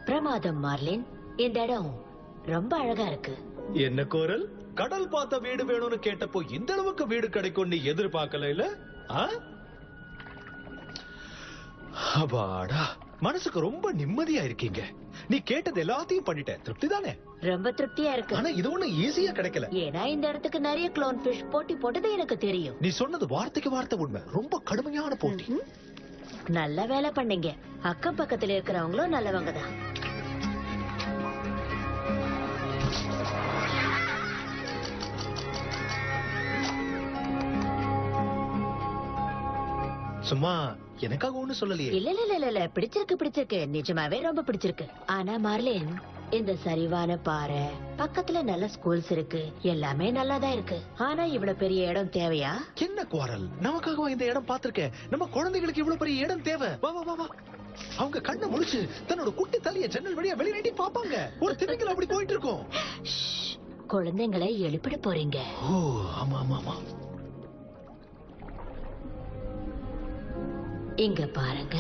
பிரமாதம் மார்லின் இந்த இடம் ரொம்ப அழகா இருக்கு என்ன கோரல் கடல் பார்த்த வீடு வேணும்னு கேட்டப்போ இந்த அளவுக்கு வீடு கிடைக்கும் நீ எதிர்பார்க்கல இல்ல ஆ? அப்பாடா மனசுக்கு ரொம்ப நிம்மதியா இருக்கீங்க நீ கேட்டது எல்லாத்தையும் பண்ணிட்ட திருப்தி தானே ரொம்ப திருப்தியா இருக்கு ஆனா இது ஒண்ணு ஈஸியா கிடைக்கல ஏன்னா இந்த இடத்துக்கு நிறைய க்ளோன் ஃபிஷ் போட்டி போட்டது எனக்கு தெரியும் நீ சொன்னது வார்த்தைக்கு வார்த்தை உண்மை ரொம்ப கடுமையான போட்டி ம்ஹும். நல்ல வேலை பண்ணீங்க அக்கம் பக்கத்துல இருக்கிறவங்களும் நல்லவங்க தான் சும்மா எனக்காக ஒண்ணு சொல்லலையே இல்ல இல்ல இல்ல, இல்ல இல்ல பிடிச்சிருக்கு பிடிச்சிருக்கு நிஜமாவே ரொம்ப பிடிச்சிருக்கு ஆனா மார்லின் இந்த சரிவான பாறை பக்கத்துல நல்ல ஸ்கூல்ஸ் இருக்கு எல்லாமே நல்லாதான் இருக்கு ஆனா இவ்வளவு பெரிய இடம் தேவையா என்ன குவாரல் நமக்காக இந்த இடம் பார்த்திருக்கேன் நம்ம குழந்தைகளுக்கு இவ்வளவு பெரிய இடம் தேவை வா வா வா வா அவங்க கண்ணை முழிச்சு தன்னோட குட்டி தலைய ஜன்னல் வழியா வெளிய நீட்டி பாப்பாங்க ஒரு திமிங்கல் அப்படி போயிட்டு இருக்கும் ஷ், குழந்தைங்களை எழுப்பிட போறீங்க ஓ ஆமா ஆமா ஆமா இங்க பாருங்க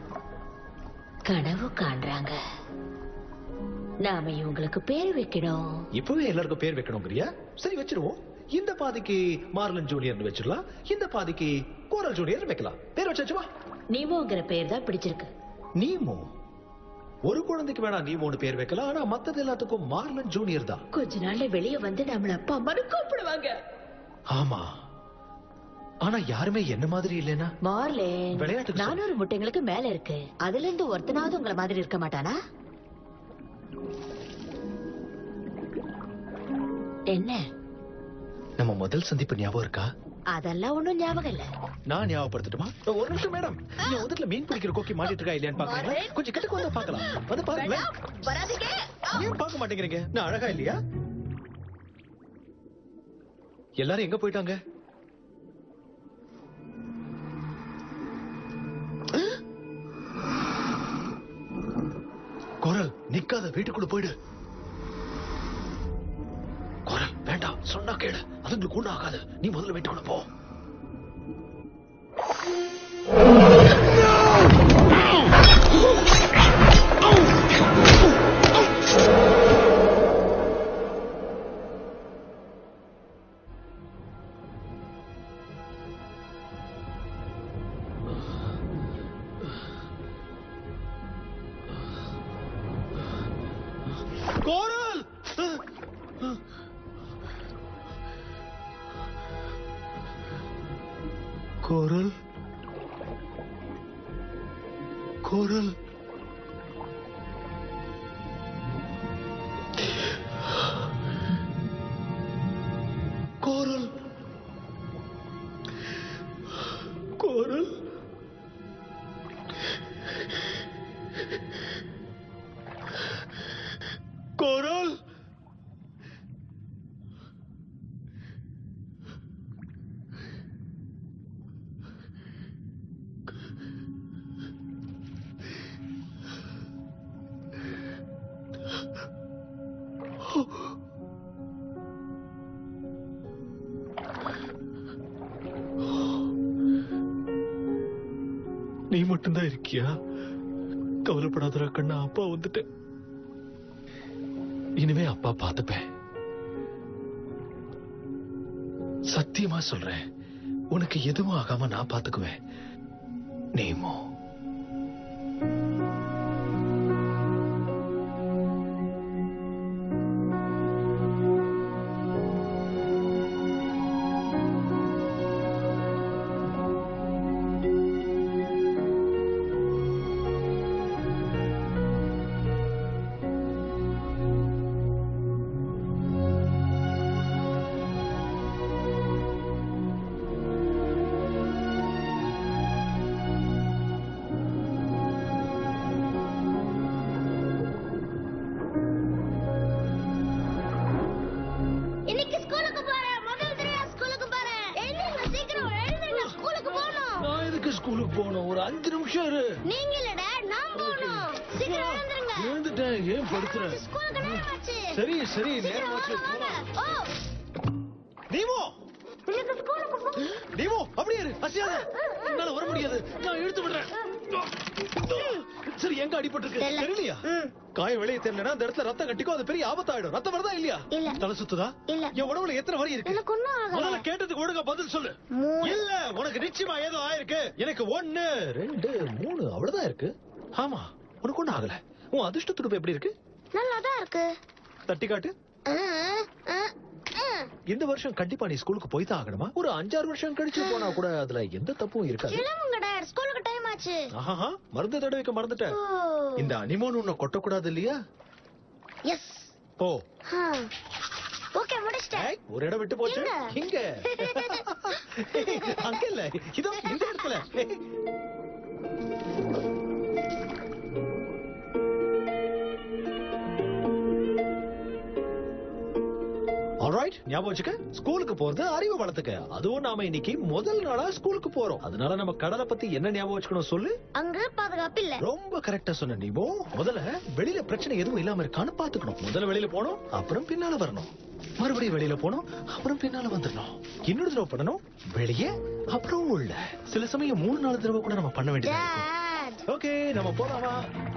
கனவு காண்றாங்க நாம இவங்களுக்கு பேரு வைக்கணும் இப்பவே எல்லாருக்கும் பேர் வைக்கணுங்கிறியா சரி வச்சிருவோம் இந்த பாதிக்கு மார்லன் ஜூனியர்னு வச்சிடலாம் இந்த பாதிக்கு கோரல் ஜூனியர் வைக்கலாம் பேர் வச்சாச்சு வா நீமோங்கிற பேர் தான் பிடிச்சிருக்கு நீமோ ஒரு குழந்தைக்கு வேணா நீமோன்னு பேர் வைக்கலாம் ஆனா மத்தது எல்லாத்துக்கும் மார்லன் ஜூனியர் தான் கொஞ்ச நாள்ல வெளிய வந்து நம்மள அப்பா அம்மானு கூப்பிடுவாங்க ஆமா ஆனா யாருமே என்ன மாதிரி இல்லைனா மார்லின் விளையாட்டுக்கு சொல். நானூறு முட்டைங்களுக்கு மேல இருக்கு அதுல இருந்து ஒருத்தனாவது உங்கள மாதிரி இருக்க மாட்டானா என்ன நம்ம முதல் சந்திப்பு ஞாபகம் இருக்கா அதெல்லாம் ஒண்ணும் ஞாபகம் இல்ல நான் ஞாபகப்படுத்தட்டுமா ஒரு நிமிஷம் மேடம் என் உதட்டுல மீன் பிடிக்கிற கோக்கி மாட்டிட்டு இருக்கா இல்லையான்னு பாக்குறீங்களா கொஞ்சம் கிட்டக்கு வந்தா பாக்கலாம் வந்து பாருங்களேன் வராதீங்க ஏன் பார்க்க மாட்டேங்கிறீங்க நான் அழகா இல்லையா எல்லாரும் எங்க போயிட்டாங்க குரல் நிக்காத வீட்டுக்குள்ள போயிடு குரல் வேண்டாம் சொன்னா கேளு அதுங்களுக்கு ஒண்ணு ஆகாது நீ முதல்ல வீட்டுக்குள்ள போ கோரல் கோரல் கோரல் கோரல் கோரல் கோரல் நீ மட்டும்தான் இருக்கியா கவலைப்படாதடா கண்ணா அப்பா வந்துட்டேன் இனிமே அப்பா பார்த்துப்பேன் சத்தியமா சொல்றேன் உனக்கு எதுவும் ஆகாம நான் பாத்துக்குவேன் நீமோ இன்னைக்கு ஸ்கூலுக்கு போறேன் முதல் தடவை ஸ்கூலுக்கு போறேன் எழுந்துங்க சீக்கிரம் எழுந்துங்க ஸ்கூலுக்கு போகணும் நான் எதுக்கு ஸ்கூலுக்கு போகணும் ஒரு அஞ்சு நிமிஷம் இரு நீங்க இல்லடா நான் போகணும் சீக்கிரம் எழுந்துருங்க எழுந்துட்டேன் ஏன் படுத்துற ஸ்கூலுக்கு நேரம் ஆச்சு சரி சரி சீக்கிரம் நேரமாச்சு வாங்க வாங்க ஓ நீமோ இன்னைக்கு ஸ்கூலுக்கு போ நீமோ அப்படியே இரு அசியாத என்னால வர முடியாது நான் இழுத்து விடுறேன் சரி எங்க அடிபட்டிருக்கு தெரியல. தெரியலையா ம். காயம் வெளியே தெரியலனா அந்த இடத்துல ரத்தம் கட்டிக்கும் அது பெரிய ஆபத்தாயிடும் ரத்தம் வருதா இல்லையா இல்ல. தலை சுத்துதா இல்ல. என் உடம்புல எத்தனை வரி இருக்கு எனக்கு ஒண்ணும் ஆகல முதல்ல கேட்டதுக்கு ஒழுங்கா பதில் சொல்லு மூணு. இல்ல உனக்கு நிச்சயமா ஏதோ ஆயிருக்கு எனக்கு ஒண்ணு ரெண்டு மூணு அவ்வளவுதான் இருக்கு ஆமா உனக்கு ஒண்ணு ஆகல உன் அதிர்ஷ்ட துடுப்பு எப்படி இருக்கு நல்லாதான் இருக்கு தட்டி காட்டு ஆ, ஆ, ஆ. இந்த வருஷம் கண்டிப்பா நீ ஸ்கூலுக்கு போய் தான் ஆகணுமா ஒரு அஞ்சாறு வருஷம் கழிச்சு போனா கூட அதுல எந்த தப்பும் இருக்காது கிளம்புங்க டாட் ஸ்கூலுக்கு டைம் ஆச்சு ஆஹா மருந்து தடவைக்க மறந்துட்டேன் ஓ. இந்த அனிமோன் உன்னை கொட்டக்கூடாது இல்லையா எஸ் போ ஆ. ஓகே முடிச்சிட்டேன் ஏய், ஒரு இடம் விட்டு போச்சு எங்க? இங்க அங்க இல்ல இதோ இந்த இடத்துல ஆல்ரைட் ஞாபகம் வச்சுக்க ஸ்கூலுக்கு போறது அறிவு வளர்த்துக்க அதுவும் நாம இன்னைக்கு முதல் நாளா ஸ்கூலுக்கு போறோம் அதனால நம்ம கடலை பத்தி என்ன ஞாபகம் வச்சுக்கணும் சொல்லு அங்க பாதுகாப்பு இல்ல ரொம்ப கரெக்டா சொன்ன நீமோ முதல்ல வெளியில பிரச்சனை எதுவும் இல்லாம இருக்கான்னு பாத்துக்கணும் முதல்ல வெளியில போனோம் அப்புறம் பின்னால வரணும் மறுபடியும் வெளியில போனோம் அப்புறம் பின்னால வந்துடணும் இன்னொரு தடவை பண்ணணும் வெளியே அப்புறம் உள்ள சில சமயம் மூணு நாலு தடவை கூட நம்ம பண்ண வேண்டியதா டாட் ஓகே நம்ம போலாமா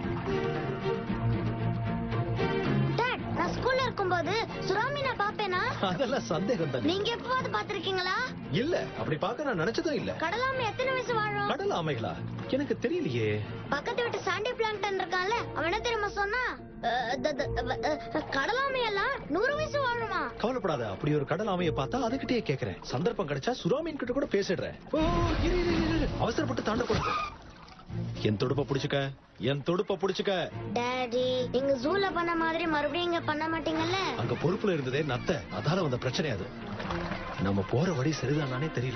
டாட் நான் ஸ்கூல்ல இருக்கும்போது சுறாமி நான் பாப்பேனா அதெல்லாம் சந்தேகம் தான் நீங்க எப்பவாவது பாத்திருக்கீங்களா இல்ல அப்படி பார்க்க நான் நினைச்சதும் இல்ல கடலாம எத்தனை வயசு வாழும் கடல் ஆமைகளா எனக்கு தெரியலையே பக்கத்து வீட்டு சாண்டி பிளாங்டன் இருக்கான்ல அவன் என்ன தெரியுமா சொன்னா அஹ், த- த- அஹ், கடலாமை எல்லாம் நூறு வயசு வாழுமா கவலைப்படாத அப்படி ஒரு கடல் ஆமையை பார்த்தா அதுகிட்டயே கேக்குறேன் சந்தர்ப்பம் கிடைச்சா சுறாமீன் கிட்ட கூட பேசிடுறேன் ஓ, இரு, இரு, இரு, இரு. அவசரப்பட்டு தாண்டக்கூடாது என் துடுப்ப புடிச்சுக்க என் துடுப்ப புடிச்சுக்க டாடி நீங்க ஜூல பண்ண மாதிரி மறுபடியும் இங்க பண்ண மாட்டீங்கல்ல அங்க பொறுப்புல இருந்ததே நத்த அதால வந்த பிரச்சனை அது நம்ம போற வழி சரிதானானே தெரியல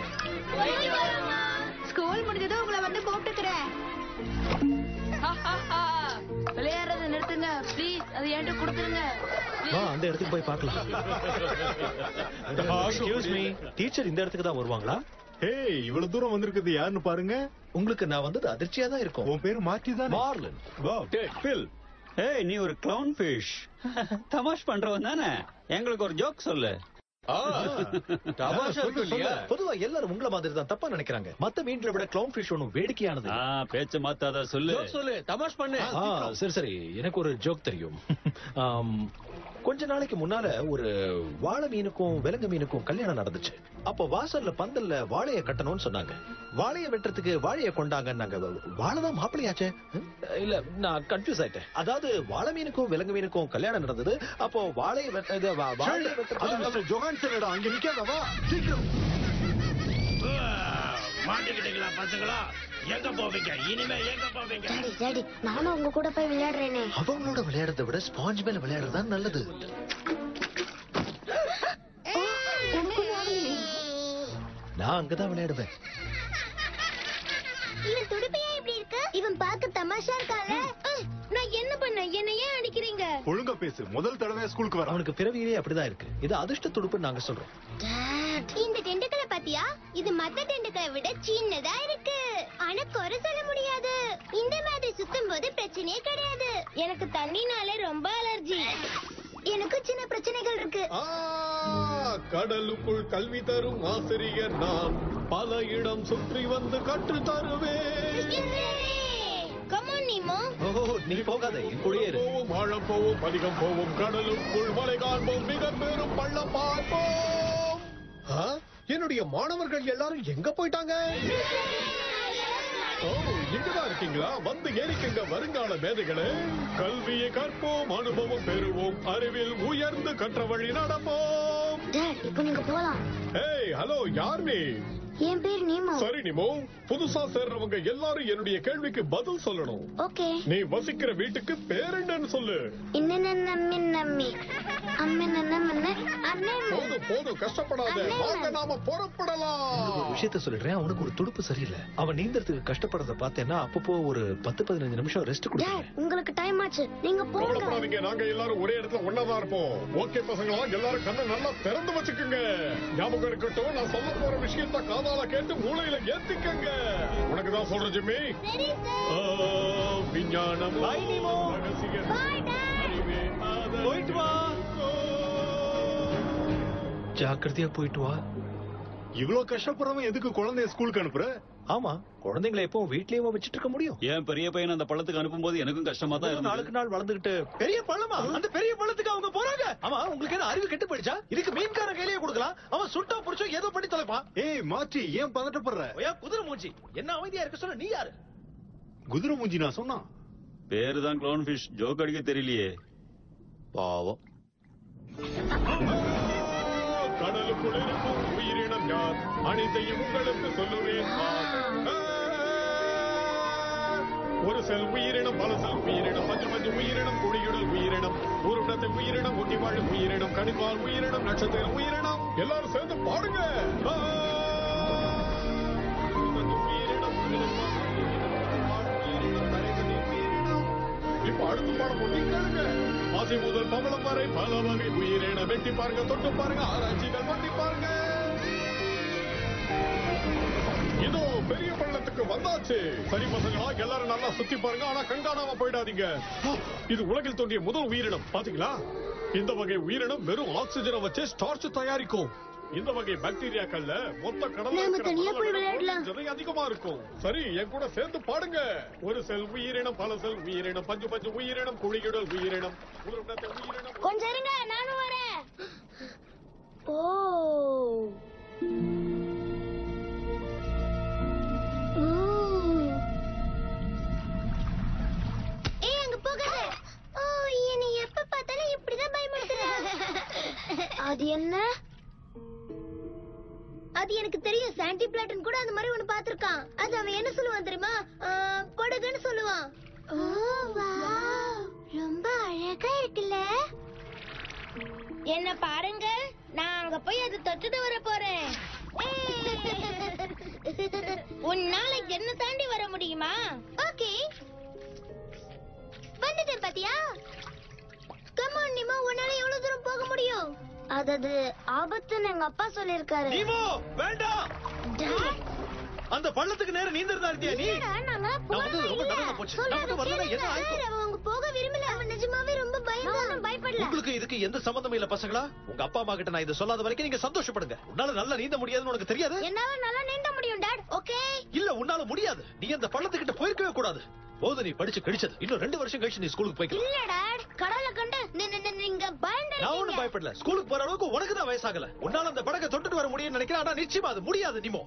ஸ்கூல் முடிஞ்சதும் உங்களை வந்து கூப்பிட்டுக்கிறேன் விளையாடுறத நிறுத்துங்க ப்ளீஸ் அது என்கிட்ட கொடுத்துருங்க வா அந்த இடத்துக்கு போய் பார்க்கலாம் எக்ஸ்கியூஸ் மீ டீச்சர் இந்த இடத்துக்கு தான் வருவாங்களா ஏய் இவ்வளவு தூரம் வந்திருக்குது யாருன்னு பாருங்க உங்களுக்கு நான் வந்தது அதிர்ச்சியா தான் இருக்கும் உன் பேரு மாற்றி தானே மார்லன் பில் ஏய் நீ ஒரு கிளவுன் ஃபிஷ் தமாஷ் பண்றவன் தானே எங்களுக்கு ஒரு ஜோக் சொல்லு பொதுவா எல்லாரும் உங்கள மாதிரி தான் தப்பா நினைக்கிறாங்க மத்த மீன்களை விட கிளவுன் ஃபிஷ் ஒன்னும் வேடிக்கையானது ஆ பேச்சு மாத்தாத சொல்லு சொல்லு தமாஷ் பண்ணு சரி சரி எனக்கு ஒரு ஜோக் தெரியும் ஆம், கொஞ்ச நாளைக்கு முன்னால ஒரு வாழை மீனுக்கும் விலங்கு மீனுக்கும் கல்யாணம் நடந்துச்சு அப்போ வாசல்ல பந்தல்ல வாழைய கட்டணும்னு சொன்னாங்க வாழைய வெட்டுறதுக்கு வாழைய கொண்டாங்கன்னாங்க வாழை தான் மாப்பிள்ளையாச்சே ம், இல்ல நான் கன்ஃபியூஸ் ஆயிட்டேன் அதாவது வாழை மீனுக்கும் விலங்கு மீனுக்கும் கல்யாணம் நடந்தது அப்போ வாழைய வெட்ட இது வா- வாழைய அது வெட்டுறது நம்ம ஜொகான்சன் இடம் அங்க நிக்காதவா சீக்கிரம் மாட்டிக்கிட்டீங்களா பசங்களா எங்க போவீங்க இனிமே எங்க போவீங்க டாடி டாடி நானும் உங்க கூட போய் விளையாடுறேனே அவங்களோட விளையாடுறதை விட ஸ்பாஞ்ச் மேல விளையாடுறது தான் நல்லது நான் அங்கதான் விளையாடுவேன் இவன் துடுப்பையா இப்படி இருக்கு இவன் பார்க்க தமாஷா இருக்கால நான் என்ன பண்ண என்ன ஏன் அடிக்கிறீங்க ஒழுங்கா பேசு முதல் தடவை ஸ்கூலுக்கு வர அவனுக்கு பிறவியிலே அப்படிதான் இருக்கு இது அதிர்ஷ்ட துடுப்புன்னு நாங்க சொல்றோம் இந்த டெண்டுக்களை பாத்தியா இது மத்த டெண்டுக்களை விட சின்னதா இருக்கு ஆனா குறை சொல்ல முடியாது இந்த மாதிரி சுத்தும் போது பிரச்சனையே கிடையாது எனக்கு தண்ணினாலே ரொம்ப அலர்ஜி எனக்கு சின்ன பிரச்சனைகள் இருக்கு கடலுக்குள் கல்வி தரும் ஆசிரியர் நான் பல இடம் சுற்றி வந்து கற்று தருவேன் கமான் நீமோ ஓ நீ போகாத என் கூடயே இரு போவோம் ஆழம் போவோம் அதிகம் போவோம் கடலுக்குள் மலை காண்போம் மிக பெரும் பள்ளம் பார்ப்போம் ஆ? என்னுடைய மாணவர்கள் எல்லாரும் எங்க போயிட்டாங்க ஓ இங்கதான் இருக்கீங்களா வந்து ஏறிக்கங்க வருங்கால மேதைகளே கல்வியை கற்போம் அனுபவம் பெறுவோம் அறிவில் உயர்ந்து கற்ற வழி நடப்போம் டாட் இப்போ நீங்க போலாம் ஏய் ஹலோ யார் நீ என் பேர் நீமோ சரி நிமோ புதுசா சேர்றவங்க எல்லாரும் என்னுடைய கேள்விக்கு பதில் சொல்லணும் ஓகே நீ வசிக்கிற வீட்டுக்கு பேர் என்னன்னு சொல்லு இன்னென்ன நம்மி நம்மி அம்மன நம்மன அண்ணன் போதும் போதும் கஷ்டப்படாத அண்ணே. வாங்க நாம ஒரு புறப்படலாம் விஷயத்த சொல்லிடுறேன் அவனுக்கு ஒரு துடுப்பு சரியில்லை அவன் நீந்தறதுக்கு கஷ்டப்படுறத பார்த்தேன்னா அப்பப்போ ஒரு பத்து பதினஞ்சு நிமிஷம் ரெஸ்ட் டாட் கொடுத்தேன் உங்களுக்கு டைம் ஆச்சு நீங்க போங்க கவலைப்படாதீங்க நாங்க எல்லாரும் ஒரே இடத்துல ஒன்னாதான் இருப்போம் ஓகே பசங்களா எல்லாரும் கண்ணை நல்லா திறந்து வச்சுக்கோங்க ஞாபகம் இருக்கட்டும் நான் சொல்ல போற விஷயத்த காதால கேட்டு மூளையில ஏத்திக்கங்க உனக்கு தான் சொல்றேன் ஜிம்மி சரி ஆ, விஞ்ஞானம் Bye, Nemo. ரகசியம், Bye, Dad. அறிவே ஆதல். போயிட்டு வா. ஜாக்கிரதையா போயிட்டு வா இவ்ளோ கஷ்டப்படுறவன் எதுக்கு குழந்தைய ஸ்கூலுக்கு அனுப்புற ஆமா குழந்தைங்களை எப்பவும் வீட்லயே வச்சுட்டு இருக்க முடியும் என் பெரிய பையன் அந்த பள்ளத்துக்கு அனுப்பும்போது எனக்கும் கஷ்டமா தான் இருந்தது நாளுக்கு நாள் வளர்ந்துகிட்டு பெரிய பள்ளமா அந்த பெரிய பள்ளத்துக்கு அவங்க போறாங்க ஆமா உங்களுக்கு என்ன அறிவு கெட்டு போயிடுச்சா இதுக்கு மீன்கார கையிலேயே கொடுக்கலாம் அவன் சுட்டா புடிச்சோ ஏதோ பண்ணி தொலைப்பான் ஏய் மாச்சி ஏன் பதட்டப்படுற ஓயா குதிரை மூஞ்சி என்ன அமைதியா இருக்க சொல்ல நீ யாரு குதிரை மூஞ்சி நான் சொன்னா பேரு தான் கிளவுன் ஃபிஷ் ஜோக் அடிக்க தெரியலையே பாவம் கடலுக்குள் இருக்கும் உயிரினம் யார் அனைத்தையும் உங்களுக்கு சொல்லுவேன் நான். ஒரு செல் உயிரினம் பல செல் உயிரினம் பஞ்சு பஞ்சு உயிரினம் குடியுடல் உயிரினம் உருவத்தை உயிரினம் ஒட்டி வாழும் உயிரினம் கணிப்பால் உயிரினம் நட்சத்திர உயிரினம் எல்லாரும் சேர்ந்து பாடுங்க ஆ! பஞ்சு உயிரினம், உயிரினம், உயிரினம், வாழும் உயிரினம், கரைகளின் உயிரினம். இப்ப அடுத்த பாடம் ஒண்ணு கேளுங்க ஆசை முதல் பவளம் வரை பல வகை உயிரினம் வெட்டி பாருங்க தொட்டு பாருங்க ஆராய்ச்சிகள் பண்ணி பாருங்க இதோ பெரிய பள்ளத்துக்கு வந்தாச்சு சரி பசங்களா எல்லாரும் நல்லா சுத்தி பாருங்க ஆனா கண்காணாம போயிடாதீங்க ஆ, இது உலகில் தோன்றிய முதல் உயிரினம் பாத்தீங்களா இந்த வகை உயிரினம் வெறும் ஆக்சிஜனை வச்சு ஸ்டார்ச் தயாரிக்கும் இந்த வகை பாக்டீரியாக்கள்ல மொத்த கடல்ல நாம இருக்கிற தனியா போய் மணல விட விளையாடலாம். ஜதை அதிகமா இருக்கும் சரி என் கூட சேர்ந்து பாடுங்க ஒரு செல் உயிரினம் பல செல் உயிரினம் பஞ்சு பஞ்சு உயிரினம் குழியுடல் உயிரினம் உருவத்தை உயிரினம் கொஞ்சம் இருங்க நானும் வரேன் ஓ ம். ஏய் அங்க போகாத ஓ என்னை எப்ப பார்த்தாலும் இப்படிதான் பயமுறுத்துற அது என்ன அது எனக்கு தெரியும் சாண்டி பிளாட்டன் கூட அந்த மாதிரி ஒண்ணு பாத்திருக்கான் அது அவன் என்ன சொல்லுவான் தெரியுமா ஆ, படகுன்னு சொல்லுவான் ரொம்ப அழகா இருக்குல்ல என்ன பாருங்க நான் அங்க போய் அதை தொட்டுட்டு வர போறேன் உன்னால என்ன தாண்டி வர முடியுமா ஓகே வந்துட்டேன் பாத்தியா கமான் நிமா உன்னால எவ்வளவு தூரம் போக முடியும் அதாவது ஆபத்துன்னு எங்க அப்பா சொல்லிருக்காரு நீமோ வேண்டாம் அந்த பள்ளத்துக்கு நேரம் நீந்திருந்தா இருந்தியா நீ நாங்க நான் வந்து ரொம்ப நல்லதா போச்சு. நான் மட்டும் வரலைன்னா என்ன ஆயிருக்கும்? அவன் அவங்க போக விரும்பல அவன் நிஜமாவே ரொம்ப பயந்தான் பயப்படல உங்களுக்கு இதுக்கு எந்த சம்பந்தமும் இல்ல பசங்களா உங்க அப்பா அம்மா கிட்ட நான் இதை சொல்லாத வரைக்கும் நீங்க சந்தோஷப்படுங்க உன்னால நல்லா நீந்த முடியாதுன்னு உனக்கு தெரியாது என்னால நல்லா நீந்த முடியும் டாட் ஓகே இல்ல உன்னால முடியாது நீ அந்த பள்ளத்துக்கிட்ட போயிருக்கவே கூடாது போது நீ படிச்சு கடிச்சது இன்னும் ரெண்டு வருஷம் கழிச்சு நீ ஸ்கூலுக்கு போய்க்கலாம் இல்ல டாட் கடவுளை கண்டு நீ- நீ- நீ- நீங்க நான் ஒண்ணும் பயந்துருக்கீங்க பயப்படல ஸ்கூலுக்கு போற அளவுக்கு உனக்கு தான் வயசாகல உன்னால அந்த படகை தொட்டுட்டு வர முடியும்னு நினைக்கிறேன் ஆனா நிச்சயமா அது முடியாது நிமோ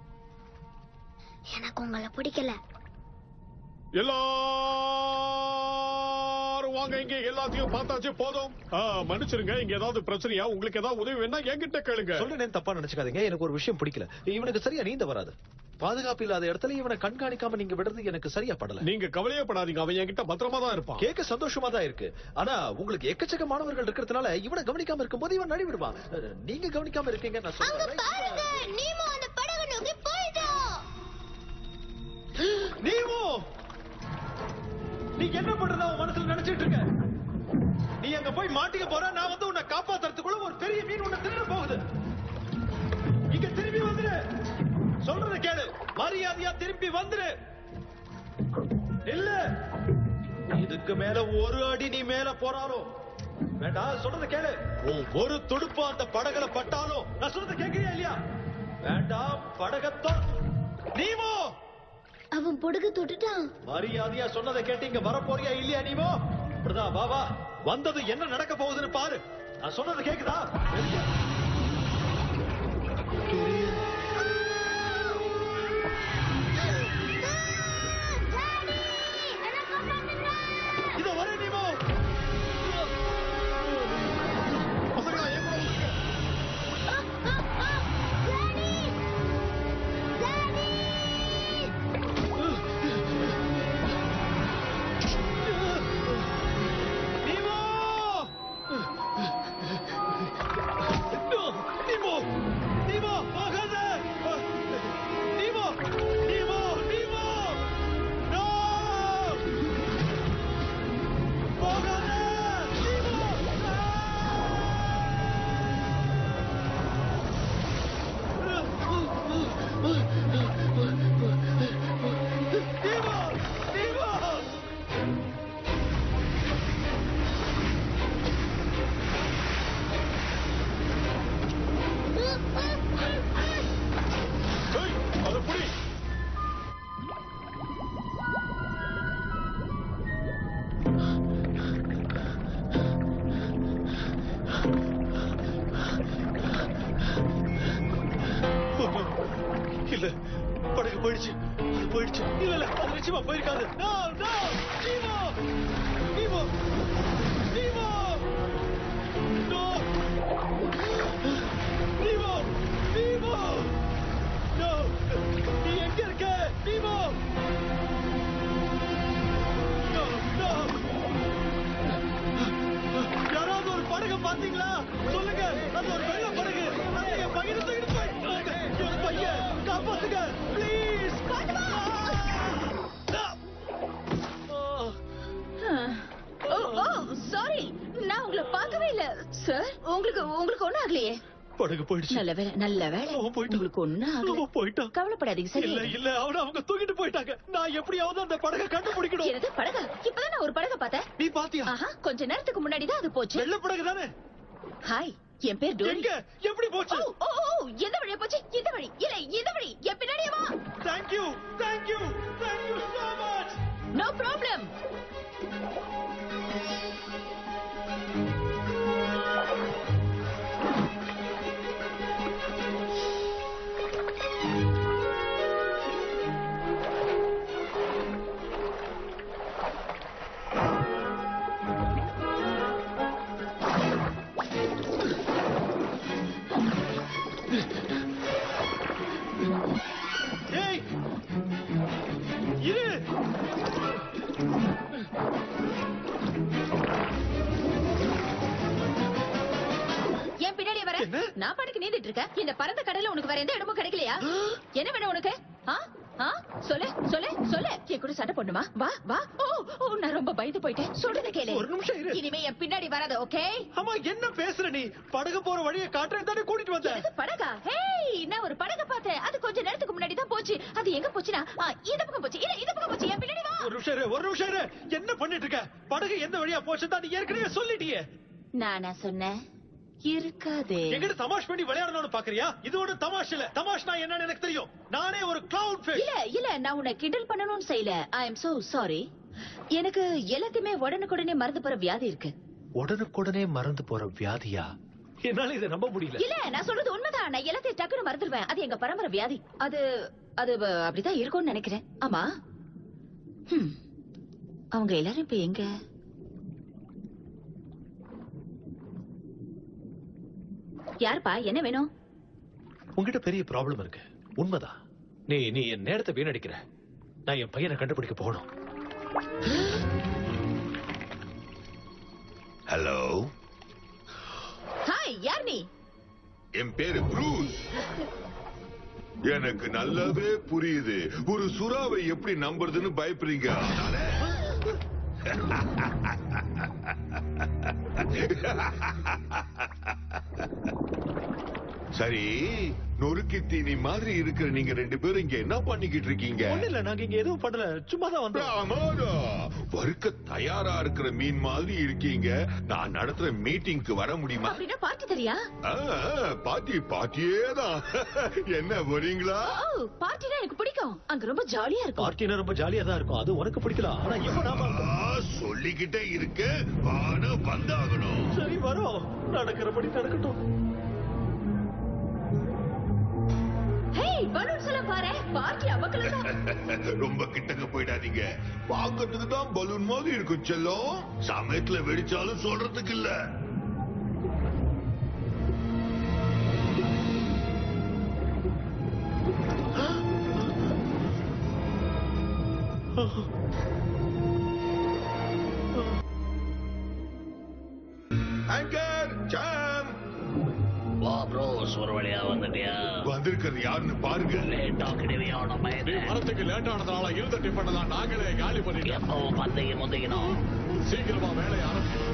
எனக்கு உங்களை பிடிக்கல எல்லாரும் வாங்க இங்க எல்லாத்தையும் பார்த்தாச்சு போதும் ஆ, மன்னிச்சிருங்க இங்க ஏதாவது பிரச்சனையா உங்களுக்கு ஏதாவது உதவி வேணா என்கிட்ட கேளுங்க சொல்றேன் தப்பா நினைச்சுக்காதீங்க எனக்கு ஒரு விஷயம் பிடிக்கல இவனுக்கு சரியா நீந்த வராது பாதுகாப்பு இல்லாத இடத்துல இவனை கண்காணிக்காம நீங்க விடுறது எனக்கு சரியா படல நீங்க கவலையே படாதீங்க அவன் என்கிட்ட பத்திரமா தான் இருப்பான் கேட்க சந்தோஷமா தான் இருக்கு ஆனா உங்களுக்கு எக்கச்சக்க மாணவர்கள் இருக்கிறதுனால இவனை கவனிக்காம இருக்கும்போது இவன் நடி விடுவான் நீங்க கவனிக்காம இருக்கீங்க நான் அங்க சொல்றேன் பாருங்க நீமோ அந்த படகு நோக்கி போயிடும் நீமோ நீ என்ன பண்றதா உன் மனசுல நினைச்சிட்டு இருக்க நீ அங்க போய் மாட்டிக்க போற நான் வந்து உன்னை காப்பாத்துறதுக்குள்ள ஒரு பெரிய மீன் உன்னை திருட போகுது இங்க திரும்பி வந்துரு சொல்றத கேளு மரியாதையா திரும்பி வந்துரு இல்ல இதுக்கு மேல ஒரு அடி நீ மேல போறாலும் வேண்டாம் சொல்றத கேளு உன் ஒரு துடுப்பு அந்த படகுல பட்டாலும் நான் சொல்றத கேக்குறியா இல்லையா வேண்டாம் படகத்தோ நீமோ அவன் படகு தொட்டுட்டான் மரியாதையா சொன்னதை கேட்டு இங்க வர போறியா இல்லையா நீமோ அப்படிதான் வா வா வந்தது என்ன நடக்க போகுதுன்னு பாரு நான் சொன்னது கேக்குதா இதோ வர நீமோ பசங்களா என் கூட வந்துருங்க. நீமோ நீமோ நீமோ ஆக இல்ல படகு போயிடுச்சு அது போயிடுச்சு இல்ல இல்ல அது நிச்சயமா போயிருக்காது No, no! Nemo Nemo Nemo No! Nemo Nemo No! நீ எங்க இருக்க நீமோ No, no! யாராவது ஒரு படகு பாத்தீங்களா சொல்லுங்க அது ஒரு வெள்ள படகு அது என் பையனை தூக்கிட்டு போயிட்டு என் பையன் காப்பாத்துங்க ப்ளீஸ் ஓ ஓ சாரி நான் உங்களை பார்க்கவே இல்ல சார் உங்களுக்கு உங்களுக்கு ஒண்ணும் ஆகலையே படகு போயிடுச்சு நல்ல வேலை நல்ல வேலை அவன் போயிட்டான். உங்களுக்கு ஒண்ணும் ஆகல அவன் போயிட்டான் கவலைப்படாதீங்க சரி இல்ல இல்ல அவன அவங்க தூக்கிட்டு போயிட்டாங்க நான் எப்படியாவது அந்த படகை கண்டுபிடிக்கணும் எனது படகா இப்பதான் நான் ஒரு படகை பார்த்தேன் நீ பாத்தியா ஆஹா கொஞ்ச நேரத்துக்கு முன்னாடி தான் அது போச்சு வெள்ள படகு தானே ஹாய் என் பேர் டோரி எங்க எப்படி ஓ போச்சு ஓ ஓ எந்த வழியா போச்சு இந்த வழி இல்ல இந்த வழி என் பின்னாடியே வா thank you thank you thank you so much no problem ஏய் இரு என் பின்னாடியே வர என்ன? நான் பாட்டுக்கு நீந்திட்டு இருக்கேன் இந்த பரந்த கடல்ல உனக்கு வேற எந்த இடமும் கிடைக்கலையா என்ன வேணும் உனக்கு ஆ ஆ சொல்லு சொல்லு சொல்லு என் கூட சண்டை பண்ணுமா வா வா ஓ ஓ நான் ரொம்ப பயந்து போயிட்டேன் சொல்றத கேளு ஒரு நிமிஷம் இரு. இனிமே என் பின்னாடி வராத ஓகே ஆமா என்ன பேசுற நீ படகு போற வழியை காட்டுறேன் தானே கூட்டிட்டு வந்த எனக்கு படகா ஹேய் நான் ஒரு படக பார்த்தேன் அது கொஞ்ச நேரத்துக்கு முன்னாடி தான் போச்சு அது எங்க போச்சுனா ஆ, இந்த பக்கம் போச்சு இல்ல இந்த பக்கம் போச்சு என் பின்னாடி வா ஒரு நிமிஷம் இரு, ஒரு நிமிஷம் இரு. என்ன பண்ணிட்டு இருக்க படகு எந்த வழியா போச்சு தான் நீ ஏற்கனவே சொல்லிட்டியே நானா சொன்னேன் இருக்காதே எங்கிட்ட தமாஷ் பண்ணி விளையாடணும்னு பாக்குறியா இது ஒரு தமாஷ் இல்ல தமாஷ்னா என்னன்னு எனக்கு தெரியும் நானே ஒரு கிளவுட் ஃபிஷ் இல்ல இல்ல நான் உன்னை கிண்டல் பண்ணணும்னு செய்யல ஐ எம் சோ சாரி எனக்கு எல்லாத்தையுமே உடனுக்குடனே மறந்து போற வியாதி இருக்கு உடனுக்குடனே மறந்து போற வியாதியா என்னால இதை நம்ப முடியல இல்ல நான் சொல்றது உண்மைதான் நான் எல்லாத்தையும் டக்குனு மறந்துடுவேன் அது எங்க பரம்பரை வியாதி அது அது வ- அப்படிதான் இருக்கும்னு நினைக்கிறேன் ஆமா ஹம். அவங்க எல்லாரும் இப்ப எங்க யாருப்பா என்ன வேணும் உன்கிட்ட பெரிய ப்ராப்ளம் இருக்கு உண்மைதான் நீ நீ என் நேரத்தை வீணடிக்கிற நான் என் பையனை கண்டுபிடிக்க போகணும் ஹலோ ஹாய் யார் நீ என் பேரு ப்ரூஸ் எனக்கு நல்லாவே புரியுது ஒரு சுறாவை எப்படி நம்புறதுன்னு பயப்படுறீங்க அதனால சரி நொறுக்கி தீனி மாதிரி இருக்கிற நீங்க ரெண்டு பேரும் இங்க என்ன பண்ணிக்கிட்டு இருக்கீங்க ஒண்ணு இல்ல நாங்க இங்க எதுவும் பண்ணல சும்மா தான் வந்தோம் ராமாடா, வறுக்க தயாரா இருக்கிற மீன் மாதிரி இருக்கீங்க நான் நடத்துற மீட்டிங்க்கு வர முடியுமா அப்படின்னா பார்ட்டி தெரியா ஆ, பாட்டி பாட்டியே தான் என்ன வரீங்களா ஓ பார்ட்டினா எனக்கு பிடிக்கும் அங்க ரொம்ப ஜாலியா இருக்கும் பார்ட்டினா ரொம்ப ஜாலியா தான் இருக்கும் அது உனக்கு பிடிக்கலாம் ஆனா இப்ப நாம ஆ, சொல்லிக்கிட்டே இருக்க ஆனா வந்தாகணும் சரி வரோம் நடக்கிறபடி நடக்கட்டும் ஹேய் பலூன்ஸ் எல்லாம் பாரு பார்ட்டி அவக்கல ரொம்ப கிட்டக்க போயிடாதீங்க பாக்கிறதுக்கு தான் பலூன் மாதிரி இருக்கும் செல்லம் சமயத்துல வெடிச்சாலும் சொல்றதுக்கு இல்ல ஆங்கர் ஜாம் வா ப்ரோஸ் ஒரு வழியா வந்துட்டியா வந்திருக்கிறது யாருன்னு பாருங்க லேட் ஆக்கிடுவியான நீ பயந்து வரத்துக்கு லேட் ஆனதுனால இருந்த டிஃபன் தான் நாங்களே காலி பண்ணிட்டோம் எப்பவும் பந்தகி முந்திக்கணும் சீக்கிரமா வேலையை ஆரம்பிக்கணும்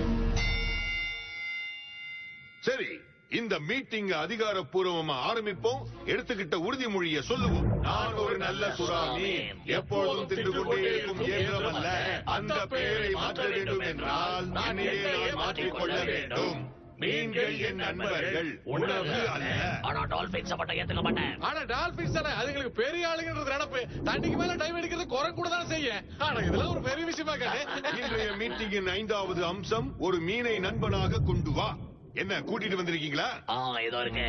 சரி இந்த மீட்டிங் அதிகாரப்பூர்வமா ஆரம்பிப்போம் எடுத்துக்கிட்ட உறுதிமொழியை சொல்லுவோம் நான் ஒரு நல்ல சுறாமி எப்பொழுதும் தின்று கொண்டே இருக்கும் இயந்திரம் அல்ல அந்த பெயரை மாற்ற வேண்டும் என்றால் என்னையே நான் மாற்றிக்கொள்ள வேண்டும் மீன்கள் என் நண்பர்கள் உணவு அல்ல ஆனா டால்பின்ஸ் மட்டும் ஏத்துக்க மாட்டேன் ஆனா டால்பின்ஸ் தானே அதுங்களுக்கு பெரிய ஆளுங்கிறது நினைப்பு தண்ணிக்கு மேல டைம் எடுக்கிறது குரங்கு கூட தானே செய்யும் ஆனா இதெல்லாம் ஒரு பெரிய விஷயமா காட்டு இன்றைய மீட்டிங்கின் ஐந்தாவது அம்சம் ஒரு மீனை நண்பனாக கொண்டு வா என்ன கூட்டிட்டு வந்திருக்கீங்களா ஆ ஏதோ இருக்கு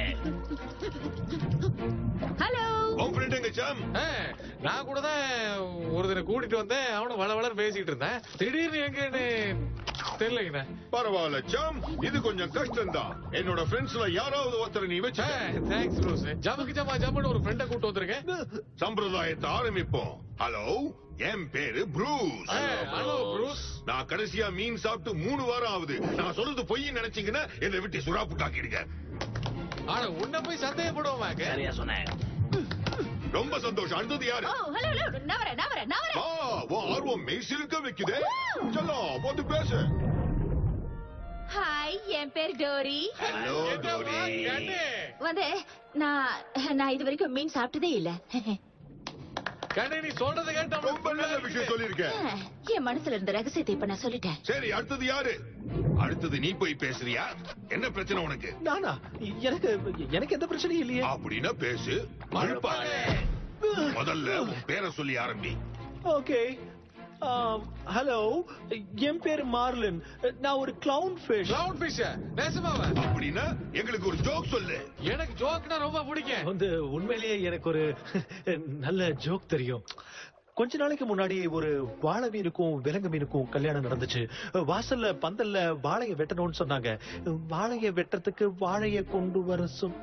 ஹலோ உன் ஃப்ரெண்ட் எங்க சாம் ஆ, நான் கூட தான் ஒருத்தனை கூட்டிட்டு வந்தேன் அவனும் வள வளர் பேசிட்டு இருந்தேன் திடீர்னு எங்கன்னு தெரியலங்கண்ணா பரவாயில்ல சாம் இது கொஞ்சம் கஷ்டம்தான் என்னோட ஃப்ரெண்ட்ஸ்ல யாராவது ஒருத்தரை நீ வச்சு தேங்க்ஸ் ரோஸ் ஜமுக்கு ஜமா ஜம்முன்னு ஒரு ஃப்ரெண்டை கூட்டு வந்திருக்கேன் சம்பிரதாயத்தை ஆரம்பிப்போம் ஹலோ என் பேரு ப்ரூஸ் ஆ, ஹலோ ப்ரூஸ் நான் கடைசியா மீன் சாப்பிட்டு மூணு வாரம் ஆகுது நான் சொல்றது பொய் நினைச்சீங்கன்னா என்னை விட்டு சுறா புட்டாக்கிடுங்க ஆனா உன்னை போய் சந்தேகப்படுவாங்க சரியா சொன்னேன் ரொம்ப சந்தோஷம் அடுத்தது யாரு ஓ ஹலோ ஹலோ நான் வரேன் நான் வரேன் நான் வரேன் ஆ, உன் ஆர்வம் மெய்சிலுக்க வைக்குதே செல்லம் வந்து பேசு ஹாய் என் பேர் டோரி ஹலோ என்னம்மா, கண்ணு? வந்து நான் நான் இது வரைக்கும் மீன் சாப்பிட்டதே இல்ல கண்ணு நீ சொல்றது கேட்டு ரொம்ப நல்ல விஷயம் சொல்லிருக்க என் மனசுல இருந்த ரகசியத்தை இப்ப நான் சொல்லிட்டேன் சரி அடுத்தது யாரு அடுத்தது நீ போய் பேசுறியா என்ன பிரச்சனை உனக்கு நானா எனக்கு எனக்கு எந்த பிரச்சனையும் இல்லையே அப்படின்னா பேசு மழுப்பாத முதல்ல உன் பேரை சொல்லி ஆரம்பி ஓகே ஹலோ என் பேரு மார்லின் நான் ஒரு கிளவுன் ஃபிஷ் கிளவுன் ஃபிஷ் நேசமாவ அப்படின்னா எங்களுக்கு ஒரு ஜோக் சொல்லு எனக்கு ஜோக்னா ரொம்ப பிடிக்கும் வந்து உண்மையிலேயே எனக்கு ஒரு நல்ல ஜோக் தெரியும் கொஞ்ச நாளைக்கு முன்னாடி ஒரு வாழை மீனுக்கும் விலங்கு மீனுக்கும் கல்யாணம் நடந்துச்சு வாசல்ல பந்தல்ல வாழைய வெட்டணும்னு சொன்னாங்க வாழைய வெட்டுறதுக்கு வாழைய கொண்டு வர சொல்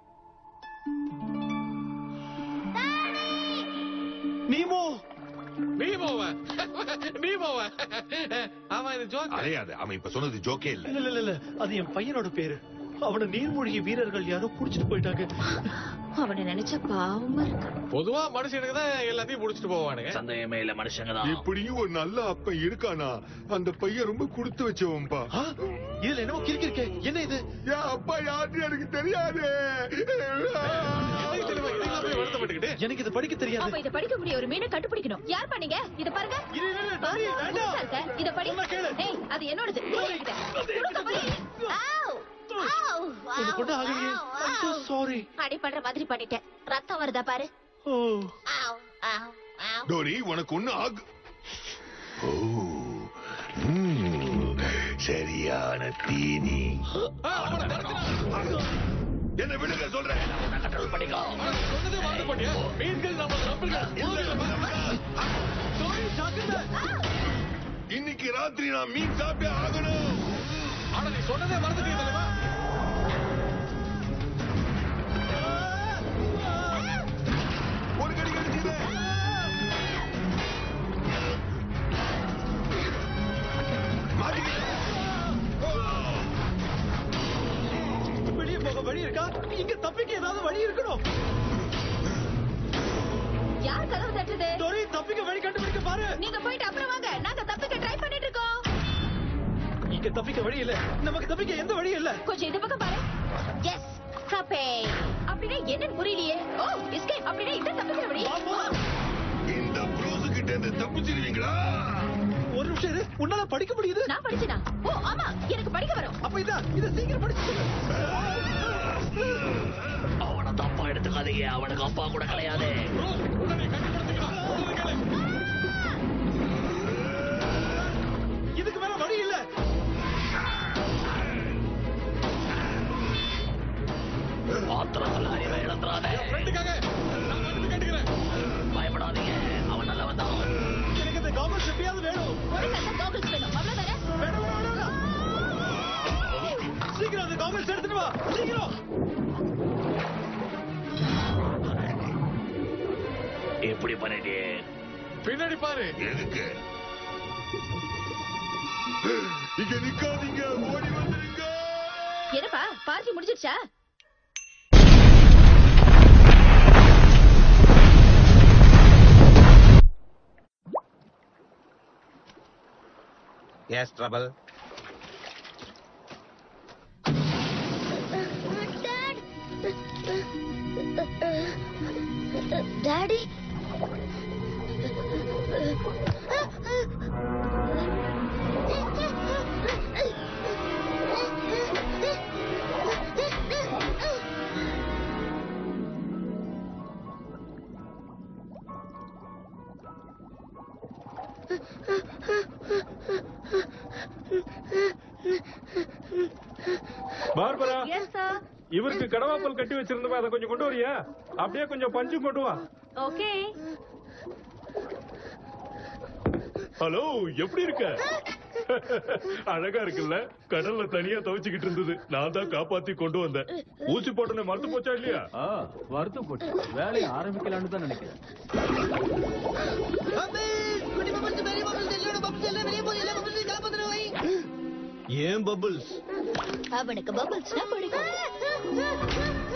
நீமோ நீ போவ நீ போவ ஆமா இது ஜோக் அலையாது அவன் இப்ப சொன்னது ஜோக்கே இல்ல இல்ல இல்ல இல்ல அது என் பையனோட பேரு அவனை நீர்மூழ்கி வீரர்கள் யாரோ புடிச்சிட்டு போயிட்டாங்க அவனை நினைச்ச பாவமா இருக்கு பொதுவா மனுஷனுக்கு தான் எல்லாத்தையும் முடிச்சிட்டு போவானுங்க சந்தேகமே இல்ல மனுஷங்க தான் இப்படியும் ஒரு நல்ல அப்பன் இருக்கானா அந்த பையன் ரொம்ப கொடுத்து வச்சவன்பா ஆ, இதுல என்னமோ கிறுக்கிருக்கே என்ன இது என் அப்பா யாருன்னு எனக்கு தெரியாது என்னைக்கு தெரியுமா இதுக்கெல்லாம் போய் வருத்தப்பட்டுக்கிட்டு எனக்கு இது படிக்க தெரியாது அப்ப இத படிக்க முடிய ஒரு மீனை கண்டுபிடிக்கணும் யார் பண்ணீங்க இத பாருங்க இரு, இரு, இரு, டாடி, வேண்டாம். புதுசா இருக்க. இத படி சொன்னா கேளு. ஏய் அது என்னோடது கொடுங்க, கொடுங்க, படி. ஆவ். ஆவ். உனக்கு கொண்டு ஆகலையே I'm so sorry. அடிபடுற மாதிரி பண்ணிட்டேன் ரத்தம் வருதா பாரு ஓ ஆவ், ஆவ், ஆவ். டோரி உனக்கு ஒண்ணு ஆகு ஓ ம், சரியான தீனி ஆ, அவனை தடுத்துடா. என்ன விடுங்க சொல்றேன் கண்ட்ரோல் பண்ணிக்கோ ஆனா நீ சொன்னதே மறந்து போட்டியா மீன்கள் நம்ம நம்புங்க இன்னைக்கு ராத்திரி நான் மீன் சாப்பிட்டே ஆகணும் ஆனா நீ சொன்னதே மறந்துட்டீங்க தெரியுமா ஒரு கடி கடிச்சது வெளியே போக வழி இருக்கா இங்க தப்பிக்க ஏதாவது வழி இருக்கணும் யார் கதவு தட்டுது டோரி தப்பிக்க வழி கண்டுபிடிக்க பாரு நீங்க போயிட்டு அப்புறம் வாங்க நாங்க தப்பிக்க ட்ரை பண்ணிட்டு இருக்கோம் இங்க தப்பிக்க வழி இல்ல நமக்கு தப்பிக்க எந்த வழி இல்ல கொஞ்சம் இந்த பக்கம் பாரு எஸ் கப்பே அப்படின்னா என்னன்னு புரியலையே ஓ எஸ்கேப் அப்படின்னா இந்த தப்பிக்கிற வழி இந்த ப்ரூஸ் கிட்ட இருந்து தப்பிச்சிருவீங்களா ஒரு நிமிஷம் இரு உன்னால படிக்க முடியுது நான் படிச்சனா ஓ ஆமா எனக்கு படிக்க வரும் அப்ப இதான் இத சீக்கிரம் படிச்சு சொல்லு. அவனை தப்பா எடுத்துக்காதீங்க அவனுக்கு அப்பா கூட கிடையாது ரோஸ், உடனே கண்டுபிடிச்சுக்கலாம் சொல்றது கேளு. இதுக்கு மேல வழி இல்ல ஆத்திரத்துல அறிவை இழந்துறாத ஃப்ரெண்டுக்காக நான் மன்னிப்பு கேட்டுக்கிறேன் பயப்படாதீங்க அவன் நல்லவன் தான் எனக்கு இந்த கவர்மெண்ட் எப்படியாவது வேணும் ஒரு சத்தம் கோகுல்ஸ் வேணும் அவ்வளவுதானே வேணும் வேணும் வேணும் சீக்கிரம் அந்த கவர்மெண்ட் எடுத்துட்டு வா சீக்கிரம் எப்படி பண்ணிட்டே பின்னாடி பாரு எதுக்கு இங்க நிக்காதீங்க ஓடி வந்துருங்க என்னப்பா பார்ட்டி முடிஞ்சிருச்சா எஸ் ட்ரபிள் டாடி பார்பரா இவருக்கு கடவாப்பல் கட்டி வச்சிருந்தவ அதை கொஞ்சம் கொண்டு வரியா அப்படியே கொஞ்சம் பஞ்சும் கொண்டு வா ஓகே ஹலோ எப்படி இருக்க அழகா இருக்குல்ல கடல்ல தனியா துவைச்சுக்கிட்டு இருந்தது நான் தான் காப்பாத்தி கொண்டு வந்தேன் ஊசி போட்டனே மறந்து போச்சா இல்லையா வருத்தம் போட்டு வேலையை ஆரம்பிக்கலாம்னு தான் நினைக்கிறேன் ஏன் பபிள்ஸ் அவனுக்கு பபிள்ஸ்னா பிடிக்கும்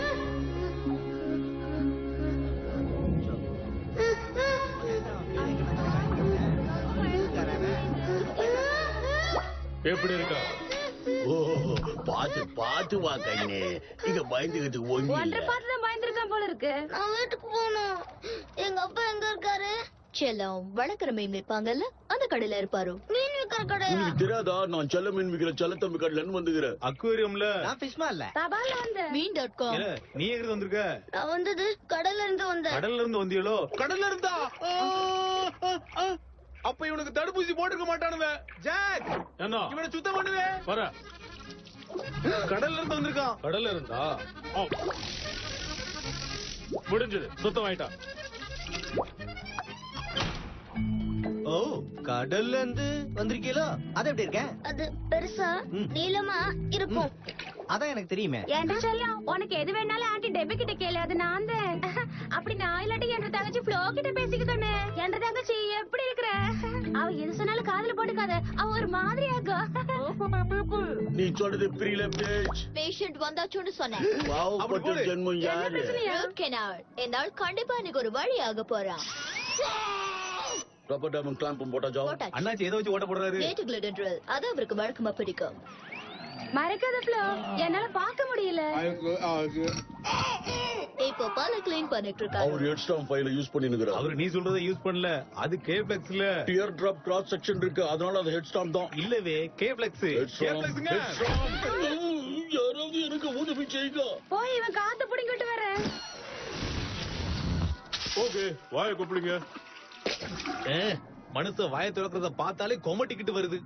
எப்படி இருக்கா ஓ பாத்து பாத்து வா கண்ணு இங்க பயந்துகிட்டு ஒண்ணு ஒன்றரை பார்த்து தான் பயந்துருக்கான் போல இருக்கு நான் வீட்டுக்கு போகணும் எங்க அப்பா எங்க இருக்காரு செல்லம் வளர்க்குற மீன் விற்பாங்கல்ல அந்த கடையில இருப்பாரு மீன் விற்கிற கடையா உனக்கு தெரியாதா நான் செல்ல மீன் விக்கிற செல்லத்தம்பி கடலன்னு வந்துக்கிறேன் அக்வேரியம்ல நான் ஃபிஷ்மா இல்ல தபால வந்து மீன் டாட் காம் நீ எங்க வந்திருக்க நான் வந்தது கடல்ல இருந்து வந்தேன் கடல்ல இருந்து வந்தியலோ கடல்ல இருந்தா அப்ப இவனுக்கு தடுப்பூசி போட்டுக்க மாட்டானுவ ஜாக் என்ன இவனை சுத்தம் பண்ணுவே வர கடல்ல இருந்து வந்திருக்கான் கடல்ல இருந்தா ஆ. முடிஞ்சது சுத்தம் ஆயிட்டா ஓ கடல்ல இருந்து வந்திருக்கீங்களோ அது எப்படி இருக்க அது பெருசா நீளமா இருக்கும் அதான் எனக்கு தெரியுமே ஏன்டா செல்லம் உனக்கு எது வேணாலும் ஆன்டி டெபி கிட்ட கேளு அது நான் தான் அப்படி நான் இல்லாட்டி என்ற தங்கச்சி ஃப்ளோ கிட்ட பேசிக்கிட்டோன்னு என்ற தங்கச்சி எப்படி இருக்கிற அவ எது சொன்னாலும் காதுல போட்டுக்காத அவ ஒரு மாதிரி ஆகும் நீ சொல்றது புரியல பேச் பேஷண்ட் வந்தாச்சுன்னு சொன்னேன் பாவப்பட்ட ஜென்மம் யாரு பிரச்சனையா? Root canal. என்னால் கண்டிப்பா எனக்கு ஒரு வழி ஆக போறான் ரப்பர் டேமன் கிளாம்பும் போட்டாச்சா போட்டாச்சு. அண்ணாச்சி எதை வச்சு ஓட்ட போடுறாரு நேட்டு கிளிடன் drill. அது அவருக்கு வழக்கமா பிடிக்கும் மறக்காத ஃப்ளோ என்னால பார்க்க முடியல இப்போ பல கிளீன் பண்ணிட்டு இருக்காரு அவர் ஹெட்ஸ்டாம் ஃபைல யூஸ் பண்ணினுக்கிறார் அவரு நீ சொல்றதை யூஸ் பண்ணல அது கே பிளெக்ஸ்ல டியர் டிராப் கிராஸ் செக்ஷன் இருக்கு அதனால அது ஹெட்ஸ்டாம் தான் இல்லவே கே பிளெக்ஸ் கே பிளெக்ஸ்ங்க யாராவது எனக்கு உதவி செய்யுங்க போய் இவன் காத்து புடிங்கிட்டு வரேன் ஓகே வாய கூப்பிடுங்க மனுஷன் வாய திறக்கிறத பார்த்தாலே கொமட்டிக்கிட்டு வருது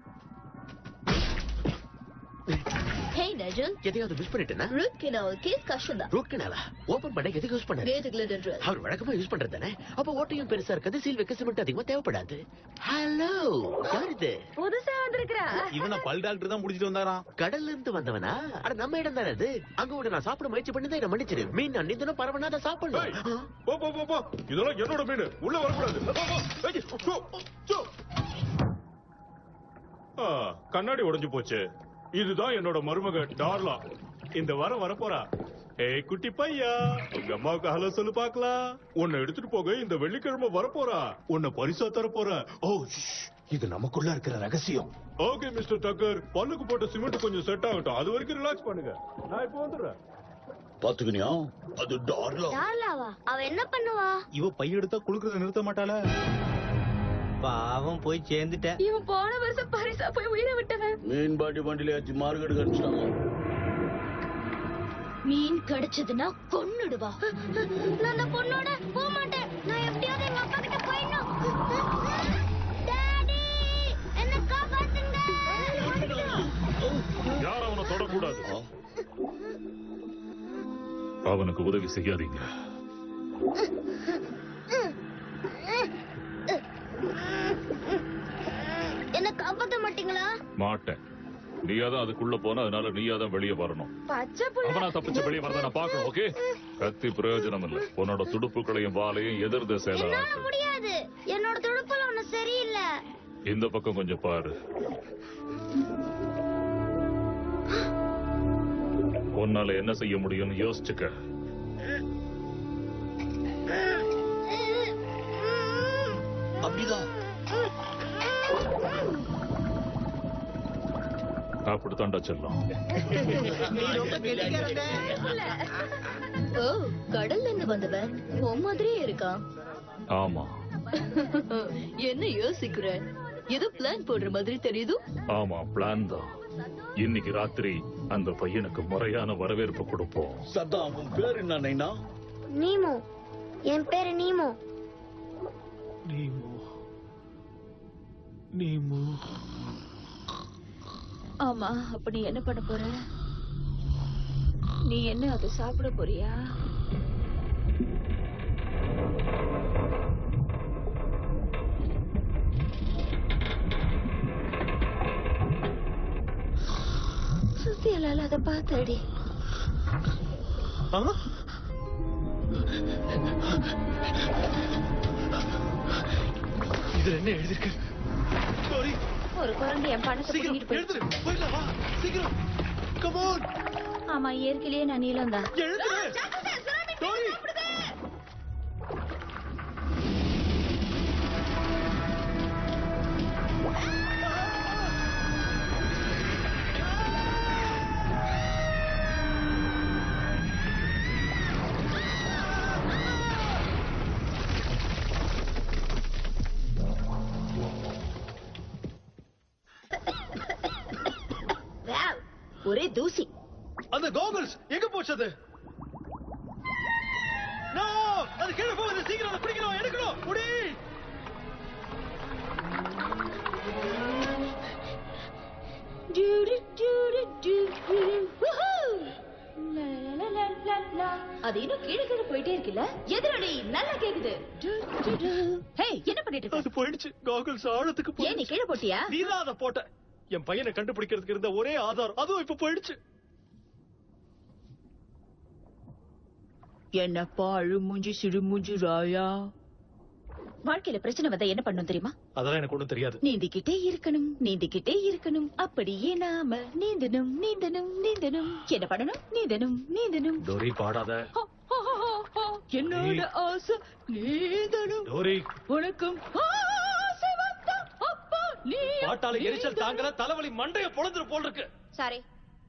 ஹே நஜல் எதையாவது மிஸ் பண்ணிட்டேனா ரூட் கெனால் கேஸ் கஷ்டம் தான் ரூட் கனாலா ஓபன் பண்ண எதுக்கு யூஸ் பண்ண நேட்டு கிளிடன் drill. அவர் வழக்கமா யூஸ் பண்றது தானே அப்ப ஓட்டையும் பெருசா இருக்காது சீல் வைக்க சிமெண்ட் அதிகமா தேவைப்படாது ஹலோ யார் இது புதுசா வந்திருக்கிறா இவனை பல் டாக்டர் தான் முடிச்சிட்டு வந்தாராம் கடல்ல இருந்து வந்தவனா அட நம்ம இடம் தானே அது அங்க கூட நான் சாப்பிட முயற்சி பண்ணி தான் என்ன மன்னிச்சிரு மீன் நான் நீந்தனும் பரவனா அதை சாப்பிடணும் போ போ போ போ இதெல்லாம் என்னோட மீன் உள்ள வரக்கூடாது போ, போ. ஏய், சோ, சோ. ஆ, கண்ணாடி உடைஞ்சு போச்சு இதுதான் என்னோட மருமக டார்லா இந்த வாரம் வரப்போறா ஏய் குட்டி பையா உங்க அம்மாவுக்கு ஹலோ சொல்லு பாக்கலாம் உன்னை எடுத்துட்டு போக இந்த வெள்ளிக்கிழமை வரப்போறா உன்னை பரிசா தர போற ஓ ஷ். இது நமக்குள்ள இருக்கிற ரகசியம் ஓகே மிஸ்டர் டக்கர் பல்லுக்கு போட்ட சிமெண்ட் கொஞ்சம் செட் ஆகட்டும் அது வரைக்கும் ரிலாக்ஸ் பண்ணுங்க நான் இப்போ வந்துடுறேன் பாத்துக்கினியா அது டார்லா டார்லாவா அவ என்ன பண்ணுவா இவ பை எடுத்தா குளுக்கறத நிறுத்த மாட்டாளா பாவம் போய் சேர்ந்துட்டேன் இவன் போன வருஷம் பரிசா போய் உயிரை விட்டவன் மீன் பாட்டி வண்டியில ஏத்தி மார்க்கெட் கடிச்சிட்டாங்க மீன் கிடைச்சதுன்னா கொன்னுடுவா நான் அந்த பொண்ணோட போக மாட்டேன் நான் எப்படியாவது எங்க அப்பா கிட்ட போயிடணும் டாடி என்ன காப்பாத்துங்க யாரும் அவனை தொடக்கூடாது அவனுக்கு உதவி செய்யாதீங்க என்ன காப்பாத்த மாட்டீங்களா மாட்டேன் நீயா தான் அதுக்குள்ள போன அதனால நீயா தான் வெளியே வரணும் பச்சை புள்ள அவனா தப்பிச்சு வெளியே வரத நான் பாக்கணும் ஓகே கத்தி பிரயோஜனம் இல்ல உன்னோட துடுப்புகளையும் வாளையும் எதிர் திசையில என்னால ஆட்டு. முடியாது என்னோட துடுப்புல ஒண்ணு சரியில்லை இந்த பக்கம் கொஞ்சம் பாரு உன்னால என்ன செய்ய முடியும்னு யோசிச்சுக்க அப்படிதான் அப்படித்தாண்டா செல்லம் நீ ரொம்ப கெட்டிக்காரங்க ஓ கடல்ல இருந்து வந்தவன் உன் மாதிரியே இருக்கான் ஆமா என்ன யோசிக்கிற ஏதோ பிளான் போடுற மாதிரி தெரியுது ஆமா பிளான் தான் இன்னைக்கு ராத்திரி அந்த பையனுக்கு முறையான வரவேற்பு கொடுப்போம் சத்தம் உன் பேர் என்ன நைனா நீமோ என் பேரு நீமோ ஆமா அப்ப நீ என்ன பண்ண போற நீ என்ன அதை சாப்பிட போறியா சுத்தியலால அதை பார்த்தடி இதுல என்ன எழுதிருக்கு டோரி ஒரு குழந்தை என் பணத்தை சீக்கிரம் பிடிங்கிட்டு போயிடுச்சு எழுதுரு போயிடலாம் வா சீக்கிரம் கமோன் ஆமா இயற்கையிலேயே நான் நீளம் தான் எழுதுரு டோரி ஒரே தூசி அந்த கோகுல்ஸ் எங்க போச்சு அது No! அது கீழே போகுது சீக்கிரம் அதை பிடிக்கணும் எடுக்கணும் முடி டூடு, டூடு, டூ, டூடு. Woohoo! லா, லா, லா, லா, லா. அது இன்னும் கீழே கீழே போயிட்டே இருக்குல்ல எதிரொலி நல்லா கேக்குது டு, டு, டு. ஹேய் என்ன பண்ணிட்டு இருக்க அது போயிடுச்சு கோகுல்ஸ் ஆழத்துக்கு ஏன் நீ கீழே போட்டியா நீதான் அதை போட்ட என் பையனை கண்டுபிடிக்கிறதுக்கு இருந்த ஒரே ஆதாரம் அதுவும் இப்ப போயிடுச்சு என்னப்பா அழுமூஞ்சி சிடுமூஞ்சி ராயா வாழ்க்கையில பிரச்சனை வந்தா என்ன பண்ணும் தெரியுமா அதெல்லாம் எனக்கு ஒண்ணும் தெரியாது நீந்திக்கிட்டே இருக்கணும் நீந்திக்கிட்டே இருக்கணும் அப்படியே நாம நீந்தணும் நீந்தணும் நீந்தணும் என்ன பண்ணணும் நீந்தணும் நீந்தணும் டோரி பாடாத ஹோ, ஹோ, ஹோ, ஹோ, ஹோ. என்னோட ஆசை நீந்தணும் டோரி உனக்கும் ஆசை வந்தா அப்பா நீ பாட்டால எரிச்சல் தாங்கல தலைவலி மண்டைய பொழந்துரு போல் இருக்கு சாரி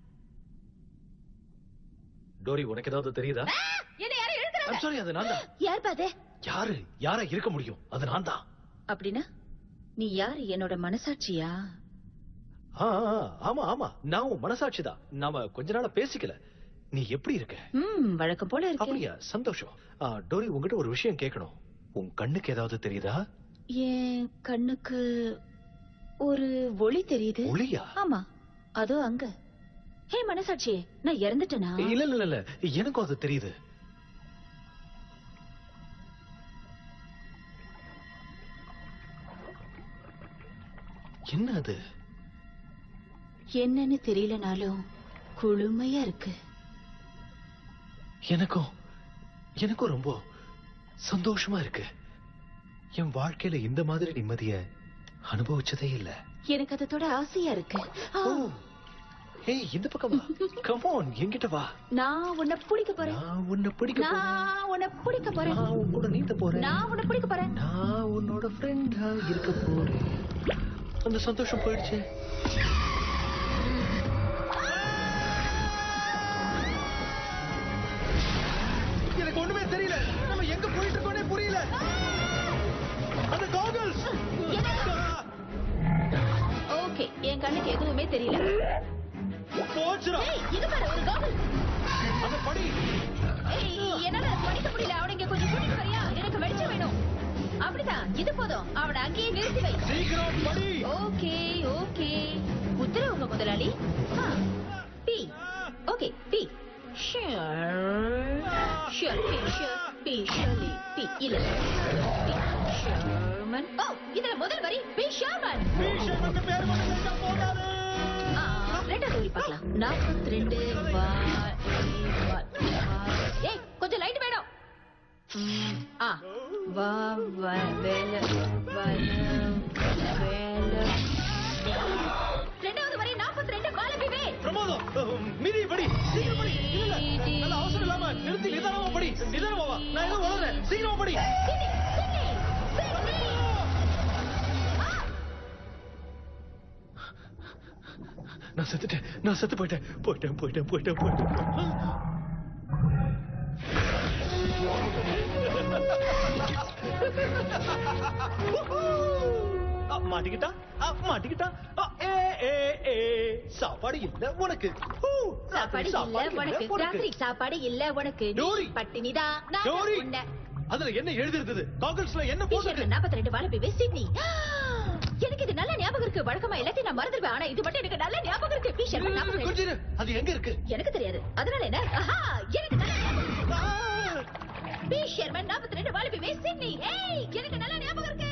டோரி உனக்கு ஏதாவது தெரியுதா என்ன யாரும் எழுதுறாங்க சாரி அது நான் தான் யார் பாதே யாரு யாரா இருக்க முடியும் அது நான் தான் அப்படின்னா நீ யாரு என்னோட மனசாட்சியா ஆ, ஆ, ஆமா ஆமா நான் உன் மனசாட்சி தான் நாம கொஞ்ச நாளா பேசிக்கல நீ எப்படி இருக்க ம் வழக்கம் போல இருக்கு அப்படியா சந்தோஷம் ஆ, டோரி உங்ககிட்ட ஒரு விஷயம் கேட்கணும் உன் கண்ணுக்கு ஏதாவது தெரியுதா என் கண்ணுக்கு ஒரு ஒளி தெரியுது ஒளியா ஆமா அதோ அங்க ஹே மனசாட்சியே நான் இறந்துட்டேனா இல்ல இல்ல இல்ல எனக்கும் அது தெரியுது என்ன அது என்னன்னு தெரியலனாலும் குளுமையா இருக்கு எனக்கும் எனக்கும் ரொம்ப சந்தோஷமா இருக்கு என் வாழ்க்கையில இந்த மாதிரி நிம்மதிய அனுபவிச்சதே இல்ல எனக்கு அதை தொட ஆசையா இருக்கு ஆ, ஏய் இந்த பக்கம் வா கம் ஆன் என்கிட்ட வா நான் உன்னை பிடிக்க போறேன் நான் உன்னை பிடிக்க போறேன் நான் உன்னை பிடிக்க போறேன் நான் உன் கூட நீந்த போறேன் நான் உன்னை பிடிக்க போறேன் நான் உன்னோட ஃப்ரெண்டா இருக்க போறேன் அந்த சந்தோஷம் போயிடுச்சு எனக்கு ஒண்ணுமே தெரியல நம்ம எங்க போயிட்டு இருக்கோனே புரியல அந்த காகல்ஸ் ஓகே என் கண்ணுக்கு எதுவுமே தெரியல போச்சுடா ஏய், இது பாரு ஒரு காவல் அந்த படி ஏய், என்னால படிக்க முடியல அவனை இங்க கொஞ்சம் கூட்டிட்டு வரியா எனக்கு வெளிச்சம் வேணும் அப்படிதான் இது போதும் அவனை அங்கேயே நிறுத்தி வை சீக்கிரம் படி ஓகே ஓகே உத்தரவுங்க முதலாளி ஆ, P okay P sheer sheer P sheer P Shirley P இல்ல பி ஷர்மன் ஓ இதுல முதல் வரி பி ஷர்மன் ஆ, ரெண்டாவது வரி பார்க்கலாம் நாற்பத்தி ரெண்டு ஏய் கொஞ்சம் லைட் வேணும் ம், ஆ வா வ வேல வல வேல ரெண்டாவது வரி நாற்பத்தி ரெண்டு வாலபிவே பிரமாதம் அஹ், மீதி படி சீக்கிரம் படி இல்ல இல்ல நல்ல அவசரம் இல்லாம நிறுத்தி நிதானமா படி நிதானமா வா நான் ஏதோ வளர்றேன் சீக்கிரமா படி நான் செத்துட்டேன் நான் செத்து போயிட்டேன் போயிட்டேன் போயிட்டேன் போயிட்டேன் போயிட்டேன் ஆ, மாட்டிக்கிட்டா ஆ, மாட்டிக்கிட்டா ஆ, ஏ ஏ ஏ சாப்பாடு இல்ல உனக்கு ஹூ, சாப்பாடு இல்ல உனக்கு ராத்திரி சாப்பாடு இல்ல உனக்கு நீ டோரி. பட்டினிதான் நான் டோரி. உன்னை அதுல என்ன எழுதி இருந்தது காகல்ஸ்ல என்ன போட்டு நாற்பத்தி ரெண்டு வாலபிவே சிட்னி எனக்கு இது நல்ல ஞாபகம் இருக்கு வழக்கமா எல்லாத்தையும் நான் மறந்துடுவேன் ஆனா இது மட்டும் எனக்கு நல்ல ஞாபகம் இருக்கு பி ஷர்மன் நாற்பத்தி கொஞ்சம் இரு. அது எங்க இருக்கு எனக்கு தெரியாது அதனால என்ன ஆஹா எனக்கு நல்லா ஞாபகம் இருக்கு. பி ஷெர்மன் நாற்பத்தி ரெண்டு வாலிபி வே சிட்னி ஏய் எனக்கு நல்லா ஞாபகம் இருக்கு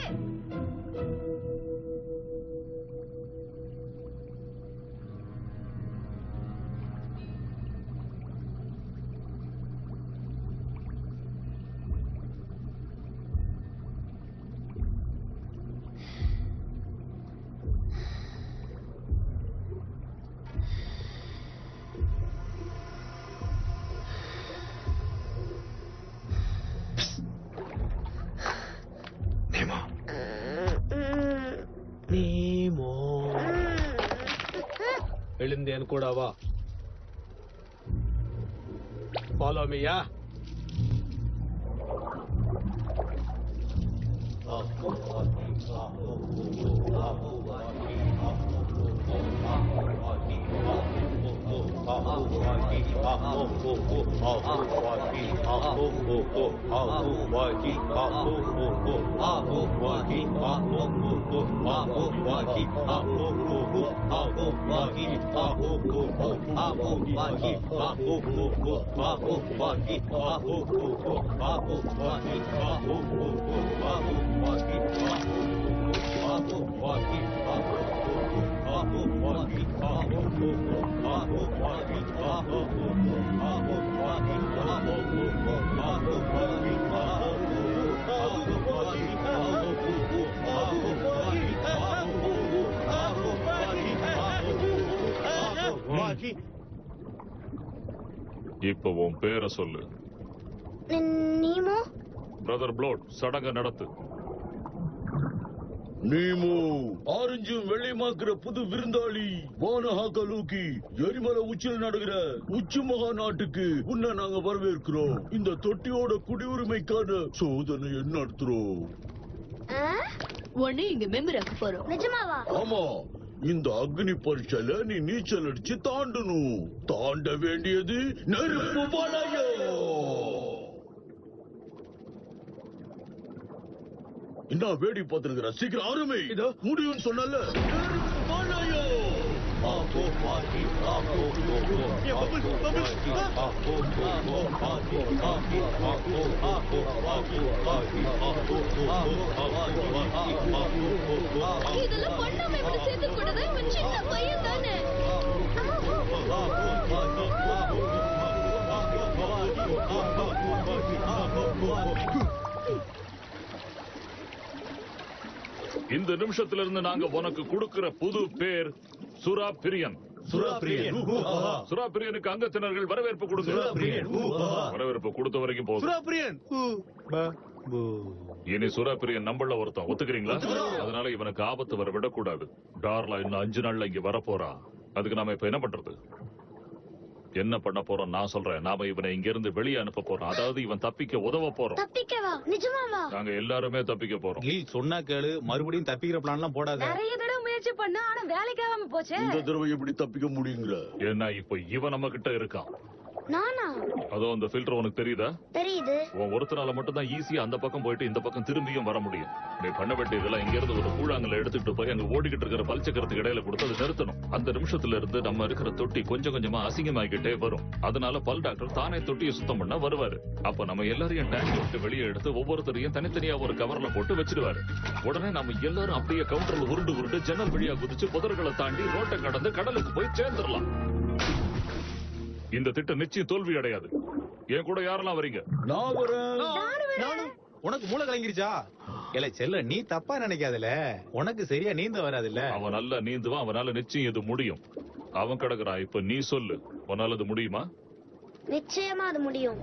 நீமோ எழுந்தேன் கூட வா ஃபாலோ மீயா இப்ப உன் பேரை சொல்லு நீமோ பிரதர் ப்ளோட் சடங்க நடத்து நீமோ ஆரஞ்சும் வெள்ளையுமாக்குற புது விருந்தாளி வானஹாக்கலூக்கி எரிமலை உச்சியில் நடக்கிற உச்சி மகா நாட்டுக்கு உன்னை நாங்க வரவேற்கிறோம் இந்த தொட்டியோட குடியுரிமைக்கான சோதனையை நடத்துறோம் ஒண்ணு இங்க மெம்பர் ஆக்க போறோம் நிஜமாவா ஆமா இந்த அக்னி பரீட்சையில நீ நீச்சல் அடிச்சு தாண்டணும் தாண்ட வேண்டியது நெருப்பு வளையம் என்ன வேடி பார்த்திருக்கிற சீக்கிரம் ஆரம்பி முடியும்னு சொன்னல நெருப்பு வளையம் ஆப்போ பாட்டி ஆப்போ ஆப்போ ஆப்போ பாட்டி ஆப்போ ஆப்போ பாட்டி ஆப்போ ஆப்போ ஆப்போ பாட்டி ஆப்போ ஆப்போ ஆப்போ இதெல்லாம் பண்ணாம இப்படி சேர்த்து கூடாது இவன் சின்ன பையன் தானே இந்த நிமிஷத்துல இருந்து நாங்க உனக்கு கொடுக்கிற புது பேர் சுரா பிரியன் சுறாபிரியன். ஊ, ஆஹா. சுரா பிரியனுக்கு அங்கத்தினர்கள் வரவேற்பு கொடுங்க சுறாபிரியன். ஊ, ஆஹா. வரவேற்பு கொடுத்த வரைக்கும் போதும் சுறாபிரியன் ஊ, ப, பூ. இனி சுரா பிரியன் நம்மள ஒருத்தன் ஒத்துக்கிறீங்களா அதனால இவனுக்கு ஆபத்து வர விடக்கூடாது டார்லா இன்னும் அஞ்சு நாள்ல இங்க வரப்போறா அதுக்கு நாம இப்ப என்ன பண்றது என்ன பண்ண போறோம் நான் சொல்றேன் நாம இவனை இங்க இருந்து வெளியே அனுப்ப போறோம் அதாவது இவன் தப்பிக்க உதவ போறோம் தப்பிக்கவா நிஜமாவா நாங்க எல்லாருமே தப்பிக்க போறோம் கில் சொன்னா கேளு மறுபடியும் தப்பிக்கிற பிளான்லாம் போடாத நிறைய தடவை முயற்சி பண்ண ஆனா வேலைக்கு ஆகாம போச்சே இந்த தடவை எப்படி தப்பிக்க முடியுங்கிற ஏன்னா இப்ப இவன் நம்ம கிட்ட இருக்கான் நானா அதோ அந்த ஃபில்டர் உனக்கு தெரியுதா தெரியுது உன் ஒருத்தனால மட்டும் தான் ஈஸியா அந்த பக்கம் போயிட்டு இந்த பக்கம் திரும்பியும் வர முடியும் நீ பண்ண வேண்டியதெல்லாம் இங்க இருந்து ஒரு கூழாங்கல எடுத்துட்டு போய் அங்க ஓடிக்கிட்டு இருக்கிற பல்சக்கரத்துக்கு இடையில கொடுத்து அதை நிறுத்தணும் அந்த நிமிஷத்துல இருந்து நம்ம இருக்கிற தொட்டி கொஞ்சம் கொஞ்சமா அசிங்கமாகிக்கிட்டே வரும் அதனால பல் டாக்டர் தானே தொட்டியை சுத்தம் பண்ண வருவாரு அப்ப நம்ம எல்லாரையும் டேங்க் விட்டு வெளியே எடுத்து ஒவ்வொருத்தரையும் தனித்தனியா ஒரு கவர்ல போட்டு வச்சிடுவாரு உடனே நம்ம எல்லாரும் அப்படியே கவுண்டர்ல உருண்டு உருண்டு ஜன்னல் வழியா குதிச்சு புதர்களை தாண்டி ரோட்டை கடந்து கடலுக்கு போய் சேர்ந்துடலாம் இந்த திட்டம் நிச்சயம் தோல்வி அடையாது என் கூட யாரெல்லாம் வரீங்க நான் வரேன் நானும். உனக்கு மூளை கலங்கிருச்சா இல்ல செல்ல நீ தப்பா நினைக்காதல உனக்கு சரியா நீந்த வராதுல்ல அவன் நல்லா நீந்துவான் அவனால நிச்சயம் இது முடியும் அவன் கிடக்குறான் இப்ப நீ சொல்லு உன்னால அது முடியுமா நிச்சயமா அது முடியும்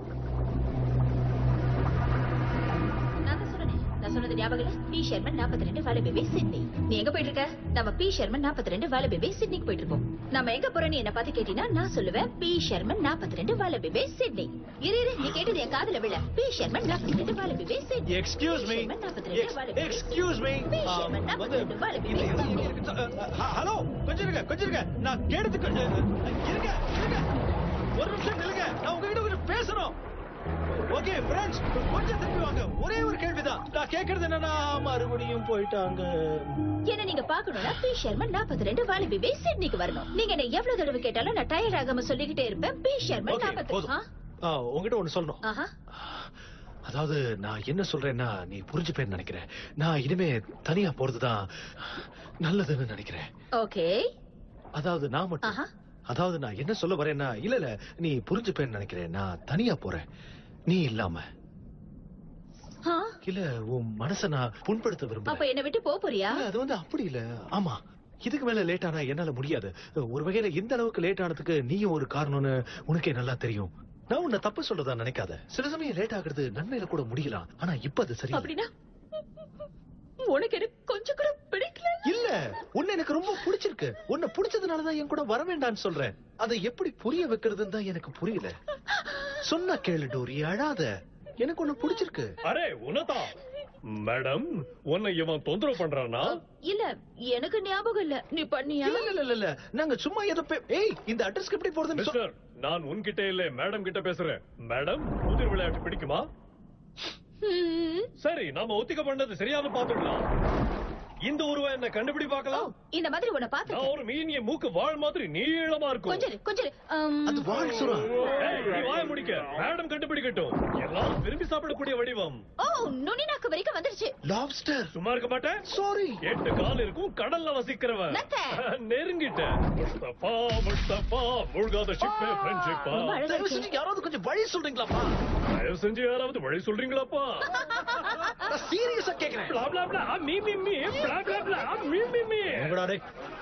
நான் தான் சொன்னேனே. நான் சொன்னது ஞாபகம் இல்ல பி ஷெர்மன் நாற்பத்தி ரெண்டு வேலை பேபி சிட்னி நீ எங்க போயிட்டு இருக்க நம்ம பி ஷெர்மன் நாற்பத்தி ரெண்டு வேலை பேபி சிட்னிக்கு போயிட்டு இருக்கோம் நம்ம எங்க போறோம்னு என்ன பார்த்து கேட்டீங்கன்னா நான் சொல்லுவேன் பி ஷெர்மன் நாற்பத்தி ரெண்டு வேலை பேபி சிட்னி இரு இரு நீ கேட்டது என் காதுல விழ பி ஷெர்மன் நாற்பத்தி ரெண்டு வேலை baby Sydney excuse me excuse me hello கொஞ்சம் இருங்க கொஞ்சம் இருங்க நான் கேட்டதுக்கு இருங்க இருங்க ஒரு நிமிஷம் நில்லுங்க நான் உங்ககிட்ட கொஞ்சம் பேசணும் ஓகே ஃப்ரெண்ட்ஸ் கொஞ்சம் திரும்பி வாங்க ஒரே ஒரு கேள்விதான் நான் கேக்குறது என்னன்னா மறுபடியும் போயிட்டாங்க என்ன நீங்க பாக்கணும்னா பி ஷர்மன் நாற்பத்தி ரெண்டு வாலிபி வே சிட்னிக்கு வரணும் நீங்க என்ன எவ்வளவு தடவை கேட்டாலும் நான் டயர்ட் ஆகாம சொல்லிக்கிட்டே இருப்பேன் பி ஷர்மன் Okay, நாற்பத்தி போதும். ஆ, உங்ககிட்ட ஒண்ணு சொல்லணும் ஆஹா அதாவது நான் என்ன சொல்றேன்னா நீ புரிஞ்சுப்பேன்னு நினைக்கிறேன் நான் இனிமே தனியா போறதுதான் நல்லதுன்னு நினைக்கிறேன் ஓகே அதாவது நான் மட்டும் ஆஹா அதாவது நான் என்ன சொல்ல வரேன்னா இல்ல இல்ல நீ புரிஞ்சுப்பேன்னு நினைக்கிறேன் நான் தனியா போறேன் நீ இல்லாம ஆ, இல்ல உன் மனச நான் புண்படுத்த அப்ப விரும்புறேன் என்ன விட்டு போப் போறியா இல்ல, அது வந்து அப்படி இல்ல ஆமா இதுக்கு மேல லேட் ஆனா என்னால முடியாது ஒரு வகையில இந்த அளவுக்கு லேட் ஆனதுக்கு நீயும் ஒரு காரணம்னு உனக்கே நல்லா தெரியும் நான் உன்னை தப்பு சொல்றதா நினைக்காத சில சமயம் லேட் ஆகுறது நன்மையில கூட முடியலாம் ஆனா இப்ப அது சரி அப்படின்னா உனக்கு எனக்கு கொஞ்சம் கூட பிடிக்கல இல்ல உன்னை எனக்கு ரொம்ப பிடிச்சிருக்கு உன்னை பிடிச்சதுனாலதான் என் கூட வர வேண்டாம்னு சொல்றேன் அதை எப்படி புரிய வைக்கிறதுன்னு தான் எனக்கு புரியல சொன்னா கேளு டோரி அழாத எனக்கு உன்னை பிடிச்சிருக்கு அரே உனதான் மேடம் உன்னை இவன் தொந்தரவு பண்றானா இல்ல எனக்கு ஞாபகம் இல்ல நீ பண்ணியா இல்ல இல்ல இல்ல இல்ல நாங்க சும்மா ஏதோ பே- ஏய் இந்த அட்ரஸ்க்கு எப்படி போறதுன்னு சொல்- மிஸ்டர் நான் உன்கிட்ட இல்ல மேடம் கிட்ட பேசுறேன் மேடம் புதிர் விளையாட்டு பிடிக்குமா ம், சரி நாம ஒத்திக்க பண்ணது சரியான பாத்துடலாம் இந்த உருவம் என்ன கண்டுபிடி பார்க்கலாம் இந்த மாதிரி உன்னை பாத்து நான் ஒரு மீனிய மூக்கு வாழ் மாதிரி நீளமா இருக்கும் கொஞ்சம் இரு, கொஞ்சம் இரு. ஆம், அது வாழ் சுறா ஏய், நீ வாய முடிக்க மேடம் கண்டுபிடிக்கட்டும் எல்லாரும் விரும்பி சாப்பிடக்கூடிய வடிவம் ஓ நுனி நாக்கு வரைக்கும் வந்துருச்சு லாப்ஸ்டர் சும்மா இருக்க மாட்டேன் சாரி எட்டு கால் இருக்கும் கடல்ல வசிக்கிறவன் நத்தை. நெருங்கிட்ட முஸ்தபா முஸ்தபா முழுகாத ஷிப்பே ஃப்ரெண்ட்ஷிப்பா ரொம்ப அழகா தயவு இருக்கு. செஞ்சு யாராவது கொஞ்சம் வழி சொல்றீங்களாப்பா தயவு செஞ்சு யாராவது வழி சொல்றீங்களாப்பா நான் சீரியஸா கேக்குறேன் blah blah blah me me me blah blah blah me me me எங்கடா டேய்?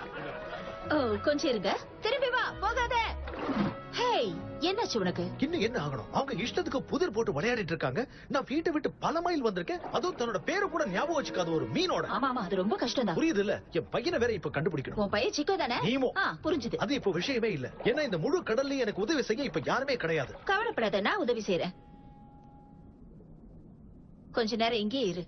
ஓ கொஞ்சம் இருங்க திரும்பி வா போகாத ஹேய் என்னாச்சு உனக்கு இன்னும் என்ன ஆகணும் அவங்க இஷ்டத்துக்கு புதிர் போட்டு விளையாடிட்டு இருக்காங்க நான் வீட்டை விட்டு பல மைல் வந்திருக்கேன் அதுவும் தன்னோட பேரை கூட ஞாபகம் வச்சுக்காத ஒரு மீனோட ஆமா ஆமா அது ரொம்ப கஷ்டம் தான் புரியுது இல்ல என் பையனை வேற இப்ப கண்டுபிடிக்கணும் உன் பையன் சிக்கோ தானே நீமோ. ஆ புரிஞ்சுது அது இப்ப விஷயமே இல்ல ஏன்னா இந்த முழு கடல்லையும் எனக்கு உதவி செய்ய இப்ப யாருமே கிடையாது கவலைப்படாத நான் உதவி செய்யறேன் கொஞ்ச நேரம் இங்கே இரு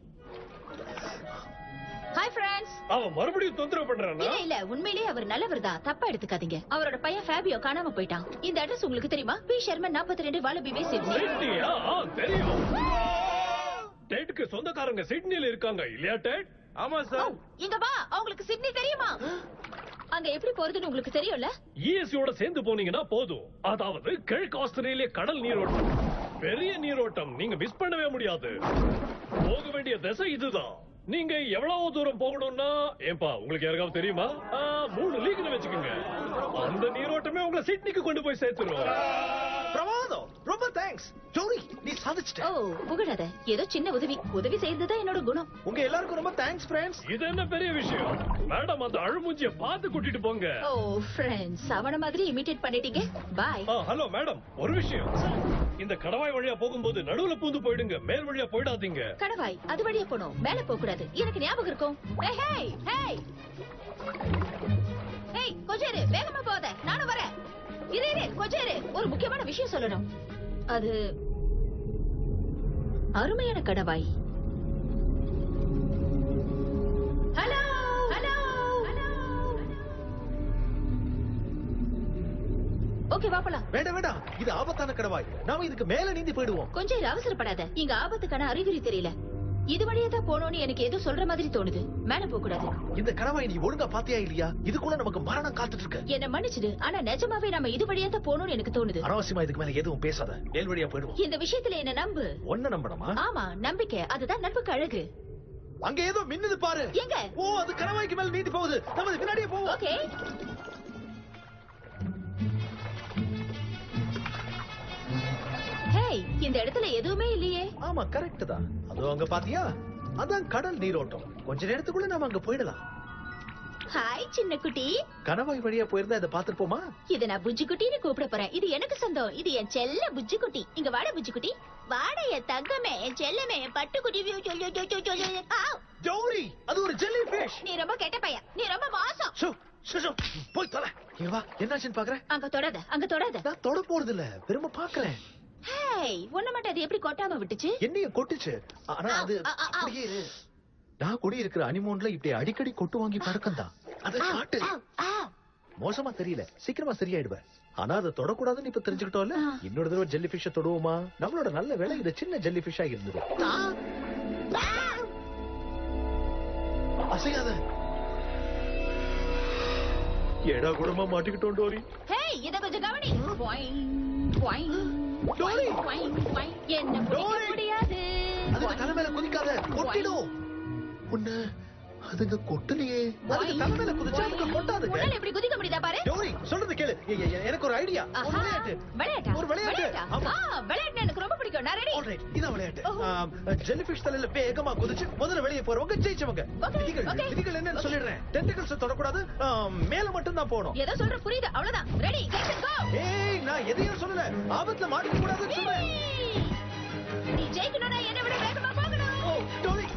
ஹாய் ஃப்ரெண்ட்ஸ் அவன் மறுபடியும் தொந்தரவு பண்றானா இல்ல இல்ல உண்மையிலேயே அவர் நல்லவர் தான் தப்பா எடுத்துக்காதீங்க அவரோட பையன் ஃபேபியோ காணாம போயிட்டான் இந்த அட்ரஸ் உங்களுக்கு தெரியுமா பி சர்மன் நாற்பத்தி ரெண்டு வாலபிவே சிட்னி சிட்னியா ஆ, தெரியும் டேட்டுக்கு சொந்தக்காரங்க சிட்னில இருக்காங்க இல்லையா டேட் ஆமா ஓ, இங்க வா அவங்களுக்கு சிட்னி தெரியுமா அங்க எப்படி போறதுன்னு உங்களுக்கு தெரியும்ல இஎஸ்சியோட சேர்ந்து போனீங்கன்னா போதும் அதாவது கிழக்கு ஆஸ்திரேலிய கடல் நீரோட்டம் பெரிய நீரோட்டம் நீங்க மிஸ் பண்ணவே முடியாது போக வேண்டிய திசை இதுதான் நீங்க எவ்வளவு தூரம் போகணும்னா ஏன்பா உங்களுக்கு யாருக்காவது தெரியுமா ஆ, மூணு லீக்னு வச்சுக்கோங்க அந்த நீரோட்டமே உங்களை சிட்னிக்கு கொண்டு போய் சேர்த்துரும் பிரமாதம் ரொம்ப தேங்க்ஸ் ஜோரி நீ சாதிச்சிட்ட ஓ புகழாத ஏதோ சின்ன உதவி உதவி செய்யறதுதான் என்னோட குணம் உங்க எல்லாருக்கும் ரொம்ப தேங்க்ஸ் ஃப்ரெண்ட்ஸ் இது என்ன பெரிய விஷயம் மேடம் அந்த அழுமூஞ்சிய பார்த்து கூட்டிட்டு போங்க ஓ ஃப்ரெண்ட்ஸ் அவன மாதிரி இமிட்டேட் பண்ணிட்டீங்க பாய் ஆ, ஹலோ மேடம் ஒரு விஷயம் இந்த கடவாய் வழியா போகும்போது நடுவுல பூந்து போயிடுங்க மேல் வழியா போயிடாதீங்க கடவாய் அது வழியா போனோம் மேல போக கூடாது எனக்கு ஞாபகம் இருக்கும் ஏய், ஹேய் ஹேய் ஏய் கொஞ்சம் இரு வேகமா போகாத நானும் வரேன் இரு இரு கொஞ்சம் இரு ஒரு முக்கியமான விஷயம் சொல்லணும் அது அருமையான கடவாய் ஹலோ ஹலோ ஓகே வா போலாம் வேண்டாம் வேண்டாம் இது ஆபத்தான கடவாய் நாம இதுக்கு மேல நீந்தி போயிடுவோம் கொஞ்சம் இரு, அவசரப்படாத இங்க ஆபத்துக்கான அறிகுறி தெரியல இது வழியா தான் போகணும்னு எனக்கு ஏதோ சொல்ற மாதிரி தோணுது மேல போக கூடாது இந்த கடவாய் நீ ஒழுங்கா பாத்தியா இல்லையா இதுக்குள்ள நமக்கு மரணம் காத்துட்டு இருக்கு என்ன மன்னிச்சிடு ஆனா நிஜமாவே நம்ம இது வழியா தான் போகணும்னு எனக்கு தோணுது அனாவசியமா இதுக்கு மேல எதுவும் பேசாத மேல் வழியா போயிடுவோம் இந்த விஷயத்துல என்ன நம்பு ஒன்ன நம்பணுமா ஆமா நம்பிக்கை அதுதான் நட்புக்கு அழகு அங்க ஏதோ மின்னுது பாரு எங்க ஓ அது கடவாய்க்கு மேல நீந்தி போகுது நம்ம அது பின்னாடியே போவோம் ஓகே ஹேய் இந்த இடத்துல எதுவுமே இல்லையே ஆமா கரெக்ட் தான் அதுவும் அங்க பாத்தியா அதான் கடல் நீரோட்டம் கொஞ்ச நேரத்துக்குள்ள நாம அங்க போயிடலாம் ஹாய் சின்ன குட்டி கணவாய் வழியா போயிருந்தா இதை பாத்துருப்போமா இத நான் புஜ்ஜி குட்டின்னு கூப்பிட போறேன் இது எனக்கு சொந்தம் இது என் செல்ல புஜ்ஜி குட்டி இங்க வாட புஜ்ஜி குட்டி வாட என் தங்கமே என் செல்லமே என் பட்டு குட்டி வியூ, சொல்லு, சொல்லு, சொல்லு, சொல்லு. ஆவ். ஜௌரி அது ஒரு ஜெல்லி ஃபிஷ் நீ ரொம்ப கெட்ட பையன் நீ ரொம்ப மோசம் ஷோ ஷோ, ஷோ போய் தொலை இங்க வா என்னாச்சுன்னு பாக்குறேன் அங்க தொடாத அங்க தொடாத நான் தொட போறது இல்ல பெருமை பாக்குறேன் ஹேய் உன்ன மட்டும் அது எப்படி கொட்டாம விட்டுச்சு என்னையும் கொட்டுச்சு ஆனா அது ஆ, ஆ, ஆ. அப்படியே இரு. நான் குடி இருக்கிற அனிமோன்ல இப்படி அடிக்கடி கொட்டு வாங்கி பழக்கம் தான் அதை காட்டு ஆவ், ஆவ். மோசமா தெரியல சீக்கிரமா சரியாயிடுவ ஆனா அதை தொடக்கூடாதுன்னு இப்ப தெரிஞ்சுக்கிட்டோம்ல இன்னொரு தடவை ஜெல்லி ஃபிஷ்ஷ தொடுவோமா நம்மளோட நல்ல வேலை இது சின்ன ஜெல்லி ஃபிஷ்ஷா இருந்தது அசையாத ஏடா கூடமா மாட்டிக்கிட்டோம் டோரி ஹேய் இத கொஞ்சம் கவனி Boing, boing, boing, boing, boing. என்ன பிடிக்க முடியாது அதுக்கு தலை மேல குதிக்காத கொட்டிடும் உன்ன அதுங்க கொட்டலையே அதுக்கு தலை மேல குதிச்சா அதுங்க கொட்டாதுங்க உன்னால இப்படி குதிக்க முடியுதா பாரு டோரி சொல்றது கேளு எ- எ- எனக்கு ஒரு ஐடியா ஒரு ஆஹா, விளையாட்டு விளையாட்டா ஒரு விளையாட்டு. விளையாட்டா? ஆமா. ஆ, விளையாட்டு எனக்கு ரொம்ப பிடிக்கும் நான் ரெடி இதான் விளையாட்டு ஜெல்லிபிஷ் தலையில வேகமா குதிச்சு முதல்ல வெளியே போறவங்க ஜெயிச்சவங்க விதிகள் விதிகள் என்னன்னு சொல்லிடுறேன் டென்டிகல்ஸ் தொடக்கூடாது ஆம், மேல மட்டும் தான் போகணும் ஏதோ சொல்ற புரியுது அவ்வளவுதான் ரெடி கெட் கோ ஏய் நான் எதையும் சொல்லல ஆபத்துல மாட்டிக்க கூடாதுன்னு சொல்றேன் நீ ஜெயிக்கணும்னா என்ன விட வேகமா போகணும் டோரி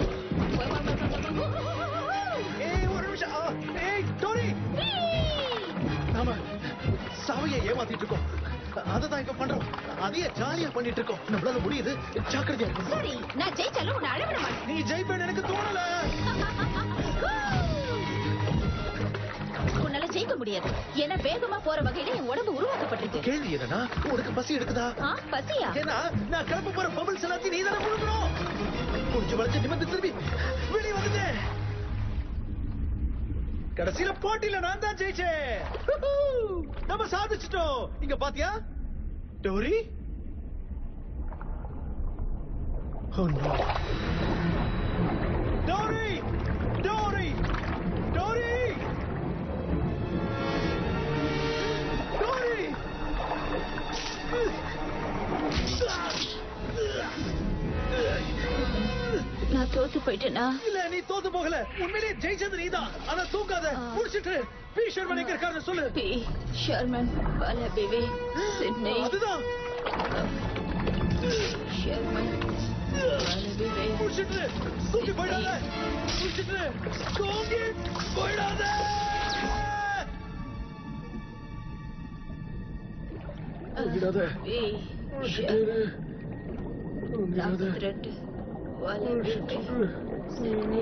ஏய் ஒரு நிமிஷம் ஆ, ஏய் டோரி நாம சாவையை ஏமாத்திட்டு இருக்கோம் அததான் இப்ப பண்றோம் அதையே ஜாலியா பண்ணிட்டு இருக்கோம் நம்மளால முடியுது ஜாக்கிரதையா இருக்கணும். சரி நான் ஜெயிச்சாலும் உன்னை அழவிட மாட்டேன் நீ ஜெயிப்பேன்னு எனக்கு தோணல உன்னால ஜெயிக்க முடியாது ஏன்னா வேகமா போற வகையில என் உடம்பு உருவாக்கப்பட்டிருக்கு கேள்வி என்னன்னா உனக்கு பசி எடுக்குதா ஆ, பசியா ஏன்னா நான் கிளம்ப போற பபிள்ஸ் எல்லாத்தையும் நீ தானே முழுங்கணும் குடிச்சு வளைச்சு நிமிந்து திரும்பி வெளியே வந்துட்டேன் கடைசியில போட்டியில நான் தான் ஜெயிச்சேன் ஹூஹூ! நம்ம சாதிச்சிட்டோம் இங்க பாத்தியா Dory Oh no. Dory Dory Dory Dory நான் தோத்து போயிட்டேனா இல்ல நீ தோத்து போகல உண்மையிலேயே ஜெயிச்சது நீதான் ஆனா தூக்காத முடிச்சிட்டு பி ஷர்மன் எங்க இருக்காருன்னு சொல்லு பி ஷர்மன் பலபிவி சிட்னி அதுதான் ஷர்மன் பலபிவி முடிச்சிட்டு தூக்கி போயிடாத முடிச்சிட்டு தூங்கி போயிடாத விடாத பி ஷர்மன் நாற்பத்தி ரெண்டு பலபிவி சிட்னி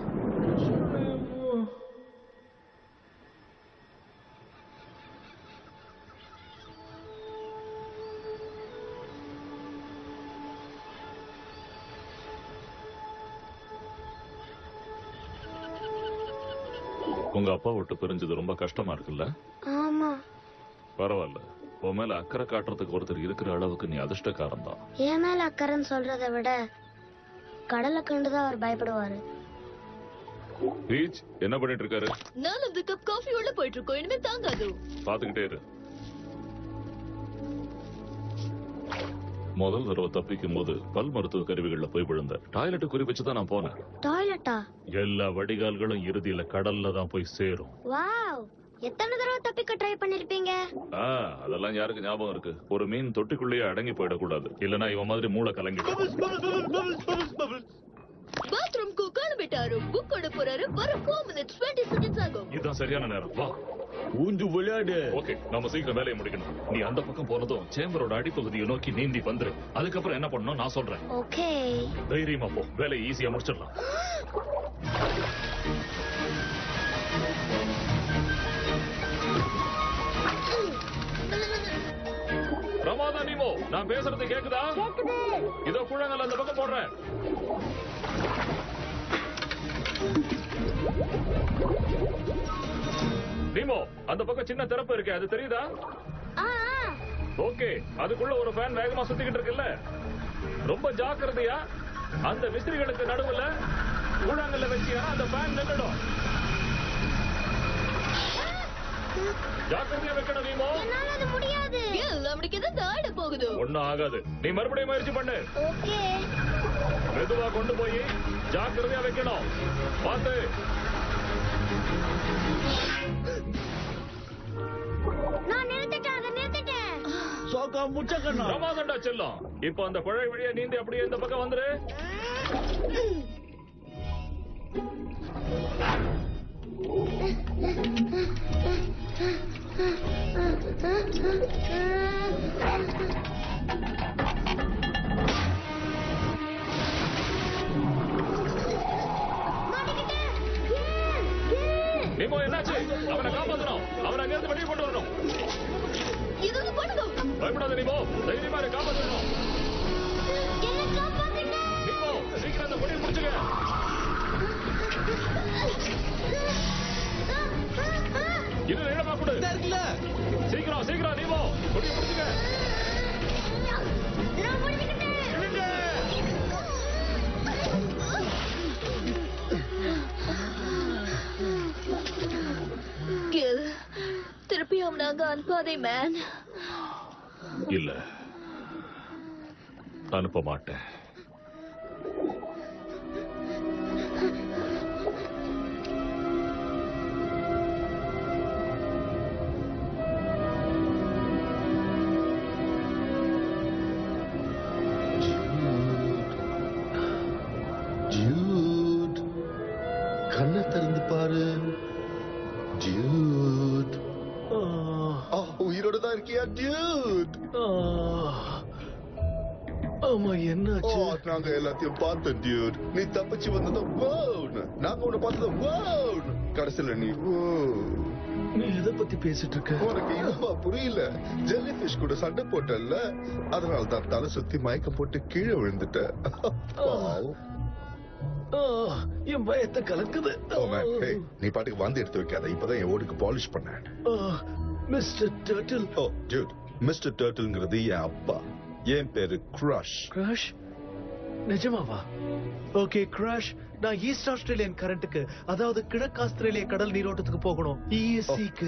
உங்க அப்பா விட்டு பிரிஞ்சது ரொம்ப கஷ்டமா இருக்குல்ல ஆமா பரவாயில்ல உன் மேல அக்கறை காட்டுறதுக்கு ஒருத்தர் இருக்கிற அளவுக்கு நீ அதிர்ஷ்டக்காரன் தான் என் மேல அக்கறைன்னு சொல்றதை விட கடலை கண்டுதான் அவர் பயப்படுவாரு பீச் என்ன பண்ணிட்டு இருக்காரு நாலாவது கப் காஃபி உள்ள போயிட்டு இருக்கோம் இனிமே தாங்காது பாத்துக்கிட்டே இரு முதல் தடவை தப்பிக்கும் போது பல் மருத்துவ கருவிகள்ல போய் விழுந்த டாய்லெட் குறி வச்சு தான் நான் போனேன் டாய்லெட்டா எல்லா வடிகால்களும் இறுதியில கடல்ல தான் போய் சேரும் வாவ் எத்தனை தடவை தப்பிக்க ட்ரை பண்ணிருப்பீங்க ஆ, அதெல்லாம் யாருக்கு ஞாபகம் இருக்கு ஒரு மீன் தொட்டிக்குள்ளேயே அடங்கி போயிடக்கூடாது இல்லனா இவன் மாதிரி மூளை கலங்கிடும் பாத்ரூம்க்கு கிளம்பிட்டாரு புக் கொண்டு போறாரு வர ஃபோர் மினிட்ஸ் டுவெண்ட்டி செகண்ட்ஸ் ஆகும் இதுதான் சரியான நேரம் வா ஊஞ்சு விளையாடு ஓகே நம்ம சீக்கிரம் வேலையை முடிக்கணும் நீ அந்த பக்கம் போனதும் சேம்பரோட அடிப்பகுதியை நோக்கி நீந்தி வந்துரு அதுக்கப்புறம் என்ன பண்ணணும் நான் சொல்றேன் ஓகே தைரியமா போ வேலையை ஈஸியா முடிச்சிடலாம் ரமாதா நீமோ நான் பேசுறது கேக்குதா இதோ குழங்கள் அந்த பக்கம் போடுறேன் நீமோ அந்த பக்கம் சின்ன திறப்பு இருக்கு அது தெரியுதா ஓகே அதுக்குள்ள ஒரு ஃபேன் வேகமா சுத்திக்கிட்டு இருக்குல்ல ரொம்ப ஜாக்கிரதையா அந்த விசிறிகளுக்கு நடுவுல கூழாங்கல்ல வச்சியா அந்த ஃபேன் நின்னுடும் ஜாக்கிரதையா வைக்கணும் நீமோ என்னால அது முடியாது அவனுக்கு எது தாட போகுது ஒண்ணும் ஆகாது நீ மறுபடியும் முயற்சி பண்ணு ஓகே மெதுவா கொண்டு போய் ஜாக்கிரதையா வைக்கணும் பார்த்து நான் நிறுத்திட்டேன் அதை நிறுத்திட்டேன் சோக்கா முச்சக்கண்ணா பிரமாதண்டா செல்லம் இப்போ அந்த குழாய் வழியா நீந்தி அப்படியே இந்த பக்கம் வந்துரு நீமோ என்னாச்சு அவனை காப்பாத்தணும் அவன் பயப்படாத நீமோ தைரியமா இரு காப்பாத்தணும் நீமோ சீக்கிரம் அந்த கொடியை பிடிச்சுக்க இன்னும் இடமா கொடு சீக்கிரம் சீக்கிரம் நீமோ கொடியை பிடிச்சுக்க இழுங்க. கில் திருப்பியும் நாங்க அனுப்பாதே மேன் இல்ல அனுப்ப மாட்டேன் டியூட் கண்ணை திறந்து பாரு டியூட் உயிரோட தான் இருக்கியா டியூட் ஆமா என்னாச்சு நாங்க எல்லாத்தையும் பார்த்தோம் டியூட் நீ தப்பிச்சு வந்ததும் wow நாங்க உன்னை பார்த்ததும் wow கடைசியில நீ wow. நீ எதை பத்தி பேசிட்டு இருக்க உனக்கு இன்னுமா புரியல ஜெல்லி ஃபிஷ் கூட சண்டை போட்டல்ல அதனால தான் தலை சுத்தி மயக்கம் போட்டு கீழே விழுந்துட்ட பாவம். ஆ, என் பயத்தை கலக்குது ஓ மேன் hey, நீ பாட்டுக்கு வந்து எடுத்து வைக்காத இப்பதான் என் ஓடுக்கு பாலிஷ் பண்ணேன் mister turtle oh dude mister டர்ட்டில்ங்கிறது என் அப்பா என் பேரு கிரஷ் கிராஷ் நிஜமாவா ஓகே கிராஷ் நான் ஈஸ்ட் ஆஸ்திரேலியன் கரண்ட்டுக்கு அதாவது கிழக்கு ஆஸ்திரேலிய கடல் நீரோட்டத்துக்கு போகணும் இஎஸ்சிக்கு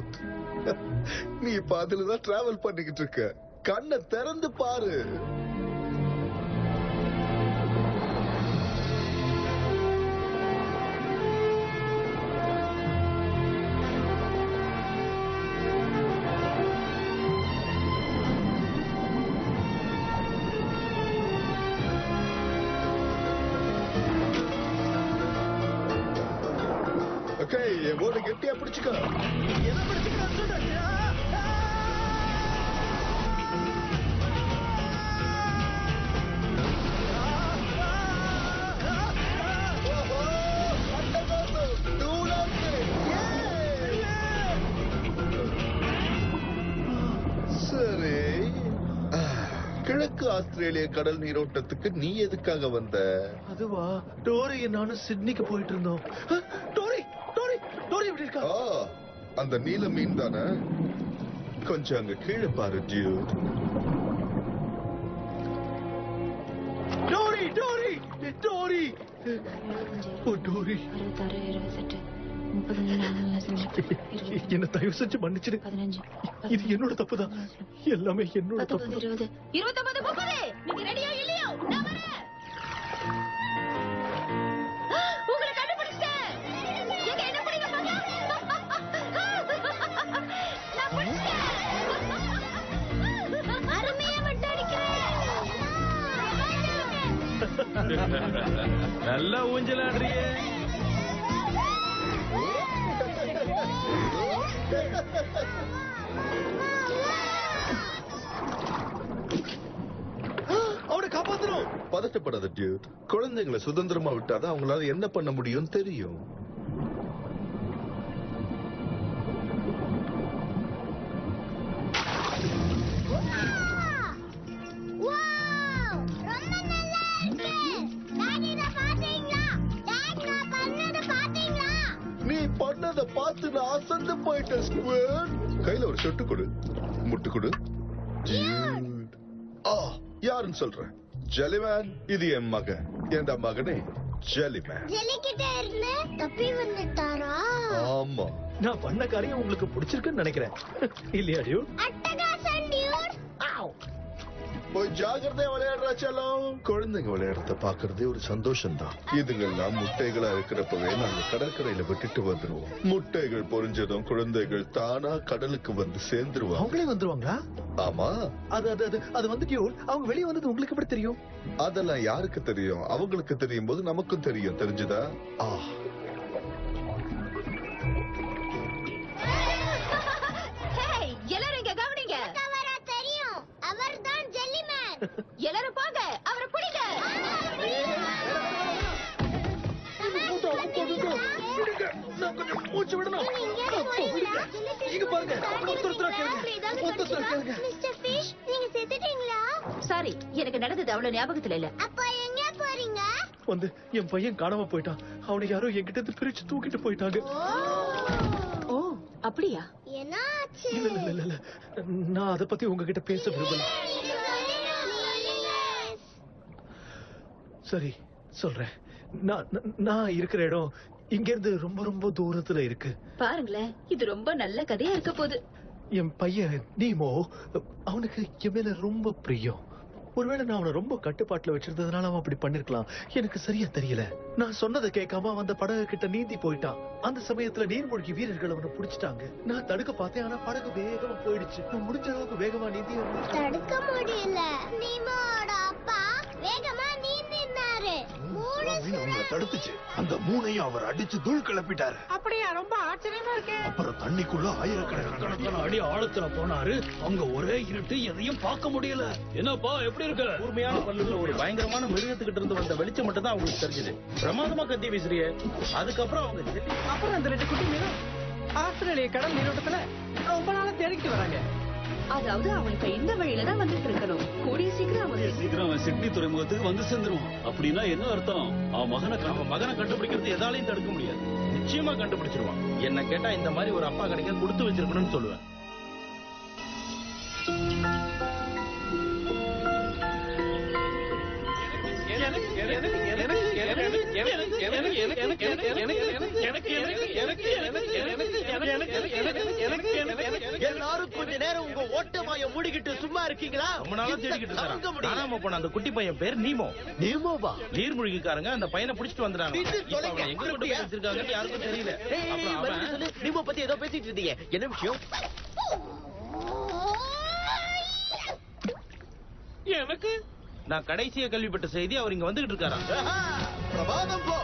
நீ இப்ப அதுலதான் டிராவல் பண்ணிக்கிட்டு இருக்க கண்ணை திறந்து பாரு ஓகே என் ஓட கெட்டியா பிடிச்சுக்க சரி ஆ, கிழக்கு ஆஸ்திரேலிய கடல் நீரோட்டத்துக்கு நீ எதுக்காக வந்த அதுவா டோரி நானும் சிட்னிக்கு போயிட்டு இருந்தோம் ஆ, டோரி டோரி டோரி எப்படி இருக்கா ஆ, அந்த நீல மீன் தானே கொஞ்சம் அங்க கீழே பாரு dude Dory Dory Dory oh Dory அறுபத்தாறு இருபத்தெட்டு முப்பது நாலு என்ன தயவு செஞ்சு மன்னிச்சிடு பதினஞ்சு இது என்னோட தப்புதான் எல்லாமே என்னோட பத்தொன்பது தப்பு இருபது இருபத்தொன்பது முப்பது நீங்க ரெடியா இல்லையோ நான் வரேன் உங்களை கண்டுபிடிச்சிட்டேன் எங்க என்ன பிடிங்க பார்க்கலாம் நான் பிடிச்சிட்டேன் அருமையா மட்டும் நல்லா ஊஞ்சலாடுறியே அவனை காப்பாத்தணும் பதட்டப்படாத டியூட் குழந்தைங்களை சுதந்திரமா விட்டாதான் அவங்களால என்ன பண்ண முடியும்னு தெரியும் நீ பண்ணத பார்த்து நான் அசந்து போயிட்டேன் ஸ்குவேர் கையில ஒரு சொட்டு கொடு முட்டு கொடு Dude. ஆ யாருன்னு சொல்றேன் ஜெலிமேன் இது என் மகன் என் மகனே ஜெலிமேன் ஜெல்லிக்கிட்ட இருந்து தப்பி வந்துட்டாரா ஆமா நான் பண்ண காரியம் உங்களுக்கு பிடிச்சிருக்குன்னு நினைக்கிறேன் இல்லையா டியூ அட்டகாசம் டியூட் போய் ஜாகிரதையா விளையாடுறா செல்லம் குழந்தைங்க விளையாடுறத பாக்குறதே ஒரு சந்தோஷம் தான் இதுங்கெல்லாம் முட்டைகளா இருக்கிறப்பவே நாங்க கடற்கரையில விட்டுட்டு வந்துருவோம் முட்டைகள் பொரிஞ்சதும் குழந்தைகள் தானா கடலுக்கு வந்து சேர்ந்துருவாங்க அவங்களே வந்துருவாங்களா ஆமா அது அது அது அது வந்து டியூ அவங்க வெளியே வந்தது உங்களுக்கு எப்படி தெரியும் அதெல்லாம் யாருக்கு தெரியும் அவங்களுக்கு தெரியும் போது நமக்கும் தெரியும் தெரிஞ்சுதா ஆ ஹேய் எல்லாரும் இங்க கவனிங்க அவரா தெரியும் அவர்தான் ஜெல்லிமேன் எல்லாரும் போங்க அவரை பிடிங்க மூச்சு விடணும் இங்க பாருங்க இங்க பாருங்க ஒருத்தர் ஒருத்தரா கேளுங்க ஒருத்தர் ஒருத்தரா கேளுங்க மிஸ்டர் ஃபிஷ் சாரி எனக்கு நடந்தது அவ்வளவு ஞாபகத்துல இல்ல அப்ப எங்க போறீங்க வந்து என் பையன் காணாம போயிட்டான் அவனை யாரோ என்கிட்ட இருந்து பிரிச்சு தூக்கிட்டு போயிட்டாங்க ஓ அப்படியா என்ன ஆச்சு இல்ல இல்ல இல்ல இல்ல நான் அத பத்தி உங்ககிட்ட பேச விரும்பல சரி சொல்றேன் நான் நான்- நான் இருக்கிற இடம் இங்க இருந்து ரொம்ப ரொம்ப தூரத்துல இருக்கு பாருங்களேன் இது ரொம்ப நல்ல கதையா இருக்க போகுது என் பையன் நீமோ அவனுக்கு என் மேல ரொம்ப பிரியம் ஒருவேளை நான் அவனை ரொம்ப கட்டுப்பாட்டுல வச்சிருந்ததுனால அவன் அப்படி பண்ணிருக்கலாம் எனக்கு சரியா தெரியல நான் சொன்னதை கேட்காம அவன் அந்த படகு கிட்ட நீந்தி போயிட்டான் அந்த சமயத்துல நீர்மூழ்கி வீரர்கள் அவனை புடிச்சிட்டாங்க நான் தடுக்க பார்த்தேன் ஆனா படகு வேகமா போயிடுச்சு நான் முடிஞ்ச அளவுக்கு வேகமா நீந்தி அவனை தடுக்க முடியல நீமோட அப்பா வேகமா நீந்தினாரு மூணு அவங்களை தடுத்துச்சு அந்த மூணையும் அவர் அடிச்சு தூள் கிளப்பிட்டாரு அப்படியா ரொம்ப ஆச்சரியமா இருக்கே அப்புறம் தண்ணிக்குள்ள ஆயிரக்கணக்கான அடி ஆழத்துல போனாரு அங்க ஒரே இருட்டு எதையும் பார்க்க முடியல என்னப்பா எப்படி இருக்க கூர்மையான பல்லுள்ள ஒரு பயங்கரமான மிருகத்துக்கிட்ட இருந்து வந்த வெளிச்சம் மட்டும் தான் அவங்களுக்கு தெரிஞ்சது பிரமாதமா கத்தி வீசுறிய அதுக்கப்புறம் அவங்க செல்லி அப்புறம் அந்த ரெண்டு குட்டி மீனும் ஆஸ்திரேலிய கடல் நீரோட்டத்துல ரொம்ப நாளா தேடிக்கிட்டு வராங்க அதாவது அவனுக்கு இந்த வழியில தான் வந்துட்டு இருக்கணும் கூடிய சீக்கிரம் அவன் சீக்கிரம் அவன் சிட்னி துறைமுகத்துக்கு வந்து சேர்ந்துருவான் அப்படின்னா என்ன அர்த்தம் அவன் மகனை அவன் மகனை கண்டுபிடிக்கிறது எதாலையும் தடுக்க முடியாது நிச்சயமா கண்டுபிடிச்சிருவான் என்ன கேட்டா இந்த மாதிரி ஒரு அப்பா கிடைக்க கொடுத்து வச்சிருக்கணும்னு சொல்லுவேன் எல்லாரும் கொஞ்ச நேரம் உங்க ஓட்டமாய மூடிக்கிட்டு சும்மா இருக்கீங்களா ரொம்ப நாளா தேடிக்கிட்டு இருக்கான் காணாம போன அந்த குட்டி பையன் பேர் நீமோ நீமோவா நீர்மூழ்கிக்காரங்க அந்த பையனை புடிச்சிட்டு வந்துறாங்க இது இப்ப தொலைங்க. அவனை எங்க கொண்டு போய் வச்சிருக்காங்கன்னு யாருக்கும் தெரியல ஏய், அப்புறம் மறுபடியும் அவன் சொல்லு. நீமோ பத்தி ஏதோ பேசிட்டு இருந்தீங்க என்ன விஷயம் எனக்கு நான் கடைசியா கேள்விப்பட்ட செய்தி அவர் இங்க வந்துகிட்டு இருக்காராம் பிரமாதம் போ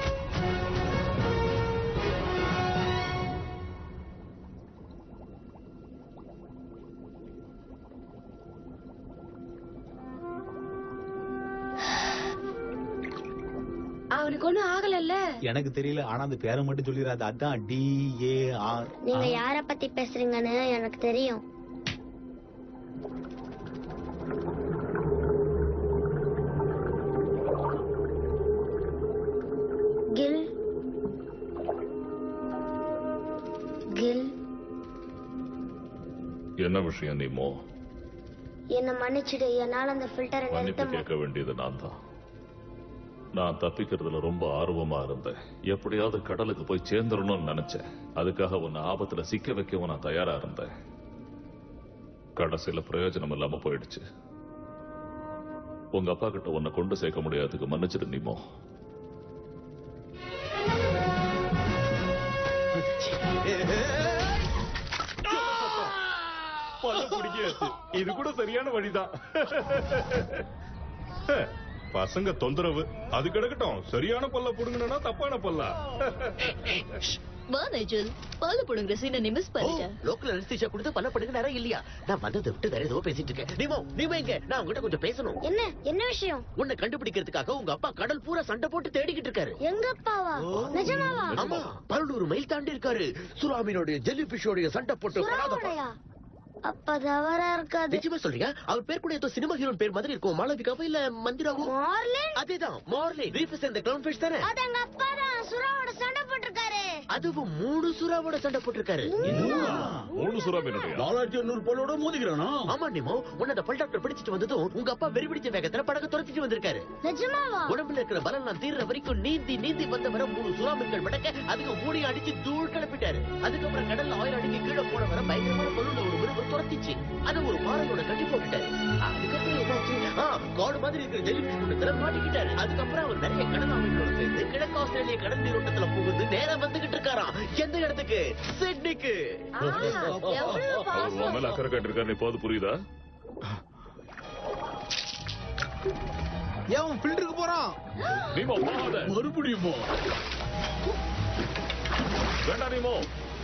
அவனுக்கு ஒண்ணும் ஆகலல்ல எனக்கு தெரியல ஆனா அந்த பேரை மட்டும் சொல்லிடாது அதான் டி ஏ ஆர் நீங்க யார பத்தி பேசுறீங்கன்னு எனக்கு தெரியும் கில் கில் என்ன விஷயம் நீமோ என்ன மன்னிச்சிடு என்னால அந்த ஃபில்டரை நிறுத்த மன்னிப்பு மு- கேட்க வேண்டியது நான் தான் நான் தப்பிக்கிறதுல ரொம்ப ஆர்வமா இருந்தேன் எப்படியாவது கடலுக்கு போய் சேர்ந்துடணும்னு நினைச்சேன் அதுக்காக உன்னை ஆபத்துல சிக்க வைக்கவும் நான் தயாரா இருந்தேன் கடைசியில பிரயோஜனம் இல்லாம போயிடுச்சு உங்க அப்பா கிட்ட உன்னை கொண்டு சேர்க்க முடியாதுக்கு மன்னிச்சிடு நீமோ பல்ல பிடிக்காது இது கூட சரியான வழிதான் பசங்க தொந்தரவு அது கிடக்கட்டும் சரியான பல்ல புடுங்கணும்னா தப்பான பல்லா வா நைஜல் பால் புடுங்குற சீனை நீ மிஸ் பண்ணிட்ட லோக்கல் அனஸ்தீஷியா கொடுத்து பல்ல படுங்க நேரம் இல்லையா நான் வந்ததை விட்டு வேற ஏதோ பேசிட்டு இருக்கேன் நீமோ நீமோ எங்க நான் உங்ககிட்ட கொஞ்சம் பேசணும் என்ன என்ன விஷயம் உன்னை கண்டுபிடிக்கிறதுக்காக உங்க அப்பா கடல் பூரா சண்டை போட்டு தேடிக்கிட்டு இருக்காரு எங்க அப்பாவா நிஜமாவா ஆமா பன்னூறு மைல் தாண்டி இருக்காரு சுறாமீனோடைய ஜெல்லி பிஷோடைய சண்டை போட்டு படாத பா- சுறாவுடையா அப்ப தவறா இருக்காது நிஜமா சொல்றீங்க அவர் பேர் கூட ஏதோ சினிமா ஹீரோன் பேர் மாதிரி இருக்கும் மாளவிகாவா இல்ல மந்திராவும் மார்லின் அதேதான் மார்லின் ரீஃப் சேர்ந்த கிளவுன் ஃபிஷ் தானே அது எங்க அப்பா தான் சுறாவோட சண்டை போட்டிருக்காரு அதுவும் மூணு சுறாவோட சண்டை போட்டிருக்காரு மூணு சுறாமீனுடைய நாலாயிரத்தி எண்ணூறு பல்லோட மோதிக்கிறானா ஆமா நிமோ உன்னை அந்த பல் டாக்டர் பிடிச்சிட்டு வந்ததும் உங்க அப்பா வெறி பிடிச்ச வேகத்துல படகு துரத்திட்டு வந்திருக்காரு நிஜமாவா உடம்புல இருக்கிற பலம்லாம் தீர்ற வரைக்கும் நீந்தி நீந்தி வந்த வர மூணு சுறாமீன்கள் மடக்க அதுக்கு மூடி அடிச்சு தூள் கிளப்பிட்டாரு அதுக்கப்புறம் கடல்ல ஆயிரம் அடிக்கு கீழே போன வர பயங்கரமான பொருள் ஒரு மிருகம் துரத்திச்சு அதை ஒரு மாறனோட கட்டி போட்டுட்டாரு அதுக்கப்புறம் என்னாச்சு ஆ, காடு மாதிரி இருக்கிற ஜெலிபிஷ் கூட்டத்துல மாட்டிக்கிட்டாரு அதுக்கப்புறம் அவர் நிறைய கடல் அமைப்புகளோட சேர்ந்து கிழக்கு ஆஸ்திரேலிய கடல் நீரோட்டத்துல புகுந்து நேரா வந்துகிட்டு இருக்காராம் எந்த இடத்துக்கு சிட்னிக்கு அவர் உன் மேல அக்கறை கட்டிருக்காரு இப்போது புரியுதா ஏன் அவன் ஃபில்டருக்கு போறான் நீமோ போகாத மறுபடியுமா வேண்டாம் நீமோ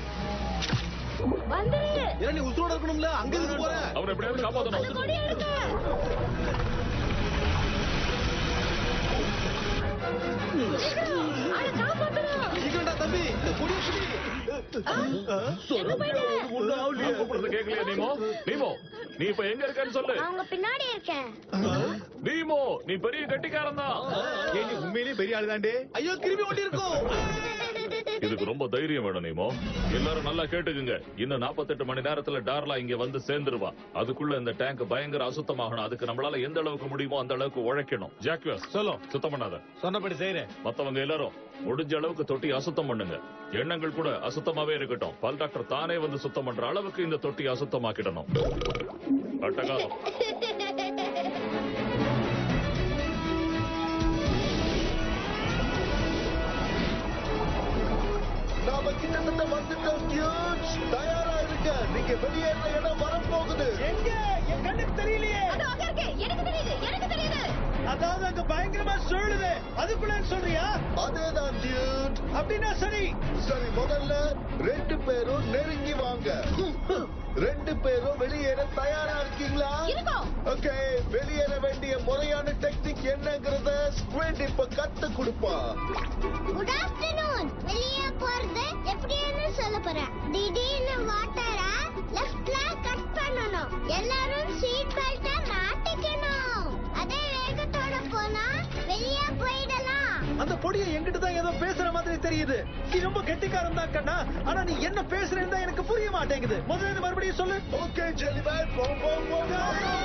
வந்துரு ஏன்னா நீ உசுரோட இருக்கணும்ல அங்க இருந்து போற அவனை எப்படியாவது காப்பாத்தணும் கொடி எடுக்க அவனை காப்பாத்தணும் சீக்கிரம்டா தம்பி இந்த கொடியை பிடி. நான் கூப்பிடுறது கேட்கலையா நீமோ நீமோ நீ இப்ப எங்க இருக்கன்னு சொல்லு அவங்க பின்னாடி இருக்கேன் நீமோ நீ பெரிய கட்டிக்காரன் தான் ஏய், நீ உண்மையிலேயே பெரிய ஆளு தாண்டே ஐயோ கிருமி ஒட்டி இருக்கும் இதுக்கு ரொம்ப தைரியம் வேணும் நீமோ எல்லாரும் நல்லா கேட்டுக்குங்க இன்னும் 48 மணி நேரத்துல டார்லா இங்க வந்து சேர்ந்துருவா அதுக்குள்ள இந்த டேங்க் பயங்கர அசுத்தமாகணும் அதுக்கு நம்மளால எந்த அளவுக்கு முடியுமோ அந்த அளவுக்கு உழைக்கணும் ஜாக்வியஸ் சொல்லும் சுத்தம் பண்ணாத சொன்னபடி செய்யறேன் மத்தவங்க எல்லாரும் முடிஞ்ச அளவுக்கு தொட்டி அசுத்தம் பண்ணுங்க எண்ணங்கள் கூட அசுத்தமாவே இருக்கட்டும் பல் டாக்டர் தானே வந்து சுத்தம் பண்ற அளவுக்கு இந்த தொட்டி அசுத்தமாக்கிடணும் அட்டகாரம் நாம கிட்டத்தட்ட வந்துட்டோம் டியூட்ஸ் தயாரா இருங்க நீங்க வெளியேற இடம் வரப்போகுது எங்க என் கண்ணுக்கு தெரியலையே அது அங்க இருக்கு எனக்கு தெரியுது எனக்கு தெரியுது அதாவது அங்க பயங்கரமா சொல்லுது அதுக்குள்ள சொல்றியா அதேதான் டியூட் அப்படின்னா சரி சரி முதல்ல ரெண்டு பேரும் நெருங்கி வாங்க ரெண்டு பேரும் வெளியேற தயாரா இருக்கீங்களா இருக்கோம் ஓகே வெளியேற வேண்டிய முறையான டெக்னிக் என்னங்கறத ஸ்குவிட் இப்ப கத்து கொடுப்பா குட் ஆஃப்டர்நூன் வெளியே போறது எப்படின்னு சொல்ல போறேன் திடீர்னு வாட்டரை லெஃப்ட்ல கட் பண்ணணும் எல்லாரும் சீட் பெல்ட்டை மாட்டிக்கணும் அதே வேகத்தோட போனா வெளியே போயிடலாம் அந்த பொடியை என்கிட்ட தான் ஏதோ பேசுற மாதிரி தெரியுது நீ ரொம்ப கெட்டிக்காரன் தான் கண்ணா ஆனா நீ என்ன பேசுறேன்னு தான் எனக்கு புரிய மாட்டேங்குது முதல்ல இருந்து மறுபடியும் சொல்லு ஓகே ஜெலிபாய் போ போ போங்க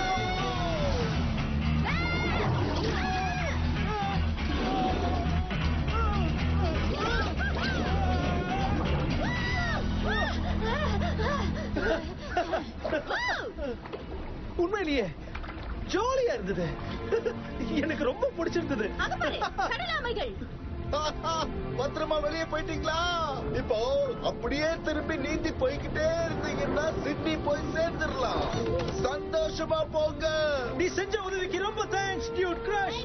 உண்மையிலேயே ஜாலியா இருந்தது எனக்கு ரொம்ப பிடிச்சிருந்தது அங்க பாரு கடலாமைகள் பத்திரமா வெளியே போயிட்டீங்களா இப்போ அப்படியே திரும்பி நீந்தி போய்கிட்டே இருந்தீங்கன்னா சிட்னி போய் சேர்ந்துடலாம் சந்தோஷமா போங்க நீ செஞ்ச உதவிக்கு ரொம்ப தேங்க்ஸ் டியூட் கிராஷ்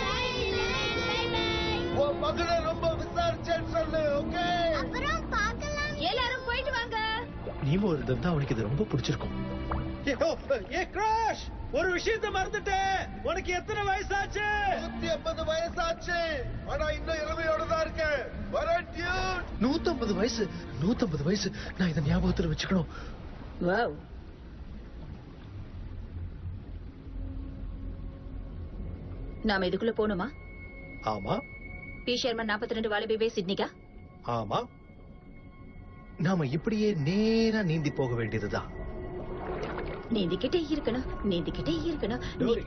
உன் மகனை ரொம்ப விசாரிச்சேன்னு சொல்லு ஓகே அப்புறம் பார்க்கலாம் எல்லாரும் போயிட்டு வாங்க நீமோ இருந்தா அவனுக்கு இது ரொம்ப பிடிச்சிருக்கும் ஏ கிராஷ் ஒரு விஷயத்தை மறந்துட்டேன் உனக்கு எத்தனை வயசாச்சு நூத்தி ஐம்பது வயசாச்சு ஆனா இன்னும் இளமையோட தான் இருக்கேன் வரேன் டியூட் நூத்தம்பது வயசு நூத்தம்பது வயசு நான் இதை ஞாபகத்துல வச்சுக்கணும் வாவ் நாம இதுக்குள்ள போகணுமா ஆமா பி ஷர்மன் 42 ரெண்டு வாலிபே சிட்னிக்கா ஆமா நாம இப்படியே நேரா நீந்தி போக வேண்டியதுதான் நீந்திக்கிட்டே இருக்கணும் நீந்திக்கிட்டே இருக்கணும் நீ-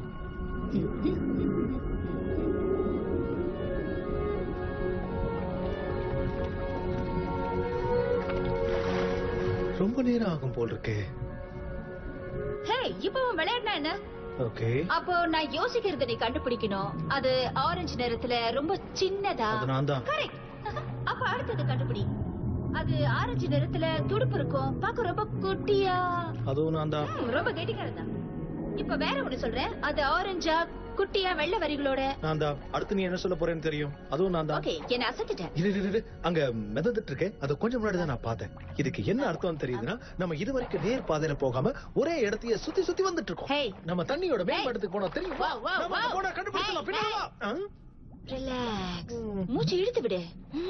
ரொம்ப நேரம் ஆகும் போல் இருக்கு ஹே இப்போ விளையாடினா என்ன ஓகே அப்போ நான் யோசிக்கிறது நீ கண்டுபிடிக்கணும் அது ஆரஞ்சு நிறத்துல ரொம்ப சின்னதா அது நான் தான். கரெக்ட் அப்ப அடுத்தது கண்டுபிடி அது ஆரஞ்சு நிறத்துல துடுப்பு இருக்கும் பார்க்க ரொம்ப குட்டியா அதுவும் நான் தான் ம், ரொம்ப கெட்டிக்காரன் தான் இப்ப வேற ஒண்ணு சொல்றேன் அது ஆரஞ்சா குட்டியா வெள்ளை வரிகளோட நான் தான் அடுத்து நீ என்ன சொல்ல போறேன்னு தெரியும் அதுவும் நான் தான் ஓகே என்ன அசத்திட்டேன் இரு, இரு, இரு. அங்க மிதந்துட்டு இருக்கேன் அது கொஞ்சம் முன்னாடி தான் நான் பார்த்தேன் இதுக்கு என்ன அர்த்தம் தெரியுதுன்னா நம்ம இது வரைக்கும் நேர் பாதையில போகாம ஒரே இடத்தையே சுத்தி சுத்தி வந்துட்டு இருக்கோம் நம்ம தண்ணியோட மேம்படுத்துக்கு போனோம் தெரியும் வா, வா, நம்ம அங்க வா. போனா கண்டுபிடிச்சலாம் Hey, பின்னாடி வா. ஆ? ரிலாக்ஸ் மூச்சு இழுத்து விடு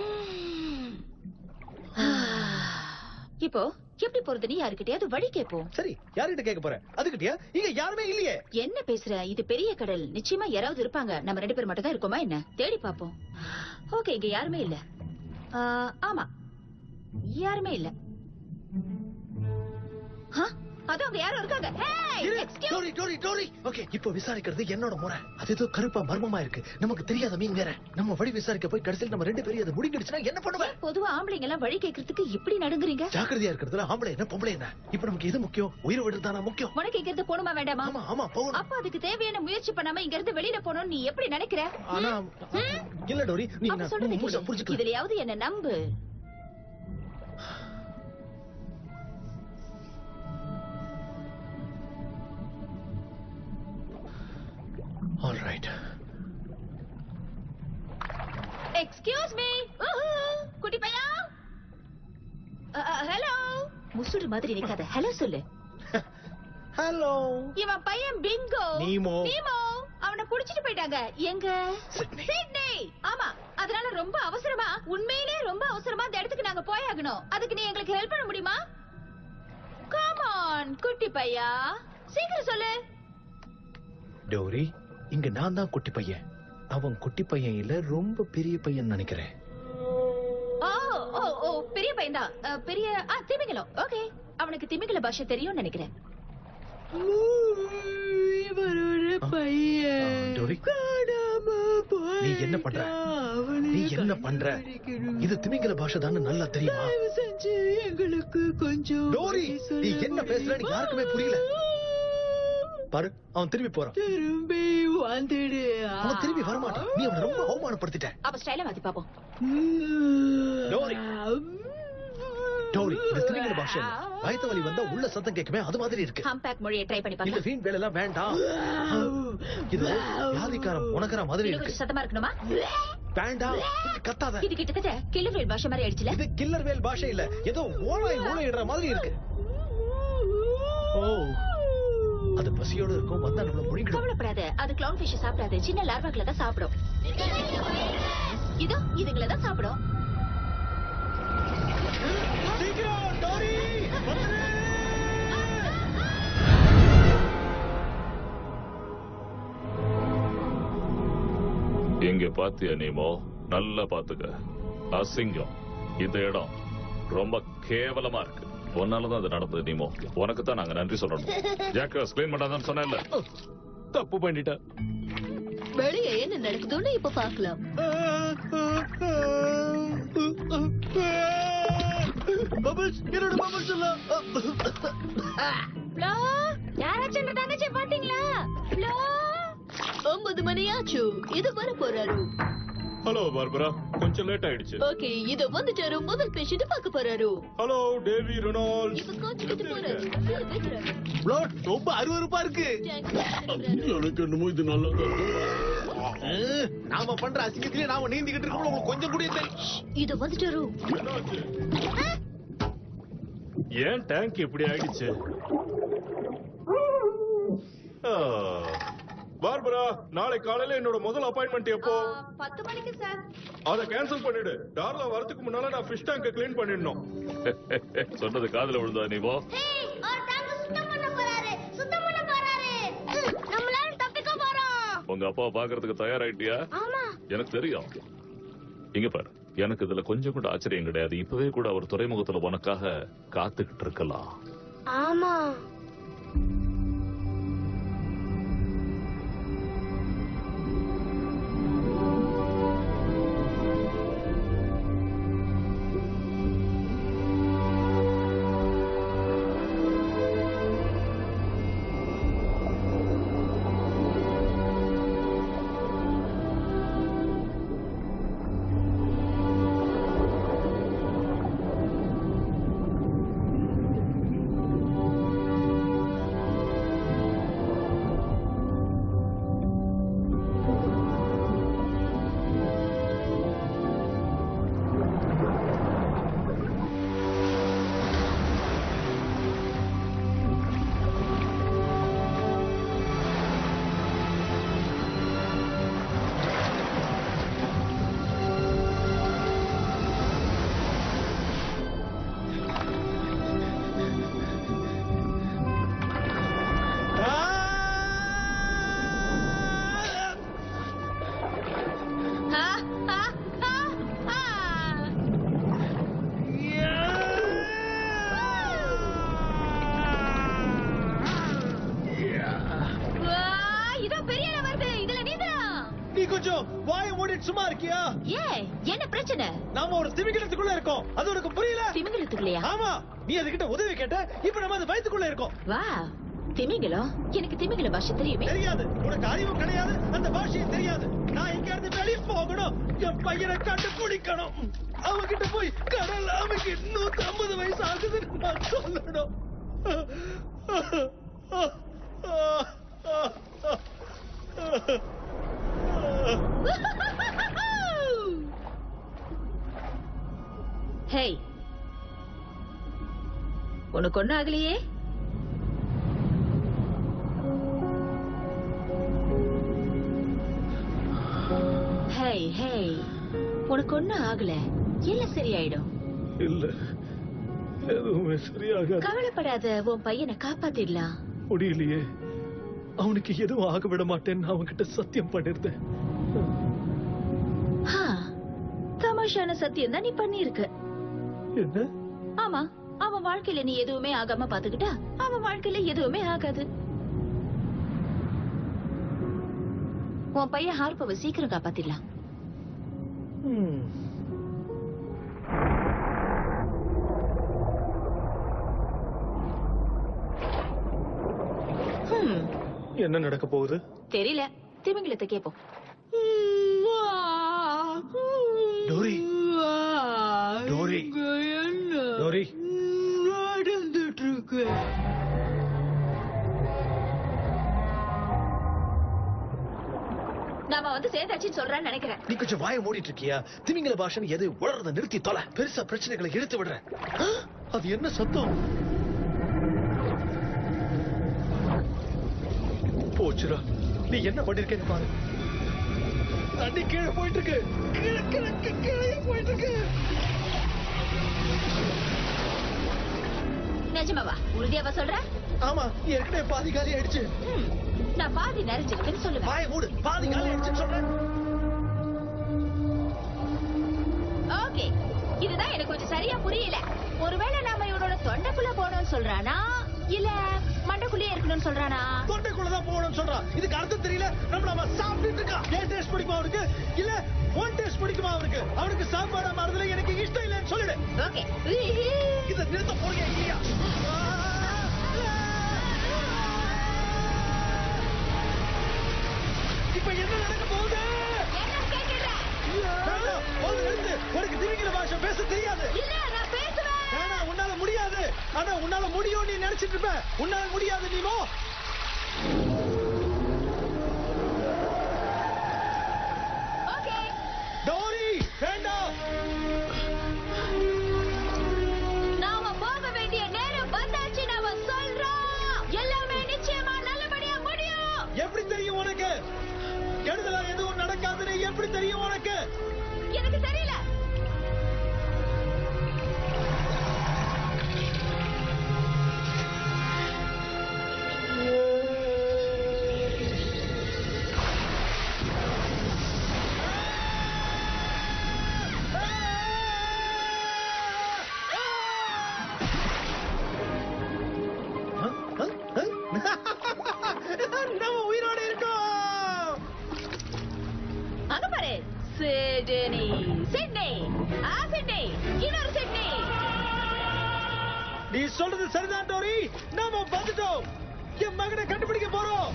இப்போ எப்படி போறது நீ யாருக்கிட்டயாவது வழி கேட்போம் சரி யார்கிட்ட கேட்க போறேன் அதுக்கிட்டயா இங்க யாருமே இல்லையே என்ன பேசுற இது பெரிய கடல் நிச்சயமா யாராவது இருப்பாங்க நம்ம ரெண்டு பேர் மட்டும் தான் இருக்கோமா என்ன தேடி பாப்போம் ஓகே இங்க யாருமே இல்ல ஆ, ஆமா யாருமே இல்ல ஆ, அதோ அங்க யாரும் இருக்காங்க Hey, இரு. excuse- Dory Dory Dory okay இப்போ விசாரிக்கிறது என்னோட முறை அது ஏதோ கருப்பா மர்மமா இருக்கு நமக்கு தெரியாத மீன் வேற நம்ம வழி விசாரிக்க போய் கடைசியில் நம்ம ரெண்டு பேரும் அது முடிங்கிடுச்சுன்னா என்ன பண்ணுவேன் பொதுவா ஆம்பளைங்க எல்லாம் வழி கேட்கறதுக்கு இப்படி நடுங்குறீங்க ஜாக்கிரதையா இருக்கிறதுல ஆம்பளை என்ன பொம்பளை என்ன இப்போ நமக்கு எது முக்கியம் உயிரை விடுறதானா முக்கியம் உனக்கு இங்க இருந்து போகணுமா வேண்டாமா ஆமா ஆமா போகணும் அப்ப அதுக்கு தேவையான முயற்சி பண்ணாம இங்க இருந்து வெளியில போகணும்னு நீ எப்படி நினைக்கிற ஆனா இல்ல டோரி நீ அப்ப நான் சொல்றது முழுசா கேளு. புரிஞ்சுக்கல இதுலயாவது என்ன நம்பு ஆல் ரைட் எக்ஸ்கியூஸ் மீ குட்டி பையா ஹலோ முசுடு மாதிரி நிக்காத ஹலோ சொல்லு ஹலோ இவன் பையன் பிங்கோ நீமோ. நீமோ அவனை புடிச்சிட்டு போயிட்டாங்க எங்க சிட்னி. சிட்னி ஆமா அதனால ரொம்ப அவசரமா உண்மையிலேயே ரொம்ப அவசரமா அந்த இடத்துக்கு நாங்க போயாகணும் அதுக்கு நீ எங்களுக்கு ஹெல்ப் பண்ண முடியுமா கம் ஆன் குட்டி குட்டி பையா சீக்கிரம் சொல்லு டோரி இங்க நான் தான் குட்டி பையன் அவன் குட்டி பையன் இல்ல ரொம்ப பெரிய பையன் நினைக்கிறேன் ஓ ஓ ஓ பெரிய பையன் தான் பெரிய ஆ திமிங்கலம் ஓகே அவனுக்கு திமிங்கல பாஷை தெரியும்னு நினைக்கிறேன் டோரி நீ என்ன பண்ற நீ என்ன பண்ற இது திமிங்கல பாஷை தானே நல்லா தெரியுமா செஞ்சு எங்களுக்கு கொஞ்சம் டோரி நீ என்ன பேசுறன்னு யாருக்குமே புரியல பாரு அவன் திரும்பி போறான் திரும்பி வந்துடு அவன் திரும்பி வரமாட்டான் நீ அவனை ரொம்ப அவமானப்படுத்திட்ட அப்ப ஸ்டைல மாத்தி பாப்போம் டோரி டோரி இது திமிங்கல பாஷை இல்ல. வயித்து வலி வந்தா உள்ள சத்தம் கேட்குமே அது மாதிரி இருக்கு ஹம்பேக் மொழியை ட்ரை பண்ணி இந்த பார்க்கலாம் வீண் வேலை எல்லாம் வேண்டாம் இது வியாதிக்காரம் உனக்கிற மாதிரி இன்னும் இருக்கு கொஞ்சம் சத்தமா இருக்கணுமா வேண்டாம் கத்தாத இது கிட்டத்தட்ட கிளுவேல் பாஷை மாதிரி ஆயிடுச்சுல இது கில்லர் வேல் பாஷை இல்ல ஏதோ ஓனாய் மூளையிடுற மாதிரி இருக்கு ஓ அது பசியோட இருக்கும் வந்தா நம்மள முழுங்கிடும் கவலைப்படாத அது கிளவுன் ஃபிஷ் சாப்பிடாது சின்ன லார்வாக்களை தான் சாப்பிடும் இதோ இதுங்களை தான் சாப்பிடும் இங்க பாத்தியா நீமோ நல்லா பாத்துக்க அசிங்கம் இந்த இடம் ரொம்ப கேவலமா இருக்கு உன்னாலதான் அது நடந்தது நீமோ உனக்கு தான் நாங்க நன்றி சொல்லணும் ஜாக்கஸ் கிளீன் பண்ணாதான் சொன்னேன்ல தப்பு பண்ணிட்டேன் வெளியே என்ன நடக்குதுன்னு இப்ப பாக்கலாம் பபிள்ஸ் என்னோட பபிள்ஸ் எல்லாம் ஃப்ளோ யாராச்சும் இந்த தங்கச்சி பாத்தீங்களா ஃப்ளோ ஒன்பது மணி ஆச்சு இது வர போறாரு ஹலோ பார்பரா கொஞ்சம் லேட் ஆயிடுச்சு ஓகே இது வந்துட்டாரு முதல் பேஷண்ட் பார்க்க போறாரு ஹலோ டேவி ரொனால்ட் இப்ப கோச்சுக்கிட்டு போறாரு கீழே வைக்கிறாரு. பிளாட் ரொம்ப அருவருப்பா இருக்கு எனக்கு என்னமோ இது நல்லா அஹ், நாம பண்ற அசிங்கத்திலே நாம நீந்திக்கிட்டு இருக்கோம் உங்களுக்கு கொஞ்சம் கூட தெரியும் இது வந்துட்டாரு ஏன் டேங்க் இப்படி ஆயிடுச்சு ஆ, பார்பரா நாளை காலையில என்னோட முதல் அப்பாயின்மெண்ட் எப்போ பத்து மணிக்கு சார் அத கேன்சல் பண்ணிடு டார்லா வரதுக்கு முன்னால நான் ஃபிஷ் டேங்க க்ளீன் பண்ணிடணும் சொன்னது காதுல விழுந்தா நீமோ ஒரு டேங்க் சுத்தம் பண்ண போறாரு சுத்தம் பண்ண போறாரு ம், நம்மளால தப்பிக்க போறோம் உங்க அப்பாவை பாக்குறதுக்கு தயாராயிட்டியா ஆமா எனக்கு தெரியும் இங்க பாரு எனக்கு இதுல கொஞ்சம் கூட ஆச்சரியம் கிடையாது இப்பவே கூட அவர் துறைமுகத்துல உனக்காக காத்துக்கிட்டு இருக்கலாம் ஆமா ஆ, ஆ, ஆ, ஆ. வா, இதோ பெரிய அலை வருது இதுல நீந்தலாம் நீ கொஞ்சம் வாயை மூடிட்டு சும்மா இருக்கியா ஏன் என்ன பிரச்சனை நாம ஒரு திமிங்கலத்துக்குள்ள இருக்கோம் அது உனக்கு புரியல திமிங்கலத்துக்குள்ளயா ஆமா நீ அதுகிட்ட உதவி கேட்ட இப்ப நம்ம அது வயித்துக்குள்ள இருக்கோம் வா திமிங்கலம் எனக்கு திமிங்கல பாஷை தெரியுமே தெரியாது உனக்கு அறிவு கிடையாது அந்த பாஷையும் தெரியாது நான் இங்க இருந்து வெளியே போகணும் என் பையனை கண்டுபிடிக்கணும் அவகிட்ட போய் கடல் அவனுக்கு நூத்தி ஐம்பது வயசு ஆகுதுன்னு நான் சொல்லணும் ஹேய் உனக்கு ஒண்ணும் ஆகலையே ஹேய் ஹேய் உனக்கு ஒண்ணும் ஆகல எல்லாம் சரியாயிடும் இல்ல எதுவுமே சரியாக கவலைப்படாத உன் பையனை காப்பாத்திடலாம் முடியலையே அவனுக்கு எதுவும் ஆக விட மாட்டேன்னு அவன்கிட்ட சத்தியம் பண்ணிருந்தேன் ஹா, தமாஷான சத்தியம் தான் நீ பண்ணிருக்க என்ன ஆமா அவன் வாழ்க்கையில நீ எதுவுமே ஆகாம பாத்துக்கிட்டா அவன் வாழ்க்கையில எதுவுமே ஆகாது உன் பையன் ஹார்பவை சீக்கிரம் காப்பாத்திடலாம் ம். ஹம், என்ன நடக்க போகுது தெரியல திமிங்கிலத்தை கேப்போம் டோரி டோரி டோரி நடந்துட்டு இருக்கு நாம வந்து சேர்ந்தாச்சுன்னு சொல்றான்னு நினைக்கிறேன் நீ கொஞ்சம் வாயை மூடிட்டு இருக்கியா திமிங்கல பாஷன் எது உளறத நிறுத்தி தொலை பெருசா பிரச்சனைகளை இழுத்து விடுற ஆ? அது என்ன சத்தம் போச்சுடா நீ என்ன பண்ணிருக்கேன்னு பாரு தண்ணி கீழே போயிட்டு இருக்கு கீழே கீழே கீழே கீழே போயிட்டு இருக்கு நிஜமாவா உறுதியாவா சொல்ற ஆமா ஏற்கனவே பாதி காலி ஆயிடுச்சு ஹம், நான் பாதி நிறைஞ்சிருக்குன்னு சொல்லுவேன் வாயை மூடு பாதி காலி ஆயிடுச்சுன்னு சொல்றேன் ஓகே இதுதான் எனக்கு கொஞ்சம் சரியா புரியல ஒருவேளை நாம இவனோட தொண்டைக்குள்ள போகணும்னு சொல்றானா இல்ல மண்டைக்குள்ளேயே இருக்கணும்னு சொல்றானா தொண்டைக்குள்ளதான் போகணும்னு சொல்றான் இதுக்கு அர்த்தம் தெரியல நம்மள அவன் சாப்பிட்டுட்டு இருக்கான் ஏன் டேஸ்ட் பிடிக்குமா அவனுக்கு இல்ல ஒன் டேஸ்ட் பிடிக்குமா அவனுக்கு அவனுக்கு சாப்பாடு மாறுதுல எனக்கு இஷ்டம் இல்லைன்னு சொல்லிடு ஓகே இதை நிறுத்த போறியா இல்லையா இப்ப என்ன நடக்க போகுது வேண்டாம், போதும் நிறுத்து. உனக்கு திமிங்கில பாஷை பேச தெரியாது வேணாம், உன்னால முடியாது ஆனா உன்னால முடியும் நீ நினைச்சிட்டு இருப்ப உன்னால முடியாது நீமோ டோரி வேண்டாம் நாம போக வேண்டிய நேரம் வந்தாச்சு நாம சொல்றோம் எல்லாமே நிச்சயமா நல்லபடியா முடியும் எப்படி தெரியும் உனக்கு கெடுதலா எதுவும் நடக்காதுன்னு எப்படி தெரியும் உனக்கு எனக்கு தெரியல நம்ம உயிரோட இருக்கோம் அங்க பாரு சிட்னி சிட்னி ஆ சிட்னி இன்னொரு சிட்னி நீ சொல்றது சரிதான் டோரி நாம வந்துட்டோம் என் மகனை கண்டுபிடிக்க போறோம்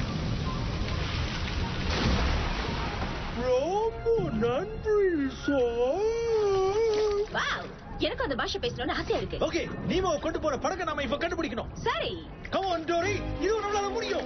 ரொம்ப நன்றி சார் வாவ் எனக்கு அந்த பாஷை பேசணும்னு ஆசையா இருக்கு ஓகே நீமோ கொண்டு போற படத்தை நாம இப்ப கண்டுபிடிக்கணும் சரி கம் ஆன் டோரி இது நம்மளால முடியும்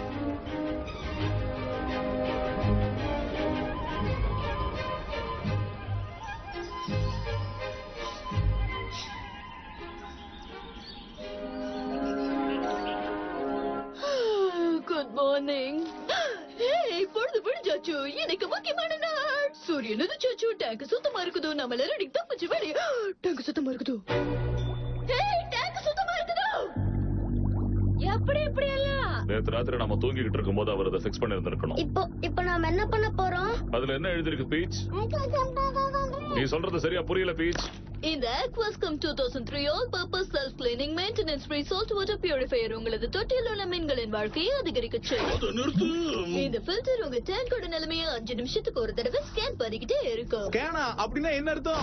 குட் மார்னிங் ஏய் பொழுது விடிஞ்சாச்சு இன்னைக்கு முக்கியமான நாள் சூரியன் உதிச்சாச்சு டேங்க் சுத்தமா இருக்குதோ நம்ம எல்லாரும் தப்பிச்சு வெளியே டேங்க் சுத்தமா இருக்குதோ ஏய் டேங்க் சுத்தமா இருக்குதோ எப்படி இப்படி எல்லாம் நேத்து ராத்திரி நம்ம தூங்கிக்கிட்டு இருக்கும்போது அவர் அதை ஃபிக்ஸ் பண்ணிருந்திருக்கணும் இப்போ இப்போ நாம என்ன பண்ண போறோம் அதுல என்ன எழுதிருக்கு பீச் நீ சொல்றது சரியா புரியல பீச் இந்த Aquascom 2003 all purpose self cleaning maintenance free salt water purifier உங்களது தொட்டியில் உள்ள மீன்களின் வாழ்க்கையை அதிகரிக்க செய்யும் இந்த ஃபில்டர் உங்க டேங்கோட நிலைமையை அஞ்சு நிமிஷத்துக்கு ஒரு தடவை ஸ்கேன் பண்ணிக்கிட்டே இருக்கும் ஸ்கேனா அப்படின்னா என்ன அர்த்தம்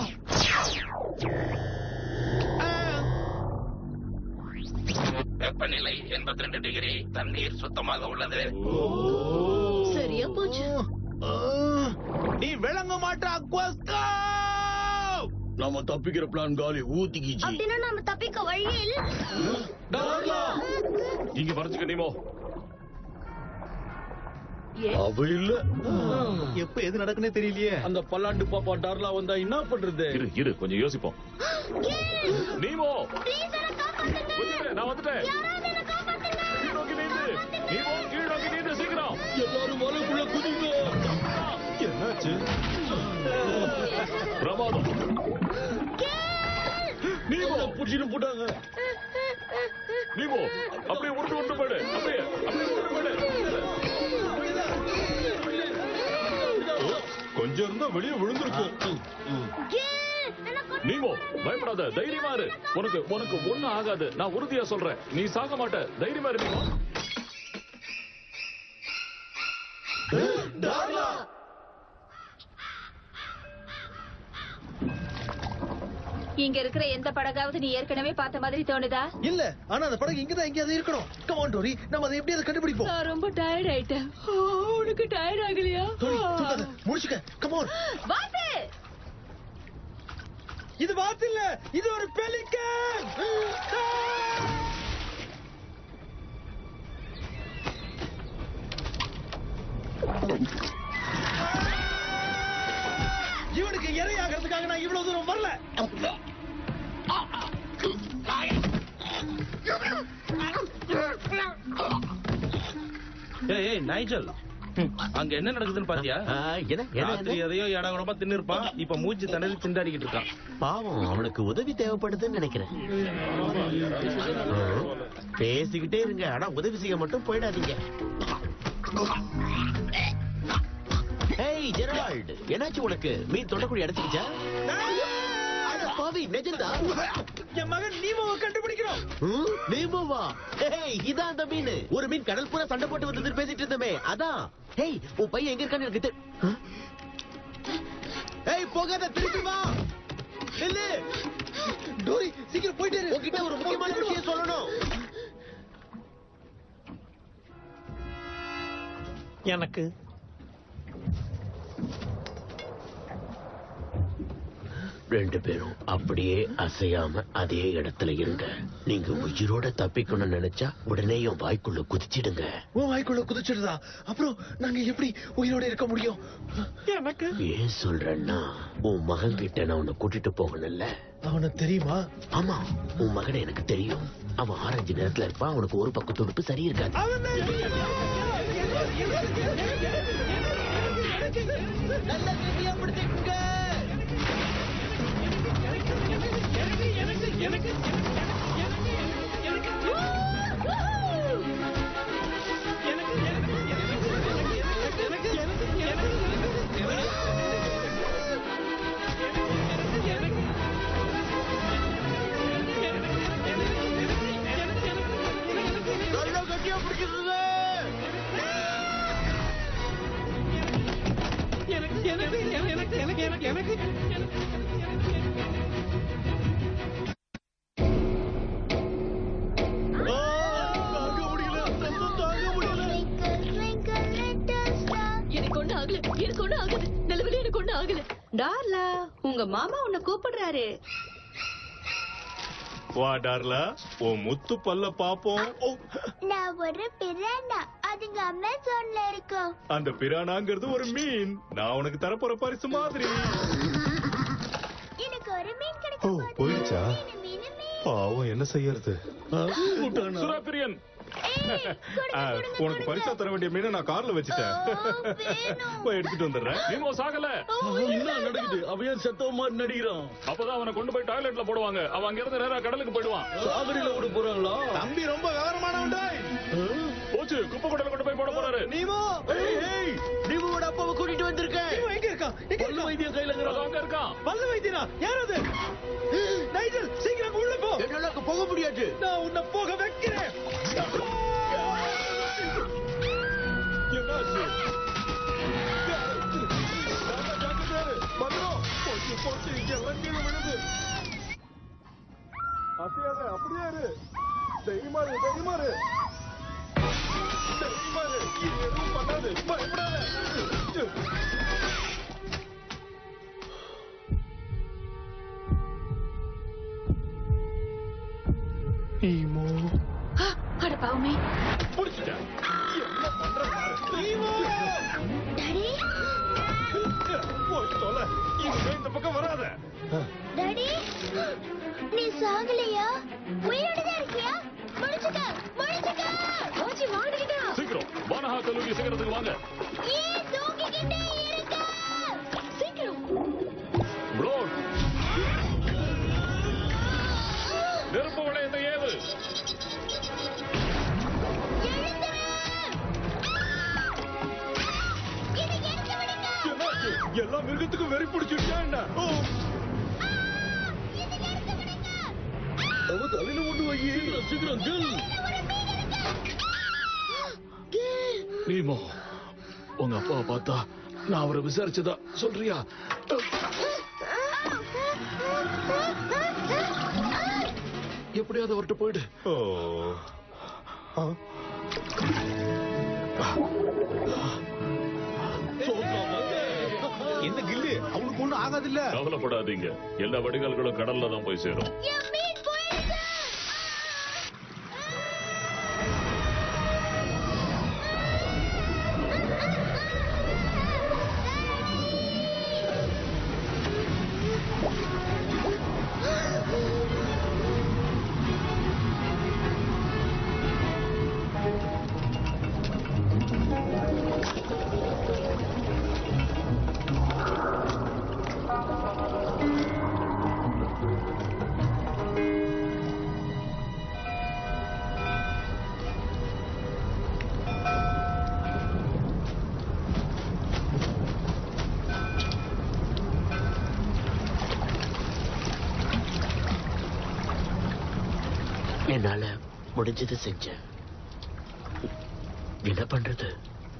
வெப்பநிலை எண்பத்தி ரெண்டு டிகிரி தண்ணீர் சுத்தமாக உள்ளது சரியா போச்சு நீ விளங்க மாட்டா அக்வாஸ்கா நாம தப்பிக்கிற பிளான் காலி ஊத்திக்கிச்சு அப்படின்னா நாம தப்பிக்க வழியில் இங்க மறைச்சுக்க நீமோ அவ இல்ல எப்ப எது நடக்குன்னே தெரியலையே அந்த பல்லாண்டு பாப்பா டார்லா வந்தா என்ன பண்றது இரு இரு கொஞ்சம் யோசிப்போம் நீமோ கொஞ்சம் இரு, நான் வந்துட்டேன் கீழ் நோக்கி நீந்து நீமோ கீழ் நோக்கி நீந்து சீக்கிரம் எல்லாரும் மலைக்குள்ள குதிங்க என்னாச்சு பிரமாதம் நீமோ புடிச்சிட்டு போட்டாங்க நீமோ அப்படியே உருண்டு உருண்டு போயிடு அப்படியே அப்படியே உருண்டு போயிடு கொஞ்சம் இருந்தா வெளியே விழுந்திருக்கும் நீமோ பயப்படாத தைரியமா இரு உனக்கு உனக்கு ஒண்ணும் ஆகாது நான் உறுதியா சொல்றேன் நீ சாக மாட்ட தைரியமா இரு நீமோ இங்க இருக்கிற எந்த படகாவது நீ ஏற்கனவே பார்த்த மாதிரி தோணுதா இல்ல ஆனா அந்த படகு இங்கதான் எங்கேயாவது இருக்கணும் கமான் டோரி நம்ம அதை எப்படி அதை கண்டுபிடிப்போம் நான் ரொம்ப டயர்ட் ஆயிட்டேன் ஓ, உனக்கு டயர்ட் ஆகலையா டோரி தூக்காத முடிச்சுக்க கமான் வாத்து இது வாத்து இல்ல இது ஒரு பெலிக்கன் இவனுக்கு இரையாகிறதுக்காக நான் இவ்வளவு தூரம் வரல ஏய் ஏய் நைஜல் ஹம், அங்க என்ன நடக்குதுன்னு பாத்தியா என்ன என்ன, ராத்திரி என்ன? எதையோ இடகுடமா தின்னு இருப்பான் இப்ப மூச்சு திணறி திண்டாடிக்கிட்டு இருக்கான் பாவம் அவனுக்கு உதவி தேவைப்படுதுன்னு நினைக்கிறேன் ஆ, பேசிக்கிட்டே இருங்க ஆனா உதவி செய்ய மட்டும் போயிடாதீங்க ஏய் ஜெரால்ட் என்னாச்சு உனக்கு மீன் தொண்டக்குழி அடைச்சிக்கிச்சா அட பாவி நிஜந்தா என் மகன் நீமோவை கண்டுபிடிக்கிறோம் ஹம், நீமோவா ஏய் இதான் அந்த மீன் ஒரு மீன் கடல் பூரா சண்டை போட்டு வந்தது பேசிட்டு இருந்தமே அதான் ஏய் உன் பையன் எங்க இருக்கான்னு எனக்கு தெரி- ஆ? ஏய் போகாத திருப்பி வா நில்லு டோரி சீக்கிரம் போயிட்டே இரு உன்கிட்ட ஒரு முக்கியமான விஷயம் சொல்லணும் எனக்கு ரெண்டு பேரும் அப்படியே அசையாம அதே இடத்துல இருங்க நீங்க உயிரோட தப்பிக்கணும்னு நினைச்சா உடனே என் வாய்க்குள்ள குதிச்சிடுங்க உன் வாய்க்குள்ள குதிச்சிடுதா அப்புறம் நாங்க எப்படி உயிரோட இருக்க முடியும் எனக்கு ஏன் சொல்றேன்னா உன் மகன் கிட்ட நான் உன்னை கூட்டிட்டு போகணும்ல அவனுக்கு தெரியுமா ஆமா உன் மகனை எனக்கு தெரியும் அவன் ஆரஞ்சு நேரத்துல இருப்பான் அவனுக்கு ஒரு பக்க துடுப்பு சரி இருக்காது நல்ல கட்டியா பிடிச்சுக்குங்க நல்லா கட்டியா பிடிக்குதுங்க எனக்கு எனக்கு எனக்கு எனக்கு எனக்கு எனக்கு எனக்கு ஒண்ணு ஆகல எனக்கு ஒண்ணு ஆகுது நல்லவேளை எனக்கு ஒண்ணு ஆகல டார்லா உங்க மாமா உன்னை கூப்பிடுறாரு வா டார்லா உன் முத்து பல்ல பாப்போம் ஓ, நான் ஒரு பிரானா அதுங்க அமேசான்ல இருக்கும் அந்த பிரானாங்கிறது ஒரு மீன் நான் உனக்கு தரப்போற பரிசு மாதிரி எனக்கு ஒரு மீன் ஓ கிடைக்கும் போயிடுச்சா பாவம் என்ன செய்யறது சுராபிரியன் ஆ, உனக்கு பரிசா தர வேண்டிய மீனை நான் கார்ல வச்சுட்டேன் போய் எடுத்துட்டு வந்துடுறேன் நீமோ சாகல என்ன நடக்குது அவன் ஏன் செத்தவ மாதிரி நடிக்கிறான் அப்பதான் அவனை கொண்டு போய் டாய்லெட்ல போடுவாங்க அவன் அங்க இருந்து நேரா கடலுக்கு போயிடுவான் சாகடியில விட போறாங்களா தம்பி ரொம்ப விவரமானவன்டாய் போச்சு குப்பை குடல கொண்டு போய் போட போறாரு நீமோ ஏய் நீமோட அப்பாவை கூட்டிட்டு வந்திருக்கேன் நீமோ எங்க இருக்கான் எங்க பல்லு வைத்தியம் கையில அதோ இருக்கிறான் அங்க இருக்கான் பல்லு வைத்தியனா யார் அது நைஜல் சீக்கிரம் அங்க உள்ள போ என்னால அங்க போக முடியாது நான் உன்னை போக வைக்கிறேன் என்னாச்சு பத்திரம் போச்சு போச்சு எல்லாம் கீழே விழுது அசையாத அப்படியே இரு தைரியமா இரு தைரியமா இரு தைரியமா இரு இது எதுவும் பண்ணாது பயப்படாத நீமோ அட பாவமே புடிச்சிட்டேன் என்ன பண்ற பாரு நீமோ டாடி போய் தொலை இனிமே இந்த பக்கம் வராத டாடி நீ சாகலையா உயிரோட தான் இருக்கியா முடிச்சுக்க முடிச்சுக்க ஓச்சி மாட்டிக்கிட்டா சீக்கிரம் வானஹா கல்லூரி சிகரத்துக்கு வாங்க ஏன் தூக்கிக்கிட்டே இருக்க சீக்கிரம் ப்ளோட் எல்லா மிருகத்துக்கும் வெறி பிடிச்சிருச்சா என்ன ஓ, அவ தலையில ஒண்ணு வை சீக்கிரம் சீக்கிரம் கில் நீமோ உங்க அப்பாவை பார்த்தா நான் அவரை விசாரிச்சதா சொல்றியா எப்படியாவது அவர்கிட்ட போயிடு என்ன கில்லு அவனுக்கு ஒண்ணும் ஆகாது இல்ல கவலைப்படாதீங்க எல்லா வடிகால்களும் கடல்ல தான் போய் சேரும் என்னால முடிஞ்சது செஞ்சேன் என்ன பண்றது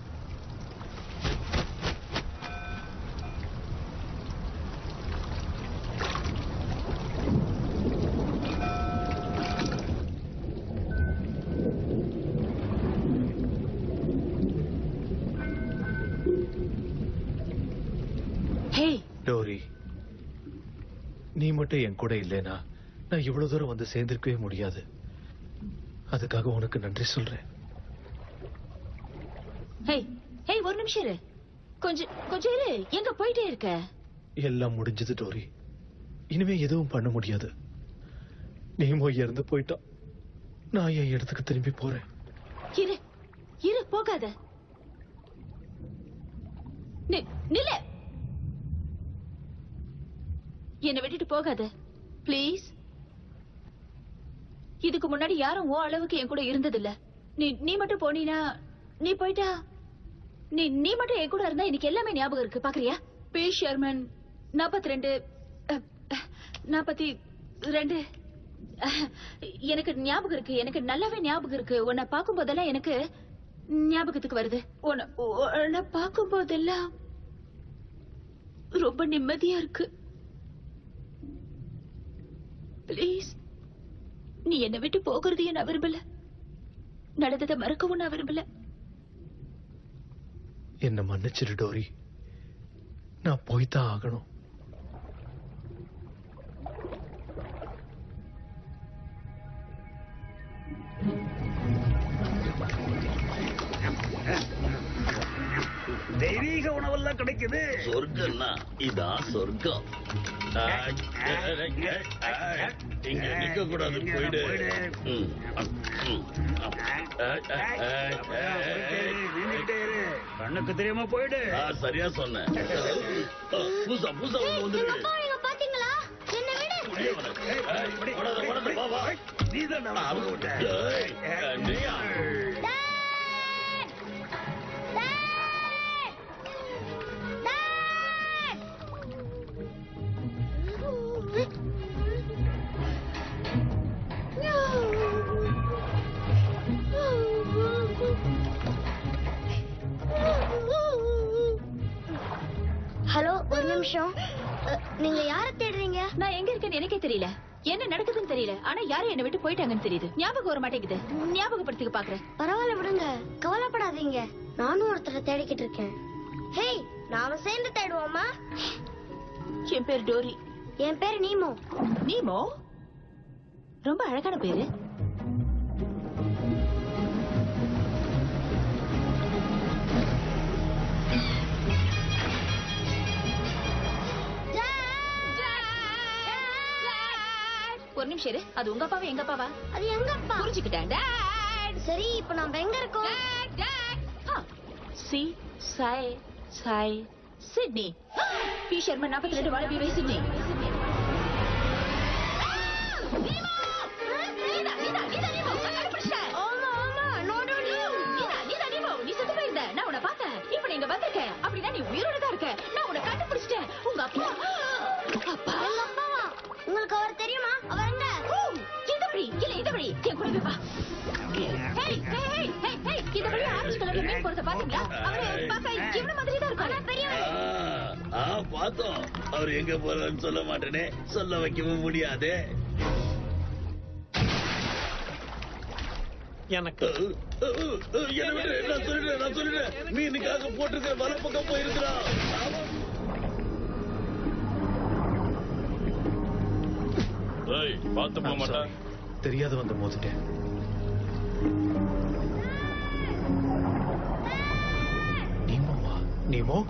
ஹே டோரி நீ மட்டும் என் கூட இல்லைனா நான் இவ்வளவு தூரம் வந்து சேர்ந்திருக்கவே முடியாது அதுக்காக உனக்கு நன்றி சொல்றேன் ஹே ஹே ஒரு நிமிஷம் இரு கொஞ்சம் கொஞ்சம் இரு எங்க போயிட்டே இருக்க எல்லாம் முடிஞ்சது டோரி இனிமே எதுவும் பண்ண முடியாது நீமோ இறந்து போயிட்டா நான் என் இடத்துக்கு திரும்பி போறேன் இரு இரு போகாத நி- நில்லு என்னை விட்டுட்டு போகாத ப்ளீஸ் இதுக்கு முன்னாடி யாரும் உன் அளவுக்கு என் கூட இருந்ததில்ல நீ நீ மட்டும் போனீனா நீ போயிட்டா நீ நீ மட்டும் என் கூட இருந்தா எனக்கு எல்லாமே ஞாபகம் இருக்கு பாக்குறியா பி ஷர்மன் நாற்பத்தி ரெண்டு நாற்பத்தி ரெண்டு அஹ், எனக்கு ஞாபகம் இருக்கு எனக்கு நல்லாவே ஞாபகம் இருக்கு உன்னை பார்க்கும் போதெல்லாம் எனக்கு ஞாபகத்துக்கு வருது உன்னை உன்னை பார்க்கும் போதெல்லாம் ரொம்ப நிம்மதியா இருக்கு ப்ளீஸ் நீ என்னை விட்டு போகிறதையும் நான் விரும்பல நடந்ததை மறக்கவும் நான் விரும்பல என்ன மன்னிச்சிரு டோரி நான் போய்தான் ஆகணும் தெய்வீக உணவெல்லாம் கிடைக்குது சொர்க்கம்னா இதான் சொர்க்கம் ஆ, இங்க நிக்க கூடாது போயிடு ம், ம், ஆ, ஆ, ஆ, கண்ணுக்கு தெரியாம போயிடு ஆ, சரியா சொன்னேன் ஆ, பூசா பூசா ஒண்ணு வந்துருக்கு அப்பாவிங்க பாத்தீங்களா என்ன விடு நீதான் அவங்க விட்ட ஏய், நீயா? ஹலோ ஒரு நிமிஷம் அ, நீங்க யார தேடுறீங்க நான் எங்க இருக்கேன்னு எனக்கே தெரியல என்ன நடக்குதுன்னு தெரியல ஆனா யாரும் என்னை விட்டு போயிட்டாங்கன்னு தெரியுது ஞாபகம் வர மாட்டேங்குது ஞாபகப்படுத்திக்க பாக்குறேன் பரவாயில்ல விடுங்க கவலைப்படாதீங்க நானும் ஒருத்தரை தேடிக்கிட்டு இருக்கேன் ஹேய் நாம சேர்ந்து தேடுவோமா என் பேர் டோரி என் பேர் நீமோ நீமோ ரொம்ப அழகான பேரு ஒரு நிமிஷம் இரு அது உங்க அப்பாவா எங்க அப்பாவா அது எங்க அப்பா புரிஞ்சுக்கிட்டேன் Dad. சரி இப்போ நாம எங்க இருக்கோம் ஆ, சி சாய் சாய் சிட்னி பி சர்மா நாற்பத்தி ரெண்டு வாழ பிவை சிட்னி ஆமா ஆமா நோடு நீ செத்து போயிருந்த நான் உன்னை பார்த்தேன் இப்ப நீங்க வந்திருக்க அப்படின்னா நீ உயிரோட தான் இருக்க நான் உன்னை கண்டுபிடிச்சேன் படகுல மீன் போறத பாத்தீங்களா அவரு பார்க்க இவன மாதிரி தான் இருக்காரு ஆனா பெரியவர் ஆ பார்த்தோம் அவர் எங்க போறான்னு சொல்ல மாட்டேனே சொல்ல வைக்கவும் முடியாது எனக்கு என்ன விடு, நான் சொல்லிடுறேன் நான் சொல்லிடுறேன் மீனுக்காக போட்டிருக்கிற வலை பக்கம் போயிருக்கிறான் ஏய் பார்த்து போக மாட்டேன் தெரியாத வந்து மோதிட்டேன் நீமோவா நீமோ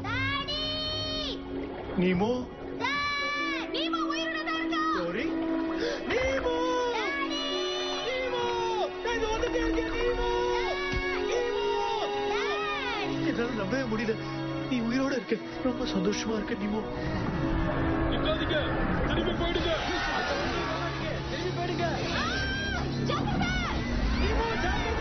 நீமோ நீமா உயிரோட தான் இருக்கா சாரி நீமோ நீமோ நான் இங்க வந்துட்டே இருக்கேன் நீமோ நீமோ என்னால நம்பவே முடியல நீ உயிரோட இருக்க ரொம்ப சந்தோஷமா இருக்க நீமோ நிக்காதீங்க திரும்பி போயிடுங்க திரும்பி போயிடுங்க ஜாக்கிரதை நீமோ ஜாக்கிரதை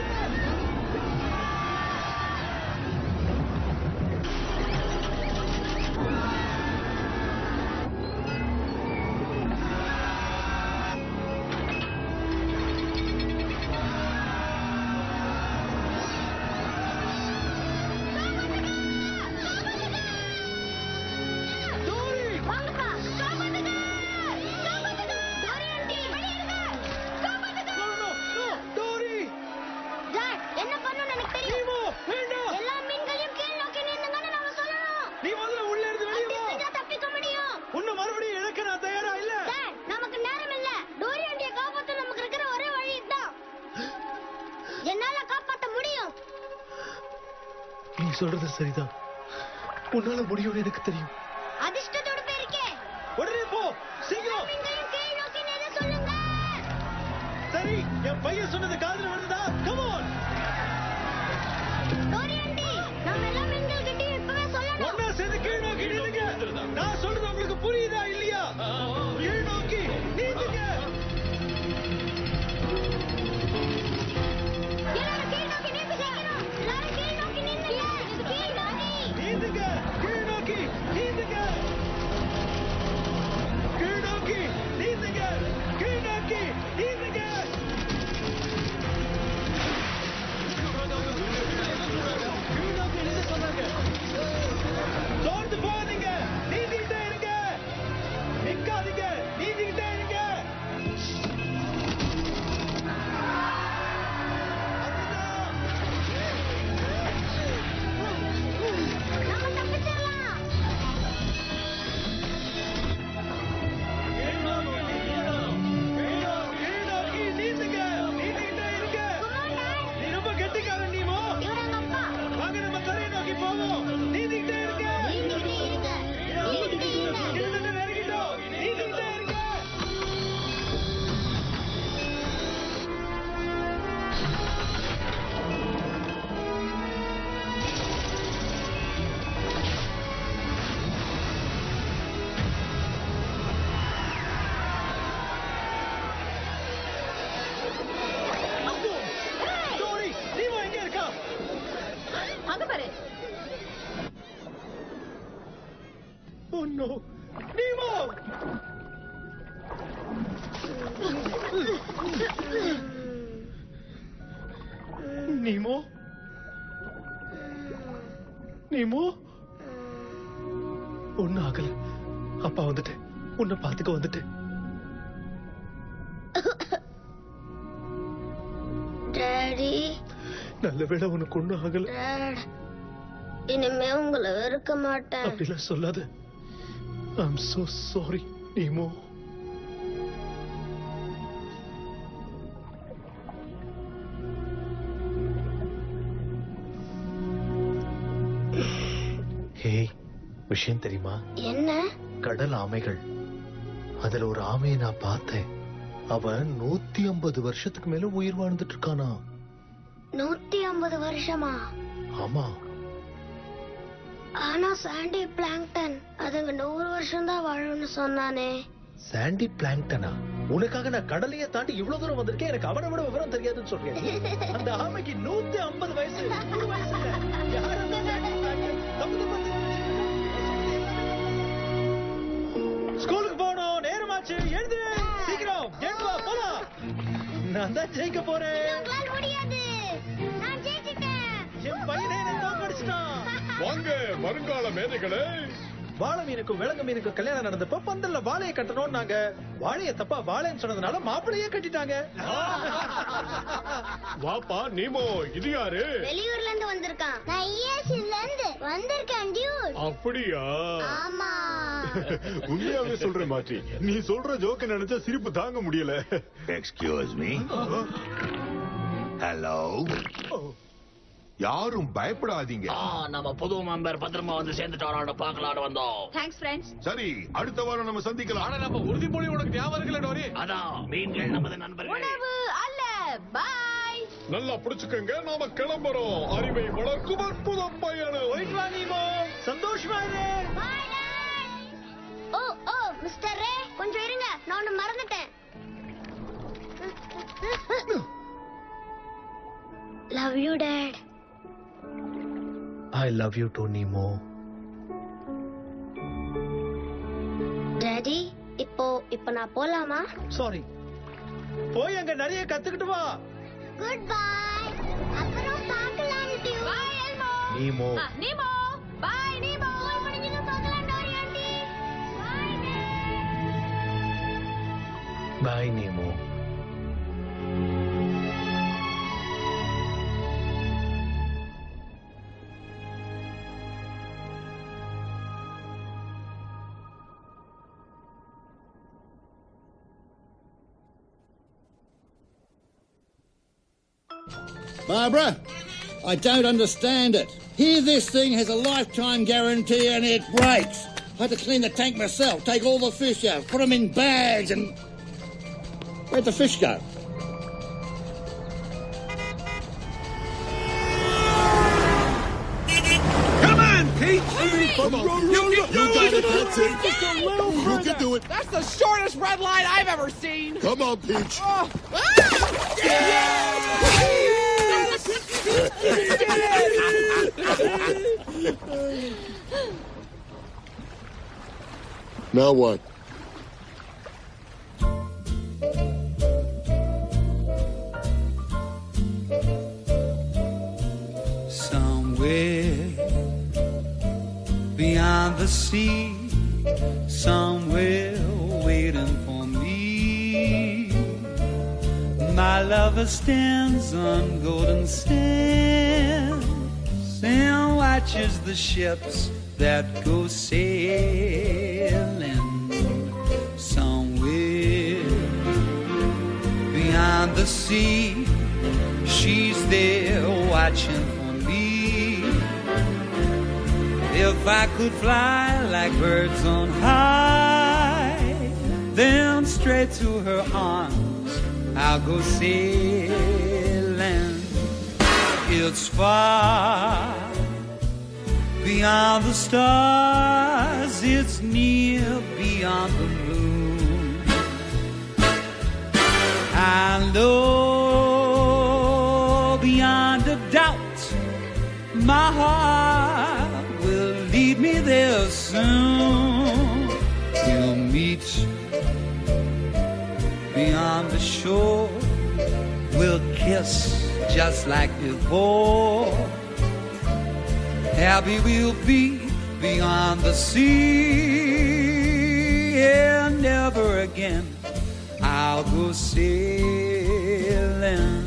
வாங்கப்பா காப்பாத்துங்க காப்பாத்துங்க டோரி ஆண்டி வெளியேறுங்க காப்பாத்துங்க டோரி டாட் என்ன பண்ணனும் எனக்கு தெரியும் நீமோ வேண்டாம் எல்லா மீன்களையும் கீழ் நோக்கி நின்னுங்கன்னு நாம சொல்லணும் நீ முதல்ல உள்ள இருந்து வெளியே அப்படி வா செஞ்சா தப்பிக்க முடியும் உன்னை மறுபடியும் இழக்க நான் தயாரா இல்ல டாட் நமக்கு நேரம் இல்ல டோரி ஆண்டியை காப்பாத்த நமக்கு இருக்கிற ஒரே வழி இதுதான் என்னால காப்பாத்த முடியும் நீ சொல்றது சரிதான் உன்னால முடியும்னு எனக்கு தெரியும் அதிர்ஷ்டத்தோட பேருக்கே உடனே போ சீக்கிரம் மீன்களையும் கீழ் நோக்கி நின்னு சொல்லுங்க சரி என் பையன் சொன்னது காதுல விழுந்ததா கம் ஆன் டோரி ஆண்டி நாம எல்லா மீன்கள் கிட்டயும் இப்பவே சொல்லணும் ஒன்னா சேர்ந்து கீழ் நோக்கி நில்லுங்க நான் சொல்றது உங்களுக்கு புரியுதா இல்லையா கீழ் நோக்கி நீந்துங்க எல்லாரும் கீழ் நோக்கி நீந்து சீக்கிரம் எல்லாரும் கீழ் நோக்கி நின்னுங்க கீழ் நோக்கி நீந்துங்க கீழ் நோக்கி நீந்துங்க கீழ் நோக்கி நீந்துங்க கீழ் நோக்கி நீந்துங்க கீழ் நோக்கி நீந்த சொன்னாங்க சோர்ந்து போகாதீங்க நீந்திக்கிட்டே இருங்க நிக்காதீங்க நீந்திக்கிட்டே இருங்க நம்ம தப்பிச்சிடலாம் கீழ் நோக்கி நீந்தணும். கீழ் நோக்கி, கீழ் நோக்கி நீந்துங்க நீந்திக்கிட்டே இருங்க நீ ரொம்ப கெட்டிக்காரன் நீமோ இவர் எங்க அப்பா வாங்க நம்ம கரையை நோக்கி போவோம் நீந்திக்கிட்டே இருங்க நீந்திக்கிட்டே இருங்க நீந்திக்கிட்டே இருங்க கிட்டத்தட்ட நெருங்கிட்டோம் நீந்திக்கிட்டே இருங்க அப்போ, டோரி, நீமோ எங்க இருக்கா அங்க பாரு Oh no! Nemo! Nemo Nemo ஒண்ணு ஆகல அப்பா வந்துட்டேன் உன்னை பாத்துக்க வந்துட்டேன் டாடி நல்ல வேளை உனக்கு ஒண்ணும் ஆகல டாட் இனிமே உங்களை வெறுக்க மாட்டேன் அப்படிலாம் சொல்லாத I'm so sorry Nemo hey விஷயம் தெரியுமா என்ன கடல் ஆமைகள் அதுல ஒரு ஆமையை நான் பார்த்தேன் அவன் நூத்தி ஐம்பது வருஷத்துக்கு மேல உயிர் வாழ்ந்துட்டு இருக்கானா நூத்தி ஐம்பது வருஷமா ஆமா ஆனா சாண்டி பிளாங்டன் அதுங்க நூறு வருஷம் தான் வாழும்னு சொன்னானே சாண்டி பிளாங்டனா உனக்காக நான் கடலையே தாண்டி இவ்வளவு தூரம் வந்திருக்கேன் எனக்கு அவனை விட விவரம் தெரியாதுன்னு சொல்றேன் அந்த ஆமைக்கு நூத்தி ஐம்பது வயசு நூறு வயசு இல்ல. யார் அந்த சாண்டி பிளாங்டன்? தப்பு தப்பா ஸ்கூலுக்கு போகணும் நேரமாச்சு எழுது சீக்கிரம் எழுந்து வா போலாம் நான் தான் ஜெயிக்க போறேன் உங்களால் முடியாது நான் ஜெயிச்சிட்டேன் வாங்க வருங்கால மேதைகளே வாழை மீனுக்கும் விலங்கு மீனுக்கும் கல்யாணம் நடந்தப்ப பந்தல்ல வாழையை கட்டணும் நாங்க வாழைய தப்பா வாழைன்னு சொன்னதுனால மாப்பிளையே கட்டிட்டாங்க வாப்பா நீமோ இது யாரு வெளியூர்ல இருந்து வந்திருக்கான் நான் ஈஎஸ்ல இருந்து வந்திருக்கேன் டியூட் அப்படியா ஆமா உண்மையாவே சொல்றேன் மாற்றி நீ சொல்ற ஜோக்க நினைச்சா சிரிப்பு தாங்க முடியல எக்ஸ்கியூஸ் மீ ஹலோ யாரும் பயப்படாதீங்க நம்ம புது மெம்பர் பத்திரமா வந்து சேர்ந்துட்டாரான்னு பார்க்கலான்னு வந்தோம் தேங்க்ஸ் ஃப்ரெண்ட்ஸ் சரி அடுத்த வாரம் நம்ம சந்திக்கலாம் ஆனா நம்ம உறுதிமொழி உனக்கு ஞாபகம் இருக்குல்ல டோரி அதான் மீன்கள் நமது நண்பர்கள் உணவு அல்ல பாய் நல்லா புடிச்சுக்கங்க நாம கிளம்புறோம் அறிவை வளர்க்கும் அற்புதம் பயணம் சந்தோஷமா இரு ஓ ஓ மிஸ்டர் ரே கொஞ்சம் இருங்க நான் ஒண்ணு மறந்துட்டேன் love you dad I love you too Nemo daddy இப்போ இப்போ நான் போலாமா சாரி போய் அங்க நிறைய கத்துக்கிட்டு வா குட் பை அப்புறம் பார்க்கலாம் டியூ bye Elmo Nemo Nemo bye Nemo school முடிஞ்சதும் பார்க்கலாம் Dory aunty bye bye Nemo Barbara, I don't understand it. Here this thing has a lifetime guarantee and it breaks. I had to clean the tank myself, take all the fish out, put them in bags and... Where'd the fish go? Come on, Pete! Come on. You, you, you got it. That's it. Just a little You further. can do it. That's the shortest red line I've ever seen. Come on, Peach. Oh. Now what? Somewhere beyond the sea, somewhere waiting for me. My lover stands on golden sands and watches the ships that go sailing. Somewhere beyond the sea, she's there watching for me. If I could fly like birds on high, then straight to her arms I'll go sailing. It's far beyond the stars, it's near beyond the moon. I know beyond a doubt my heart will lead me there soon. We'll meet beyond the shore. We'll kiss just like before. Happy we'll be beyond the sea. And never again I'll go sailing.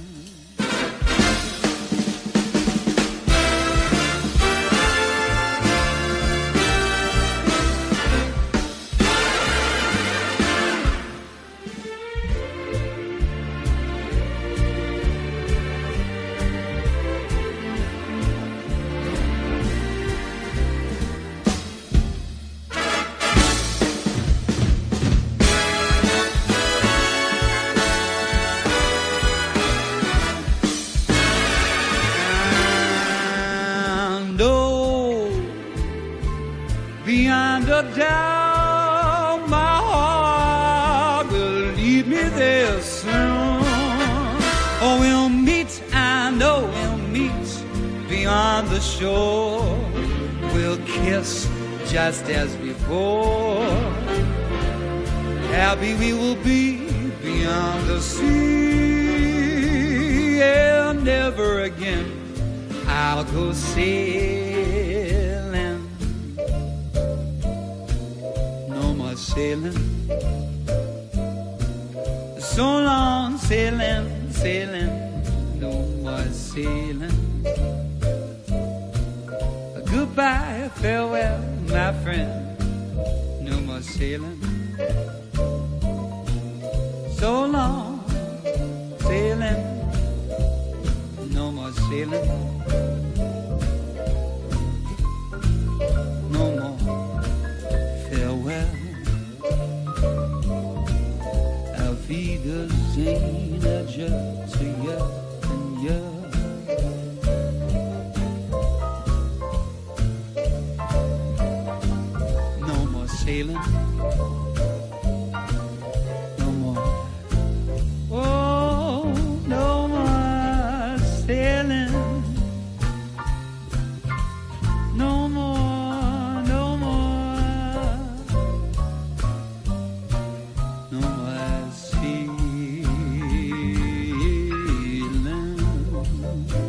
And oh, beyond a doubt, my heart will lead me there soon. Oh, we'll meet, I know we'll meet beyond the shore. We'll kiss just as before. Happy we will be beyond the sea, and never again I'll go sailing. sailing. So long sailing, sailing, no more sailing. Goodbye, farewell, my friend, no more sailing. So long sailing, no more sailing. No more farewell. Auf Wiedersehen, adieu to you and you. No more sailing. No more. Oh, no more sailing. No more, no more. No more sailing.